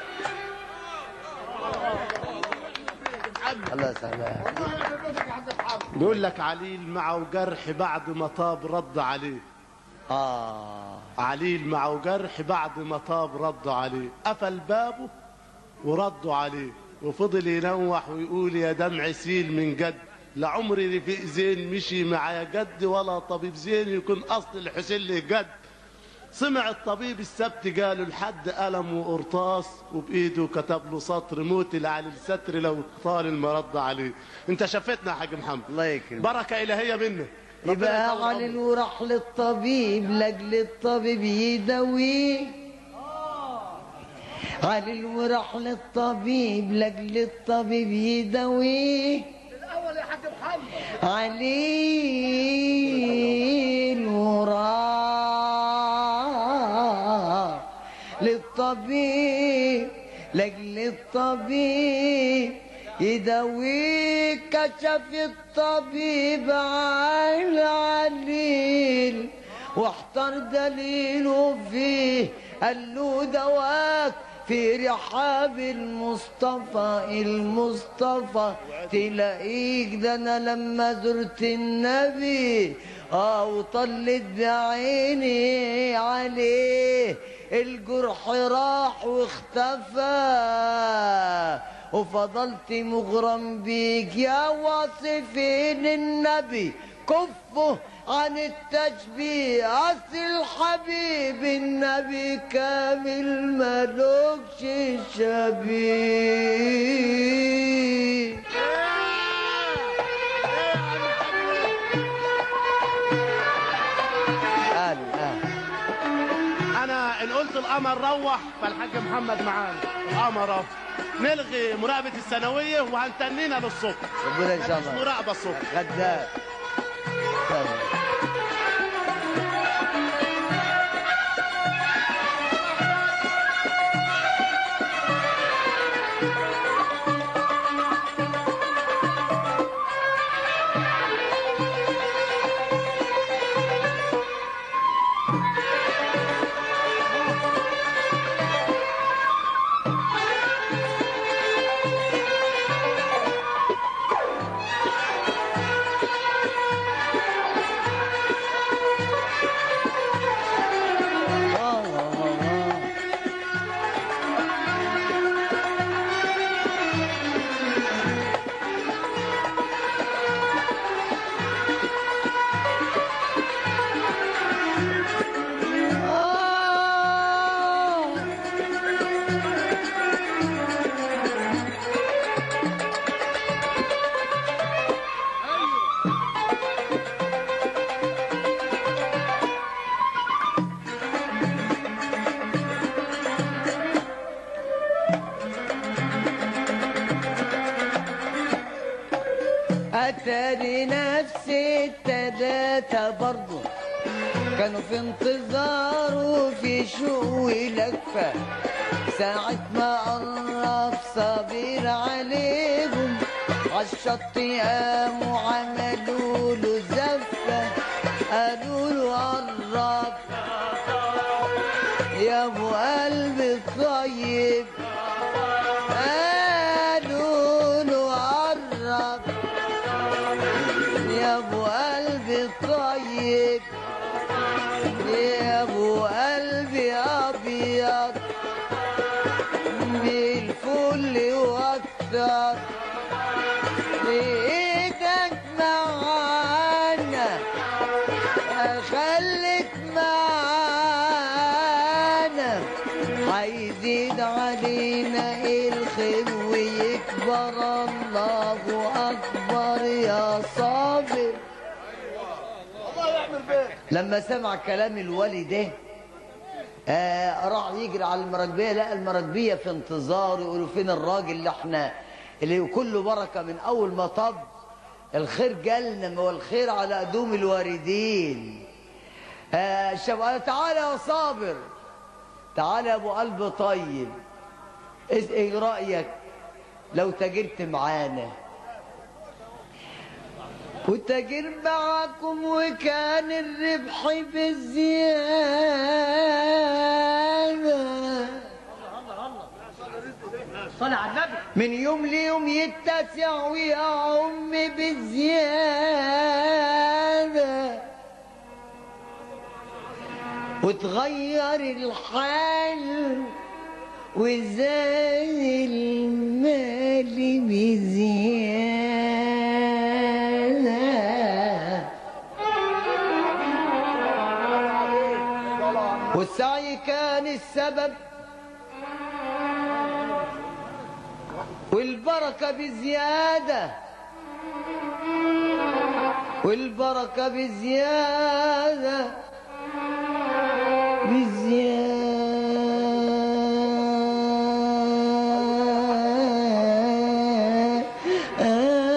Speaker 3: الله سلام
Speaker 5: بيقول لك عليل معه جرح بعد ما طاب رد عليه
Speaker 3: آه
Speaker 5: عليل معه جرح بعد ما طاب رد عليه قفل بابه وردوا عليه وفضل ينوح ويقول يا دمع سيل من جد لعمري رفيق زين مشي معايا جد ولا طبيب زين يكون اصل الحسين له جد سمع الطبيب السبت قاله لحد قلم وقرطاس وبايده كتب له سطر موت اللي على الستر لو طال المرض عليه انت شفتنا يا حاج محمد
Speaker 3: الله يكرمك
Speaker 5: بركه الهيه منك ربنا يطول
Speaker 3: يبقى
Speaker 5: عمرك.
Speaker 3: علي وراح للطبيب لاجل الطبيب يداويه علي وراح للطبيب لاجل الطبيب يداويه
Speaker 5: الاول يا حاج محمد
Speaker 3: علي وراح للطبيب لاجل الطبيب يداويك كشف الطبيب عن عليل واحتر دليله فيه قال له دواك في رحاب المصطفى المصطفى تلاقيك ده انا لما زرت النبي اه وطلت بعيني عليه الجرح راح واختفى وفضلت مغرم بيك يا واصفين النبي كفه عن التشبيه أصل الحبيب النبي كامل ملوكش شبيه قال آه.
Speaker 5: خلاص القمر روح فالحاج محمد معانا القمر اهو نلغي مراقبه الثانويه وهنتنينا للصبح
Speaker 3: ربنا ان شاء
Speaker 5: مفيش
Speaker 3: الله
Speaker 5: مراقبه الصبح
Speaker 3: غداء اتاري نفسي التلاتة برضو كانوا في انتظار وفي شوق ولفة ساعة ما قرب صابر عليهم عالشط قاموا عملوا له زفة قالوا له قرب يا ابو قلبي الطيب قالوا له قرب يا ابو قلبي الطيب يا ابو قلبي ابيض بالفل واكثر بايدك معانا خليك معانا هيزيد علينا الخير ويكبر الله اكبر يا صابر لما سمع كلام الولي ده آه راح يجري على المراكبيه لقى المراكبيه في انتظار يقولوا فين الراجل اللي احنا اللي كله بركه من اول ما طب الخير جالنا ما هو الخير على قدوم الواردين آه الشاب قال تعالى يا صابر تعالى يا ابو قلب طيب إيه ايه رايك لو تاجرت معانا وتاجر معاكم وكان الربح بالزيادة
Speaker 8: صلي على النبي
Speaker 3: من يوم ليوم يتسع ويعم بالزيادة وتغير الحال وزاد المال بزيادة والسعي كان السبب والبركة بزيادة والبركة بزيادة بزيادة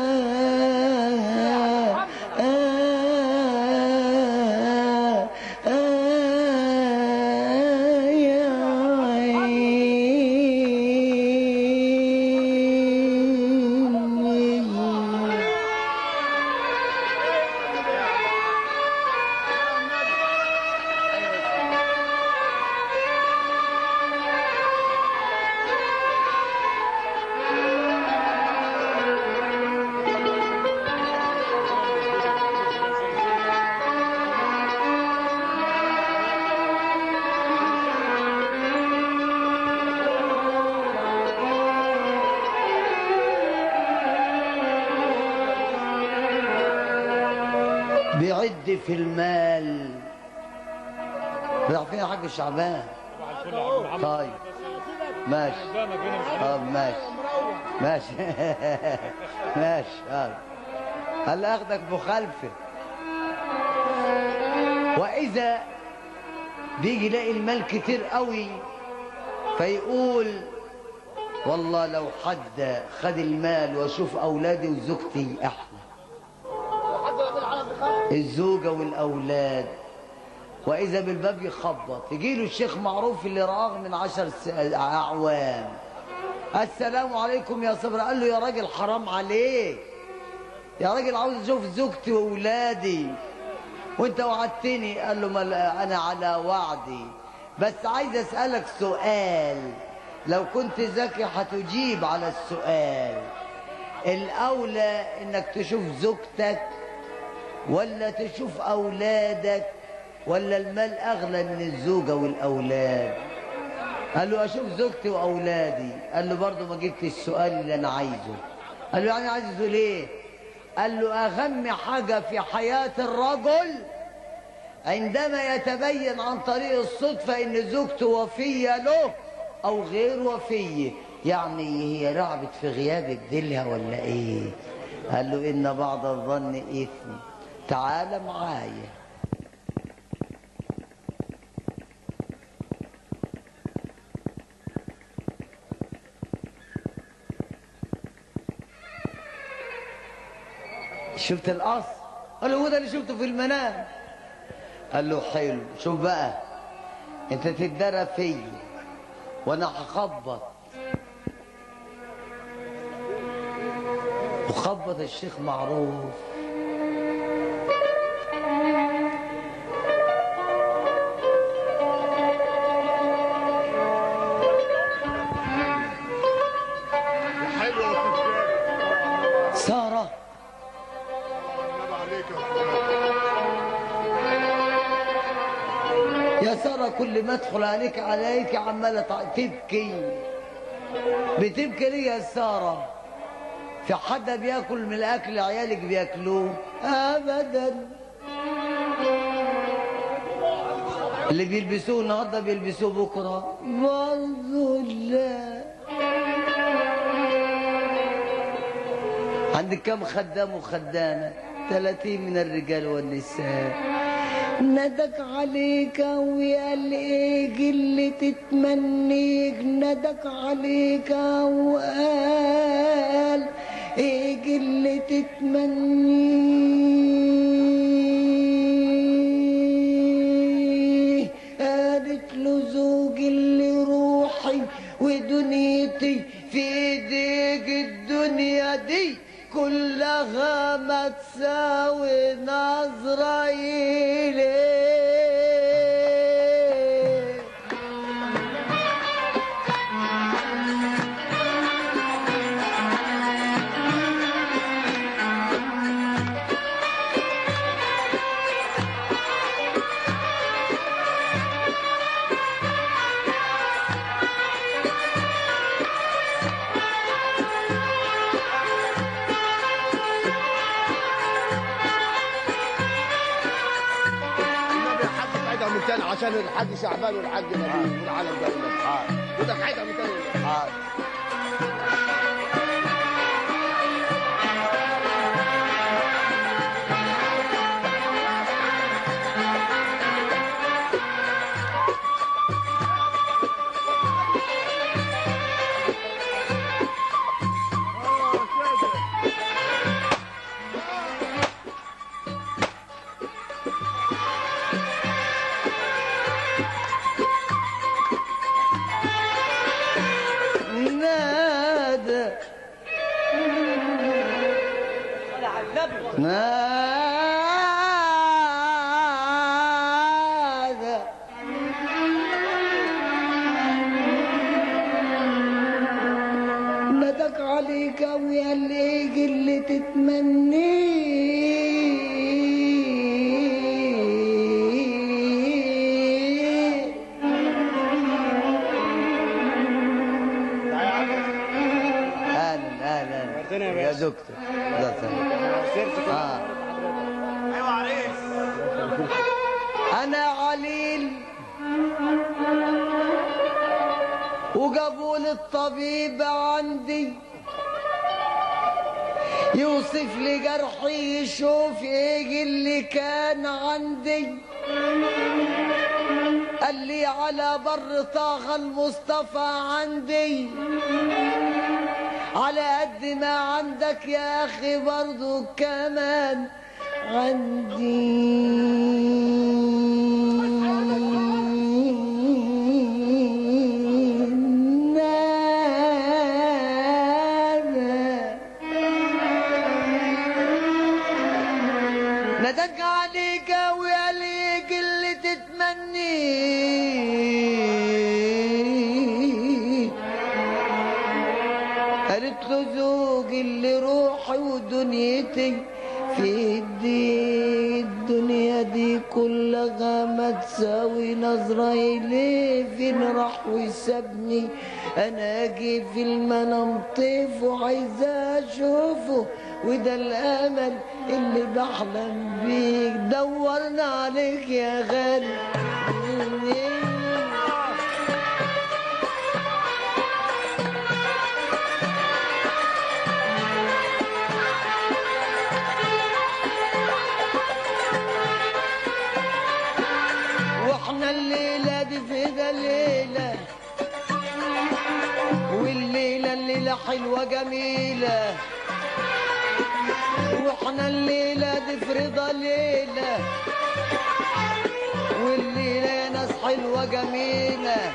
Speaker 3: بيعد في المال راح فين يا حاج شعبان طيب ماشي طب ماشي ماشي ماشي طيب هل اخدك مخالفه واذا بيجي يلاقي المال كتير قوي فيقول والله لو حد خد المال واشوف اولادي وزوجتي احلى الزوجه والاولاد واذا بالباب يخبط يجي له الشيخ معروف اللي رآه من عشر س- اعوام السلام عليكم يا صبر قال له يا راجل حرام عليك يا راجل عاوز اشوف زوجتي واولادي وانت وعدتني قال له ما لا، انا على وعدي بس عايز اسالك سؤال لو كنت ذكي هتجيب على السؤال الاولى انك تشوف زوجتك ولا تشوف اولادك ولا المال اغلى من الزوجه والاولاد قال له اشوف زوجتي واولادي قال له برضه ما جبت السؤال اللي انا عايزه قال له يعني عايزه ليه قال له اهم حاجه في حياه الرجل عندما يتبين عن طريق الصدفه ان زوجته وفيه له او غير وفيه يعني هي رعبت في غيابك ديلها ولا ايه قال له ان بعض الظن اثم تعال معايا شفت القصر قال له هو ده اللي شفته في المنام قال له حلو شوف بقى انت تتدرى فيا وانا هخبط وخبط الشيخ معروف
Speaker 5: حلو يا أستاذ
Speaker 3: ساره
Speaker 5: الله عليك يا
Speaker 3: يا ساره كل ما ادخل عليك عليك عماله تع- تبكي بتبكي ليه يا ساره في حد بياكل من الاكل عيالك بياكلوه ابدا اللي بيلبسوه النهارده بيلبسوه بكره برضه لا عندك كم خدام وخدامه 30 من الرجال والنساء ندك عليك وقال ايه اللي تتمنيك ندك عليك وقال ايه اللي تتمنيه قالت له زوجي اللي روحي ودنيتي في ايديك الدنيا دي كلها ما تساوي نظرة إليك
Speaker 5: النبي حد عيدها من تاني عشان الحاج شعبان والحاج نبيل والعالم ده كله بدك عيدها من تاني
Speaker 3: نادى نادى ندك عليك ويا اللي اللي تتمنيه اهلا اهلا يا دكتور الله يسلمك آه. انا عليل وجابوا لي الطبيب عندي يوصف لي جرحي يشوف ايه اللي كان عندي قال لي على بر طه المصطفى عندي على قد ما عندك يا اخي برضو كمان عندي ندق عليك وعليك اللي تتمنيه قالت له زوجي اللي روحي ودنيتي في ايدي الدنيا دي كلها ما تساوي نظرة إليه فين راح ويسابني أنا أجي في المنام طيف وعايزة أشوفه وده الأمل اللي بحلم بيك دورنا عليك يا غالي واحنا الليلة دي في ذا الليلة والليلة الليلة حلوة جميلة واحنا الليلة دي في رضا ليلة والليلة يا ناس حلوة جميلة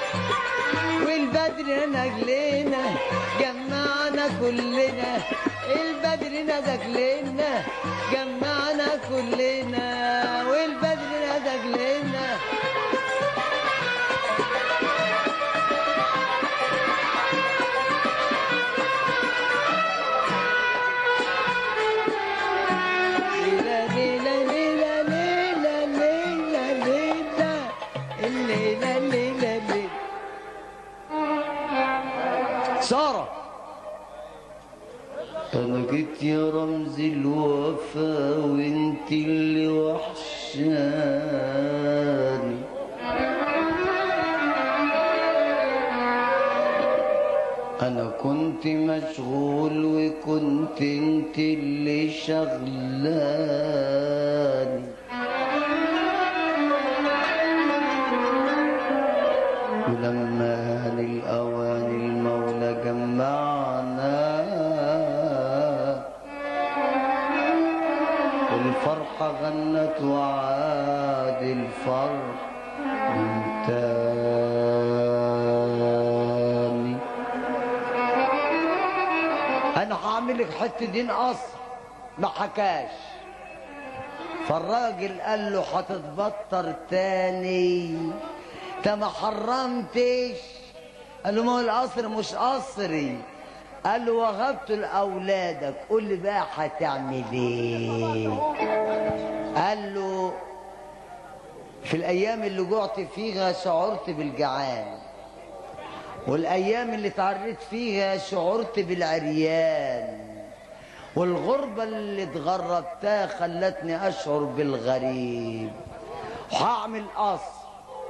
Speaker 3: والبدر نجلنا جمعنا كلنا البدر ندق لنا جمعنا كلنا والبدر ندق لنا ليلة ليلة ليلة ليلة ليلة ليلة الليلة الليلة الليلة سارة أنا جيت يا رمز الوفا وانت اللي وحشاني أنا كنت مشغول وكنت انت اللي شغلاني ولما هان الأوان المولى جمعنا الفرحة غنت وعاد الفرح من تاني انا هعمل لك حته دين قصر ما حكاش فالراجل قال له هتتبطر تاني انت ما حرمتش قال له ما هو القصر مش قصري قال له وهبت لاولادك قول لي بقى هتعمل ايه قال له في الايام اللي جعت فيها شعرت بالجعان والايام اللي تعريت فيها شعرت بالعريان والغربة اللي اتغربتها خلتني اشعر بالغريب وهعمل قصر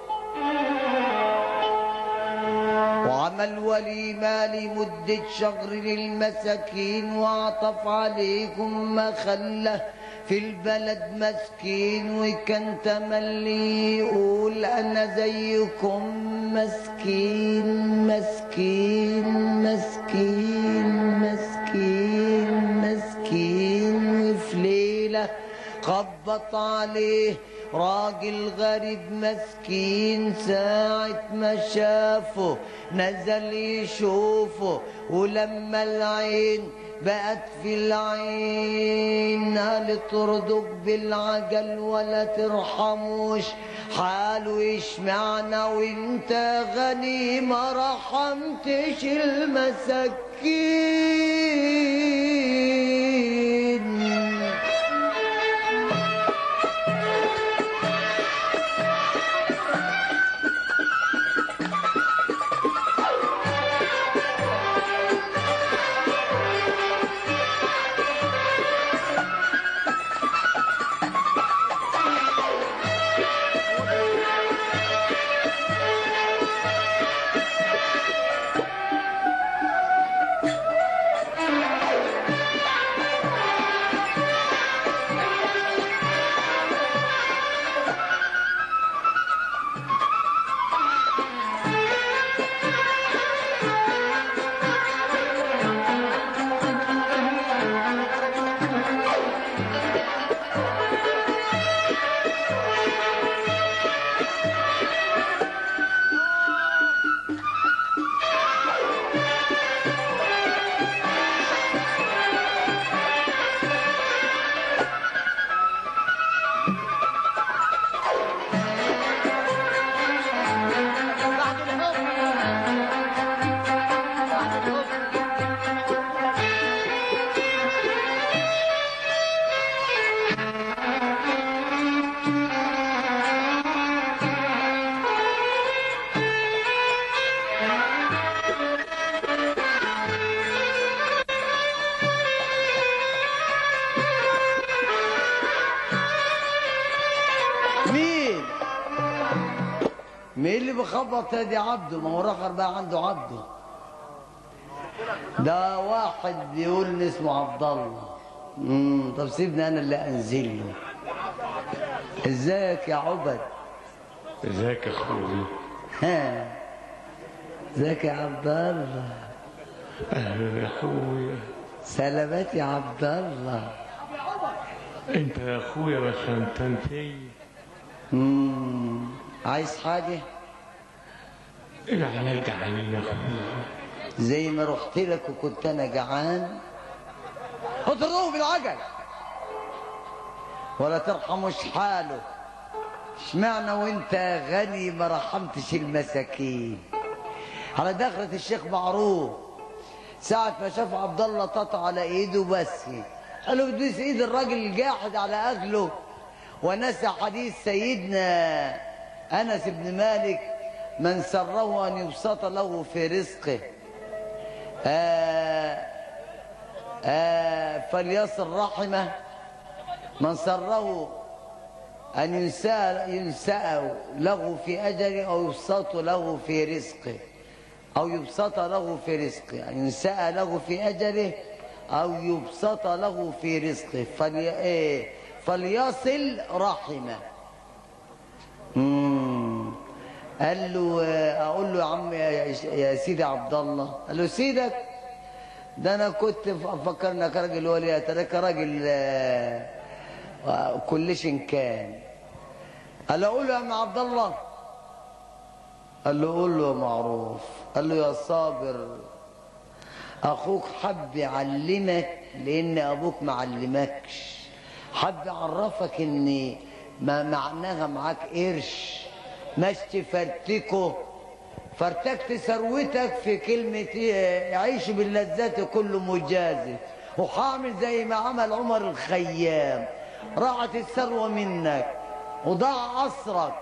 Speaker 3: وعمل وليمة لمدة شهر للمساكين وعطف عليكم ما خلى في البلد مسكين وكان تملي يقول انا زيكم مسكين مسكين مسكين مسكين مسكين وفي ليله خبط عليه راجل غريب مسكين ساعة ما شافه نزل يشوفه ولما العين بقت في العين هل ترضك بالعجل ولا ترحموش حاله يشمعنا وانت غني ما رحمتش المساكين مين اللي بخبط يا دي عبده ما هو رخر بقى عنده عبده ده واحد بيقول إن اسمه عبد الله امم طب سيبني انا اللي انزل له ازيك يا عبد
Speaker 6: ازيك يا اخوي
Speaker 3: ها ازيك يا عبد الله
Speaker 6: اهلا يا اخويا
Speaker 3: سلامات يا عبد الله
Speaker 6: انت يا اخويا بس انت انتي
Speaker 3: امم عايز حاجه
Speaker 6: العيال جعانين يا اخويا
Speaker 3: زي ما رحت لك وكنت انا جعان اطردوه بالعجل ولا ترحموش حاله اشمعنى وانت غني ما رحمتش المساكين على دخلة الشيخ معروف ساعة ما شاف عبد الله طط على ايده بس قال له بدوس ايد الراجل الجاحد على اهله ونسى حديث سيدنا انس بن مالك من سره ان يبسط له في رزقه آه آه فليصل رحمه من سره أن ينسأ, ينسأ له في أجله أو يبسط له في رزقه أو يبسط له في رزقه أن ينسأ له في أجله أو يبسط له في رزقه فلي... إيه؟ فليصل رحمه مم. قال له آه، أقول له يا عم يا, يا سيدي عبد الله قال له سيدك ده أنا كنت أفكر إنك راجل ولي تراك راجل آه، آه، كلش كان قال له قول له يا عم عبد الله قال له قول له يا معروف قال له يا صابر اخوك حب يعلمك لان ابوك ما علمكش حب يعرفك ان ما معناها معاك قرش مش تفرتكه فرتكت ثروتك في كلمة إيه؟ عيش باللذات كل مجازف وحامل زي ما عمل عمر الخيام راحت الثروة منك وضاع عصرك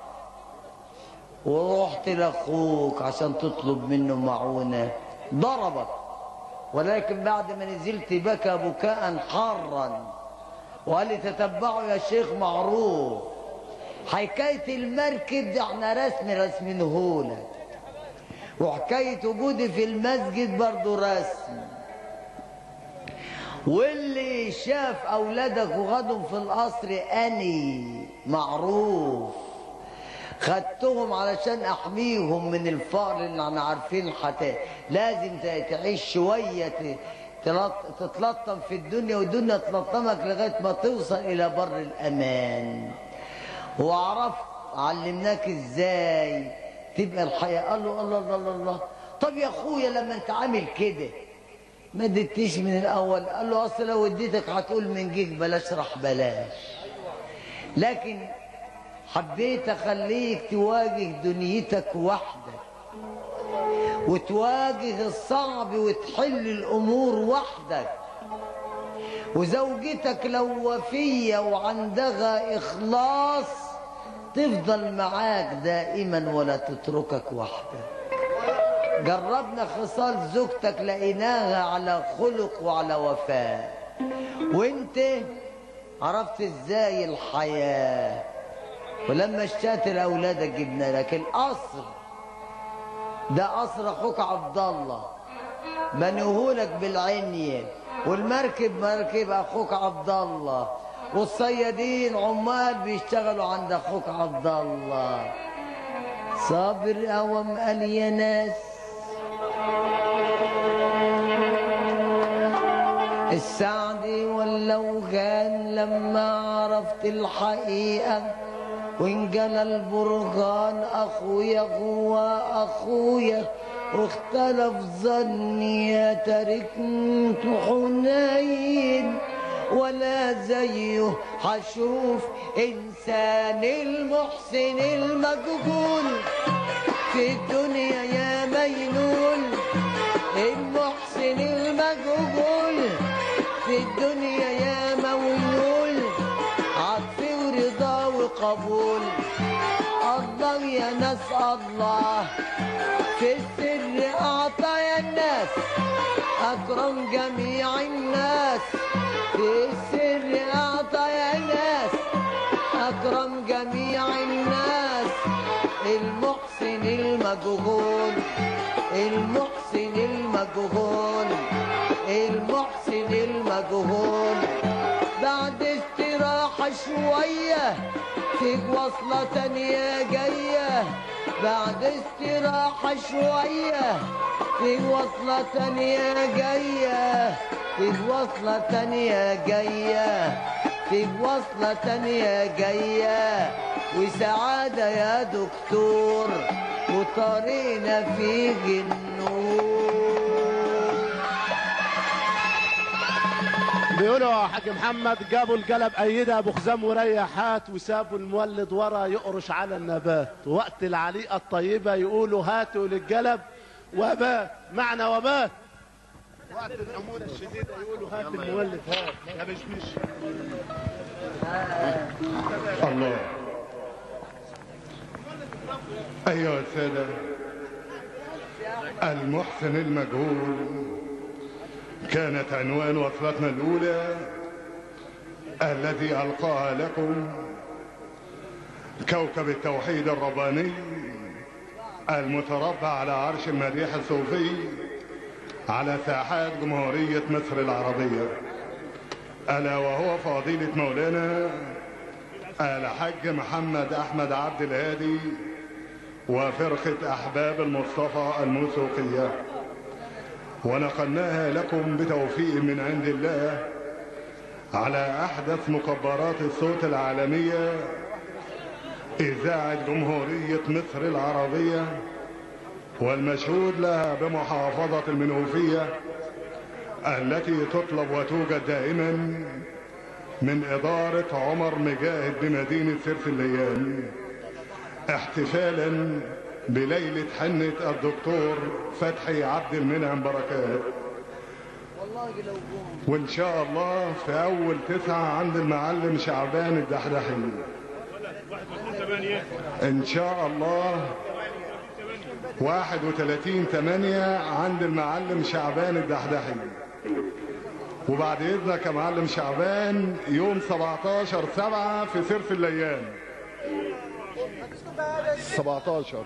Speaker 3: ورحت لاخوك عشان تطلب منه معونة ضربك ولكن بعد ما نزلت بكى بكاء حارا وقال لي تتبعوا يا شيخ معروف حكاية المركب دي احنا رسم رسمينهولك وحكاية وجودي في المسجد برضو رسم واللي شاف اولادك وغدهم في القصر اني معروف خدتهم علشان احميهم من الفقر اللي احنا عارفين حتى لازم ت- تعيش شويه ت- تلط- تتلطم في الدنيا والدنيا تلطمك لغايه ما توصل الى بر الامان وعرفت علمناك ازاي تبقى الحياه قال له الله الله الله الله طب يا اخويا لما انت عامل كده ما اديتنيش من الاول قال له اصل لو اديتك هتقول من جيك بلاش راح بلاش لكن حبيت اخليك تواجه دنيتك وحدك وتواجه الصعب وتحل الامور وحدك وزوجتك لو وفيه وعندها اخلاص تفضل معاك دائما ولا تتركك وحدك جربنا خصال زوجتك لقيناها على خلق وعلى وفاء وانت عرفت ازاي الحياة ولما اشتات لاولادك جبنا لك القصر ده قصر اخوك عبد الله بنوهولك بالعنية والمركب مركب اخوك عبد الله والصيادين عمال بيشتغلوا عند اخوك عبد الله صابر اوام قال يا ناس السعد واللوغان لما عرفت الحقيقة وانجلى البرهان اخويا هو اخويا واختلف ظني يا تركت حنين ولا زيه هشوف انسان المحسن المجهول في الدنيا يا مينون المحسن المجهول في الدنيا يا مولول عطف ورضا وقبول الله يا ناس الله في السر أعطى يا الناس أكرم جميع الناس في السر أعطى يا ناس أكرم جميع الناس المحسن المجهول المحسن المجهول المحسن المجهول بعد استراحة شوية فيك وصلة تانية جاية بعد استراحة شوية فيك وصلة تانية جاية فيك وصلة تانية جاية فيك وصلة تانية جاية وسعادة يا دكتور وطريقنا فيه النور
Speaker 10: بيقولوا يا حاج محمد جابوا الجلب ايدها ابو خزام وريحات وسابوا المولد ورا يقرش على النبات وقت العليقه الطيبه يقولوا هاتوا للجلب وبات معنى وبات وقت الحموله الشديده يقولوا هات المولد هات يا مشمش
Speaker 1: الله أيها السادة المحسن المجهول كانت عنوان وصلتنا الأولى التي ألقاها لكم كوكب التوحيد الرباني المتربع على عرش المديح الصوفي على ساحات جمهورية مصر العربية ألا وهو فضيلة مولانا الحاج محمد أحمد عبد الهادي وفرقة أحباب المصطفى الموسيقية ونقلناها لكم بتوفيق من عند الله على أحدث مكبرات الصوت العالمية إذاعة جمهورية مصر العربية والمشهود لها بمحافظة المنوفية التي تطلب وتوجد دائما من إدارة عمر مجاهد بمدينة سيرف الليان احتفالا بليلة حنة الدكتور فتحي عبد المنعم بركات وإن شاء الله في أول تسعة عند المعلم شعبان الدحدحي إن شاء الله 31 8 عند المعلم شعبان الدحدحي وبعد اذنك يا معلم شعبان يوم 17 7 في سيرف الليان 17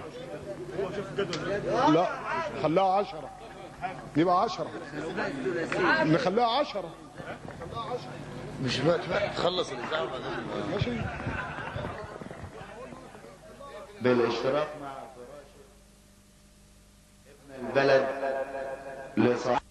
Speaker 1: لا خليها 10 يبقى 10 نخليها 10
Speaker 5: مش بقى تخلص الاذاعه
Speaker 1: ماشي
Speaker 2: بالاشتراك مع ابن البلد لصاحب